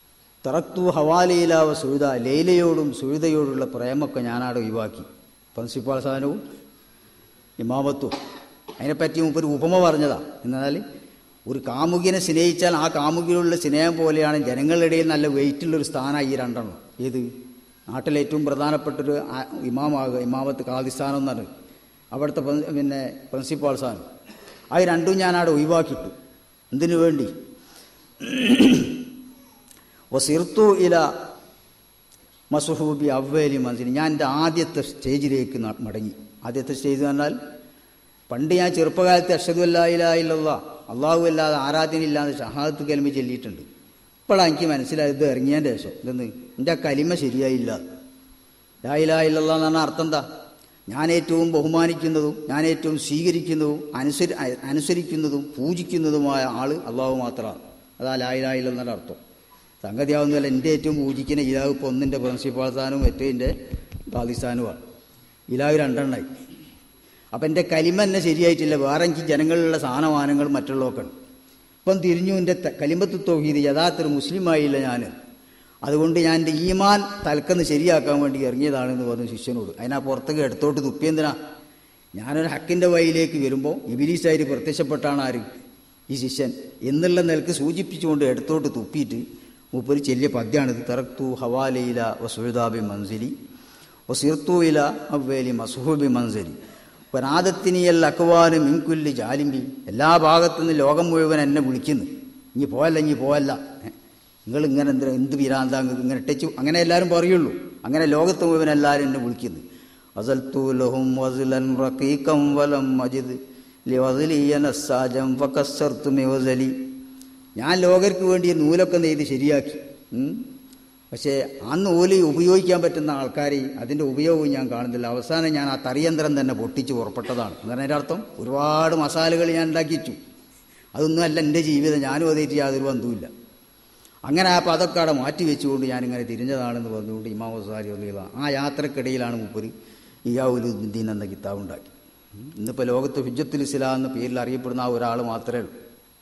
തറക്തു ഹവാലയിലാവ സുഴുത ലൈലയോടും സുഴുതയോടുള്ള പ്രേമൊക്കെ ഞാനാടെ ഒഴിവാക്കി പ്രിൻസിപ്പാൾ സാധനവും ഇമാമത്തും അതിനെപ്പറ്റി മുമ്പ് ഒരു ഉപമ പറഞ്ഞതാ എന്നാൽ ഒരു കാമുകിനെ സ്നേഹിച്ചാൽ ആ കാമുകിലുള്ള സ്നേഹം പോലെയാണ് ജനങ്ങളുടെ ഇടയിൽ നല്ല വെയിറ്റുള്ളൊരു സ്ഥാനമായി ഈ രണ്ടെണ്ണം ഏത് നാട്ടിലെ ഏറ്റവും പ്രധാനപ്പെട്ടൊരു ആ- ഇമാമാകുക ഇമാമത്ത് കാദിസ്ഥാനം എന്നാണ് അവിടുത്തെ പ്രിൻ- പിന്നെ പ്രിൻസിപ്പാൾ സ്ഥാനം അത് രണ്ടും ഞാൻ അവിടെ ഒഴിവാക്കിയിട്ടു എന്തിനു വേണ്ടി വസിർത്തു ഇല മസുഹൂബി അവ്വേലി മൻസിൽ ഞാൻ എൻ്റെ ആദ്യത്തെ സ്റ്റേജിലേക്ക് ന- മടങ്ങി ആദ്യത്തെ സ്റ്റേജ് എന്ന് പറഞ്ഞാൽ പണ്ട് ഞാൻ ചെറുപ്പകാലത്ത് അഷദു അല്ലായില്ല അള്ളാഹു അല്ലാതെ ആരാധനയില്ലാതെ ഷഹാദത്ത് കലിമ ചൊല്ലിയിട്ടുണ്ട് ഇപ്പോഴാണ് എനിക്ക് മനസ്സിലായത് ഇത് ഇറങ്ങിയതിൻ്റെ ശേഷം ഇതെന്ന് എൻ്റെ ആ കലിമ ശരിയായില്ല ലായിലായില്ല എന്ന് പറഞ്ഞാൽ അർത്ഥം എന്താ ഞാൻ ഏറ്റവും ബഹുമാനിക്കുന്നതും ഞാൻ ഏറ്റവും സ്വീകരിക്കുന്നതും അനുസരി അനുസരിക്കുന്നതും പൂജിക്കുന്നതുമായ ആൾ അള്ളാഹു മാത്രമാണ് അതാ ലായിലായില്ല എന്നൊരു അർത്ഥം സംഗതി ആവുന്നതല്ല എൻ്റെ ഏറ്റവും പൂജിക്കുന്ന ഇലാവ് ഇപ്പോൾ ഒന്നിൻ്റെ പ്രിൻസിപ്പാൾ സ്ഥാനവും ഏറ്റവും എൻ്റെ പാകിസ്ഥാനുമാണ് ഇലാവ് രണ്ടെണ്ണായി അപ്പം എൻ്റെ കലിമ എന്നെ ശരിയായിട്ടില്ല വേറെ എനിക്ക് ജനങ്ങളിലുള്ള സാധനമാനങ്ങൾ മറ്റുള്ളതൊക്കെ ഉണ്ട് ഇപ്പം തിരിഞ്ഞു എൻ്റെ ത- കലിമത്ത് തോഹീദ് യഥാർത്ഥ മുസ്ലിമായില്ല ഞാൻ അതുകൊണ്ട് ഞാൻ എൻ്റെ ഈമാൻ തലക്കെന്ന് ശരിയാക്കാൻ വേണ്ടി ഇറങ്ങിയതാണെന്ന് പറഞ്ഞു ശിഷ്യനോട് അതിനാ പുറത്തേക്ക് എടുത്തോട്ട് തുപ്പിയെന്തിനാ ഞാനൊരു ഹക്കിൻ്റെ വഴിയിലേക്ക് വരുമ്പോൾ ഇബിലീസായിട്ട് പ്രത്യക്ഷപ്പെട്ടാണ് ആര് ഈ ശിഷ്യൻ എന്നുള്ള നിലക്ക് സൂചിപ്പിച്ചുകൊണ്ട് എടുത്തോട്ട് തുപ്പിയിട്ട് മൂപ്പര് ചെല്ലിയ പദ്യമാണിത് തറക്തു ഹവാലയില വസുഴുതാബി മൻസിലി വസിർത്തു ഇല അവ്വേലി മസുഹൂബി മൻസലി പനാദത്തിനിയൽ അക്വാന് മിൻകുല്ലി ജാലിമ്പി എല്ലാ ഭാഗത്തു നിന്ന് ലോകം മുഴുവൻ എന്നെ വിളിക്കുന്നു ഇനി പോയല്ല ഇനി പോയല്ല നിങ്ങൾ ഇങ്ങനെ എന്ത് എന്ത് പിരാന്താ നിങ്ങൾക്ക് ഇങ്ങനെ ഇട്ടച്ചു അങ്ങനെ എല്ലാവരും പറയുള്ളൂ അങ്ങനെ ലോകത്ത് മുഴുവൻ എല്ലാവരും എന്നെ വിളിക്കുന്നു അസൽത്തു ലഹും വസിലൻ റഖീഖം വലം മജിദ് ലിവസിലിയന സാജം ഫക്കസ്സർത്തു മിവസലി ഞാൻ ലോകർക്ക് വേണ്ടി നൂലൊക്കെ നെയ്ത് ശരിയാക്കി ഉം. പക്ഷേ ആ നൂല് ഉപയോഗിക്കാൻ പറ്റുന്ന ആൾക്കാരെ അതിൻ്റെ ഉപയോഗവും ഞാൻ കാണുന്നില്ല അവസാനം ഞാൻ ആ തറിയന്ത്രം തന്നെ പൊട്ടിച്ച് പുറപ്പെട്ടതാണ് എന്നാണ് എൻ്റെ അർത്ഥം ഒരുപാട് മസാലകൾ ഞാൻ ഉണ്ടാക്കിച്ചു അതൊന്നും അല്ല എൻ്റെ ജീവിതം ഞാനും അതായിട്ട് യാതൊരു ബന്ധവുമില്ല അങ്ങനെ ആ അതൊക്കെ അവിടെ മാറ്റി വെച്ചുകൊണ്ട് ഞാനിങ്ങനെ തിരിഞ്ഞതാണെന്ന് പറഞ്ഞുകൊണ്ട് ഇമാം ഹുസാരി അള്ളിയുള്ള ആ യാത്രക്കിടയിലാണ് മുപ്പര് ഇയാവുലുദ്ദീൻ എന്ന കിതാബ് ഉണ്ടാക്കി ഇന്നിപ്പോൾ ലോകത്ത് ഹുജ്ജത്തുൽ ഇസ്ലാം എന്ന പേരിൽ അറിയപ്പെടുന്ന ആ ഒരാൾ മാത്രമേ ഉള്ളൂ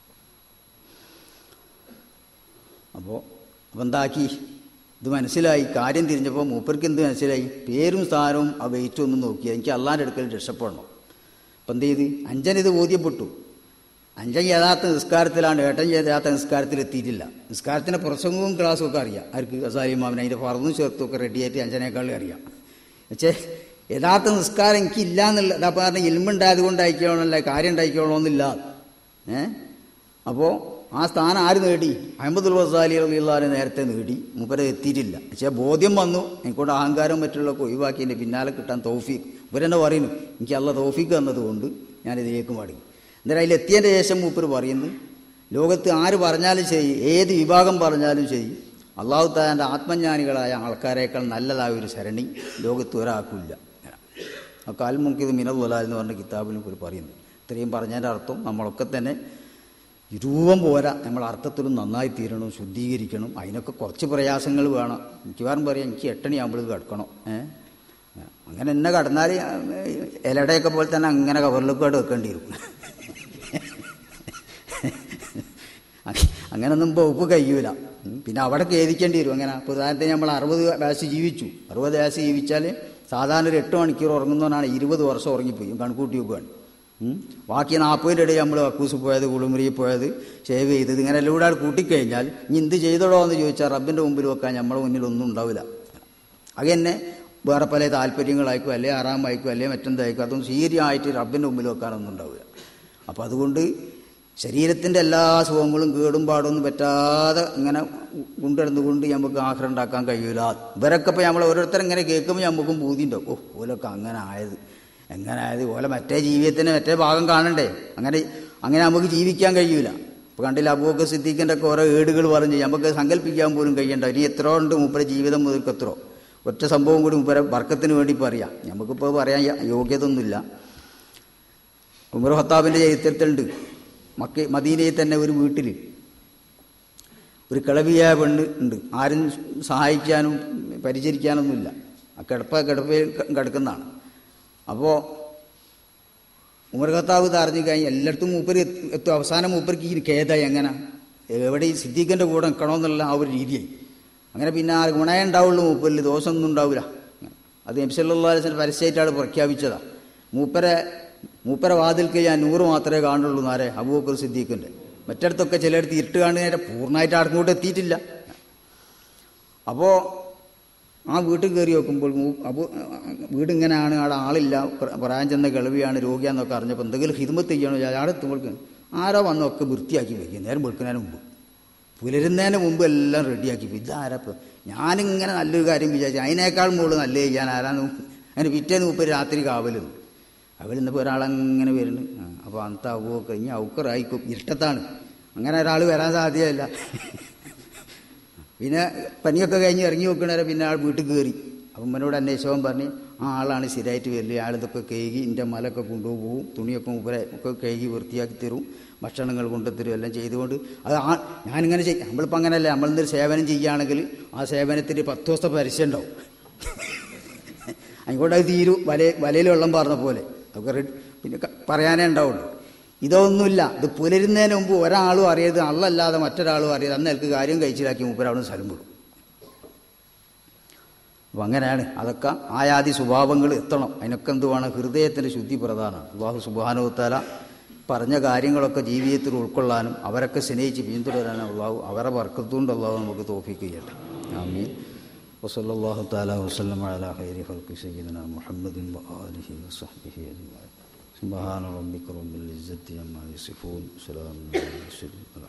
അപ്പോൾ അപ്പം എന്താക്കി ഇത് മനസ്സിലായി കാര്യം തിരിഞ്ഞപ്പോൾ മൂപ്പർക്ക് എന്ത് മനസ്സിലായി പേരും സ്ഥാനവും ആ വെയിറ്റും ഒന്നും നോക്കി എനിക്ക് അള്ളാൻ്റെ അടുക്കൽ രക്ഷപ്പെടണം അപ്പം എന്ത് ചെയ്ത് അഞ്ചൻ ഇത് ബോധ്യപ്പെട്ടു അഞ്ചൻ യഥാർത്ഥ നിസ്കാരത്തിലാണ് ഏട്ടൻ യഥാർത്ഥ നിസ്കാരത്തിൽ എത്തിയിട്ടില്ല നിസ്കാരത്തിൻ്റെ പ്രസംഗവും ക്ലാസ്സും ഒക്കെ അറിയാം ആർക്ക് അസാലി മാമൻ അതിൻ്റെ പറന്നും ചേർത്തും ഒക്കെ റെഡിയായിട്ട് അഞ്ചനേക്കാളും അറിയാം പക്ഷേ യഥാർത്ഥ നിസ്കാരം എനിക്കില്ല എന്നുള്ള അതാ പറഞ്ഞ ഇൽമുണ്ടായത് കൊണ്ട് അയക്കണമെന്നല്ല കാര്യം ഉണ്ടായിക്കണമെന്നില്ല ഏ അപ്പോൾ ആ സ്ഥാനം ആര് നേടി അഹമ്മദുൽ വസാലി അള്ളാഹിനെ നേരത്തെ നേടി മൂപ്പരെ എത്തിയിട്ടില്ല പക്ഷേ ബോധ്യം വന്നു എനിക്കൊണ്ട് അഹങ്കാരം മറ്റുള്ളതൊക്കെ ഒഴിവാക്കി എൻ്റെ പിന്നാലെ കിട്ടാൻ തൗഫീഖ് ഇവരെന്നെ പറയുന്നു എനിക്ക് അല്ല തൗഫീഖ് തന്നതുകൊണ്ട് ഞാൻ ഇതിലേക്ക് മടങ്ങി എന്നിട്ട് അതിൽ എത്തിയതിൻ്റെ ശേഷം മൂപ്പർ പറയുന്നു ലോകത്ത് ആര് പറഞ്ഞാലും ശരി ഏത് വിഭാഗം പറഞ്ഞാലും ശരി അള്ളാഹു താൻ്റെ ആത്മജ്ഞാനികളായ ആൾക്കാരേക്കാൾ നല്ലതായ ഒരു ശരണി ലോകത്ത് ഒരാൾക്കില്ല ആ കാൽമുക്കിത് മിനതുല എന്ന് പറഞ്ഞ കിതാബിലും ഒരു പറയുന്നു ഇത്രയും പറഞ്ഞതിൻ്റെ അർത്ഥം നമ്മളൊക്കെ തന്നെ ഈ രൂപം പോരാ നമ്മൾ അർത്ഥത്തിലും നന്നായി തീരണം ശുദ്ധീകരിക്കണം അതിനൊക്കെ കുറച്ച് പ്രയാസങ്ങൾ വേണം മിക്കവാറും പറയാം എനിക്ക് എട്ടണി ആകുമ്പോൾ കിടക്കണം ഏ അങ്ങനെ എന്നെ കടന്നാൽ ഇലയുടെയൊക്കെ പോലെ തന്നെ അങ്ങനെ കവറിലൊക്കെ വെക്കേണ്ടി വരും അങ്ങനൊന്നും വകുപ്പ് കഴിയൂല ഉം. പിന്നെ അവിടെ ഖേദിക്കേണ്ടി വരും അങ്ങനെ ഇപ്പോൾ ഉദാഹരണത്തിന് നമ്മൾ അറുപത് വയസ്സ് ജീവിച്ചു അറുപത് വയസ്സ് ജീവിച്ചാൽ സാധാരണ ഒരു എട്ട് മണിക്കൂർ ഉറങ്ങുന്നവനാണ് ഇരുപത് വർഷം ഉറങ്ങിപ്പോയി കണക്കൂട്ടി വെക്കുകയാണ് ഉം. ബാക്കി നാൽപ്പതിൻ്റെ ഇടയിൽ നമ്മൾ കക്കൂസ് പോയത് കുളിമുറിയിൽ പോയത് ഷേവ് ചെയ്തത് ഇങ്ങനെ എല്ലാം കൂടെ കൂട്ടിക്കഴിഞ്ഞാൽ ഇനി എന്ത് ചെയ്തോടോ എന്ന് ചോദിച്ചാൽ റബ്ബിൻ്റെ മുമ്പിൽ വെക്കാൻ നമ്മുടെ മുന്നിൽ ഒന്നും ഉണ്ടാവില്ല അത് തന്നെ വേറെ പല താല്പര്യങ്ങളായിരിക്കും അല്ലെ ആറാമായിരിക്കും അല്ലെ മറ്റെന്തായിരിക്കും അതൊന്നും സീരിയമായിട്ട് റബ്ബിൻ്റെ മുമ്പിൽ വെക്കാനൊന്നും ഉണ്ടാവില്ല അപ്പോൾ അതുകൊണ്ട് ശരീരത്തിൻ്റെ എല്ലാ സുഖങ്ങളും കേടും പാടൊന്നും പറ്റാതെ ഇങ്ങനെ കൊണ്ടിടന്നുകൊണ്ട് നമുക്ക് ആഹാരം ഉണ്ടാക്കാൻ കഴിയൂല ഇവരൊക്കെ ഇപ്പോൾ നമ്മൾ ഓരോരുത്തരും ഇങ്ങനെ കേൾക്കുമ്പോൾ നമുക്കും ബൂതിയുണ്ടാവും ഓ ഓലൊക്കെ അങ്ങനെ ആയത് എങ്ങനെ ആയത് ഓലെ മറ്റേ ജീവിതത്തിന് മറ്റേ ഭാഗം കാണണ്ടേ അങ്ങനെ അങ്ങനെ നമുക്ക് ജീവിക്കാൻ കഴിയൂല ഇപ്പോൾ കണ്ടില്ല അബൂക്ക് സിദ്ദീഖിൻ്റെ ഒക്കെ ഓരോ ഏടുകൾ പറഞ്ഞ് നമുക്ക് സങ്കല്പിക്കാൻ പോലും കഴിയണ്ട ഇനി എത്ര ഉണ്ട് മൂപ്പരെ ജീവിതം മുതൽക്ക് എത്രയോ ഒറ്റ സംഭവം കൂടി മൂപ്പരെ വർക്കത്തിന് വേണ്ടി പറയാം നമുക്കിപ്പോൾ പറയാൻ യോഗ്യത ഒന്നുമില്ല ഉമർ ഹത്താബിൻ്റെ ചരിത്രത്തിലുണ്ട് മക്ക മദീനയിൽ തന്നെ ഒരു വീട്ടിൽ ഒരു കിളവിയായ പെണ്ണ് ഉണ്ട് ആരും സഹായിക്കാനും പരിചരിക്കാനൊന്നുമില്ല ആ കിടപ്പ കിടപ്പയിൽ കിടക്കുന്നതാണ് അപ്പോൾ ഉമർ ഖത്താബ് തറിഞ്ഞു കഴിഞ്ഞ് എല്ലായിടത്തും മൂപ്പര് എത്തി- എത്തും അവസാനം മൂപ്പർക്ക് ഈ ഖേദായി എങ്ങനെ എവിടെ ഈ സിദ്ദീഖിൻ്റെ കൂടെ നിൽക്കണമെന്നുള്ള ആ ഒരു രീതിയായി അങ്ങനെ പിന്നെ ആ ഗുണേ ഉണ്ടാവുള്ളൂ മൂപ്പരിൽ ദോഷമൊന്നും ഉണ്ടാവില്ല അത് നബ്സല്ലാസിന് പരസ്യമായിട്ടാണ് പ്രഖ്യാപിച്ചതാണ് മൂപ്പരെ മൂപ്പര വാതിൽക്ക് ഞാൻ നൂറ് മാത്രമേ കാണുള്ളൂ നാരെ അബൂബക്കർ സിദ്ദീഖിൻ്റെ മറ്റിടത്തൊക്കെ ചിലയിടത്ത് ഇരുട്ട് കാണുന്നതിൻ്റെ പൂർണ്ണമായിട്ട് ആർക്കും എത്തിയിട്ടില്ല അപ്പോൾ ആ വീട്ടിൽ കയറി നോക്കുമ്പോൾ മൂ- അബു വീട് ഇങ്ങനെയാണ് അവിടെ ആളില്ല പ്ര- പ്രായം ചെന്ന കിളവിയാണ് രോഗിയാന്നൊക്കെ അറിഞ്ഞപ്പോൾ എന്തെങ്കിലും ഹിദ്മത്ത് ചെയ്യണോ അവിടെ എത്തുമ്പോൾക്ക് ആരോ വന്നൊക്കെ വൃത്തിയാക്കി വയ്ക്കും നേരം വെളുക്കുന്നതിന് മുമ്പ് പുലരുന്നതിന് മുമ്പ് എല്ലാം റെഡിയാക്കി പോയി ഇതാരപ്പോൾ ഞാനിങ്ങനെ നല്ലൊരു കാര്യം വിചാരിച്ചു അതിനേക്കാൾ മുകളിൽ നല്ല ചെയ്യാൻ ആരാന്ന് അതിന് പിറ്റേന്ന് മുമ്പ് രാത്രി കാവലുന്നു അവൽ ഇന്നിപ്പോൾ ഒരാളങ്ങനെ വരുന്നു അപ്പോൾ അന്നത്തെ അവൊക്കെ ഇനി ഔക്കറായിക്കും ഇരുട്ടത്താണ് അങ്ങനെ ഒരാൾ വരാൻ സാധ്യതയില്ല പിന്നെ പനിയൊക്കെ കഴിഞ്ഞ് ഇറങ്ങി വെക്കണവരെ പിന്നെ ആൾ വീട്ടിൽ കയറി അപ്പം എന്നോട് അന്വേഷിച്ചവൻ പറഞ്ഞ് ആ ആളാണ് സ്ഥിരമായിട്ട് വരില്ല ആൾ ഇതൊക്കെ കേകി എൻ്റെ മലൊക്കെ കൊണ്ടുപോകും തുണിയൊക്കെ ഉപരെ ഒക്കെ കേകി വൃത്തിയാക്കി തരും ഭക്ഷണങ്ങൾ കൊണ്ടുത്തരും എല്ലാം ചെയ്തുകൊണ്ട് അത് ആ ഞാനിങ്ങനെ ചെയ്യും നമ്മളിപ്പോൾ അങ്ങനെയല്ല നമ്മളെന്തൊരു സേവനം ചെയ്യുകയാണെങ്കിൽ ആ സേവനത്തിന് പത്ത് ദിവസത്തെ പരസ്യം ഉണ്ടാവും അങ്ങോട്ട് അത് തീരും വല വലയിൽ വെള്ളം പാർന്ന പോലെ അതൊക്കെ റെഡി പിന്നെ ക- പറയാനേ ഉണ്ടാവുള്ളൂ ഇതൊന്നുമില്ല ഇത് പുലരുന്നതിന് മുമ്പ് ഒരാളും അറിയരുത് അല്ലല്ലാതെ മറ്റൊരാളും അറിയരുത് അന്ന് എനിക്ക് കാര്യം കഴിച്ചിലാക്കി മൂപ്പരവിടെ സ്ഥലം വിടും അപ്പം അങ്ങനെയാണ് അതൊക്കെ ആയാതി സ്വഭാവങ്ങൾ എത്തണം അതിനൊക്കെ എന്ത് വേണം ഹൃദയത്തിൻ്റെ ശുദ്ധി പ്രധാനമാണ് അള്ളാഹു സുബാനുത്താല പറഞ്ഞ കാര്യങ്ങളൊക്കെ ജീവിതത്തിൽ ഉൾക്കൊള്ളാനും അവരൊക്കെ സ്നേഹിച്ച് പിന്തുടരാനും അള്ളാഹു അവരെ വർക്കത്തുകൊണ്ട് അള്ളാഹു നമുക്ക് തോഫിക്കുകയട്ടെ ആമീൻ وصلى الله تعالى وسلم على خير خلق سيدنا محمد وآله وصحبه أجمعين سبحان ربك رب العزة عما يصفون سلام على المرسلين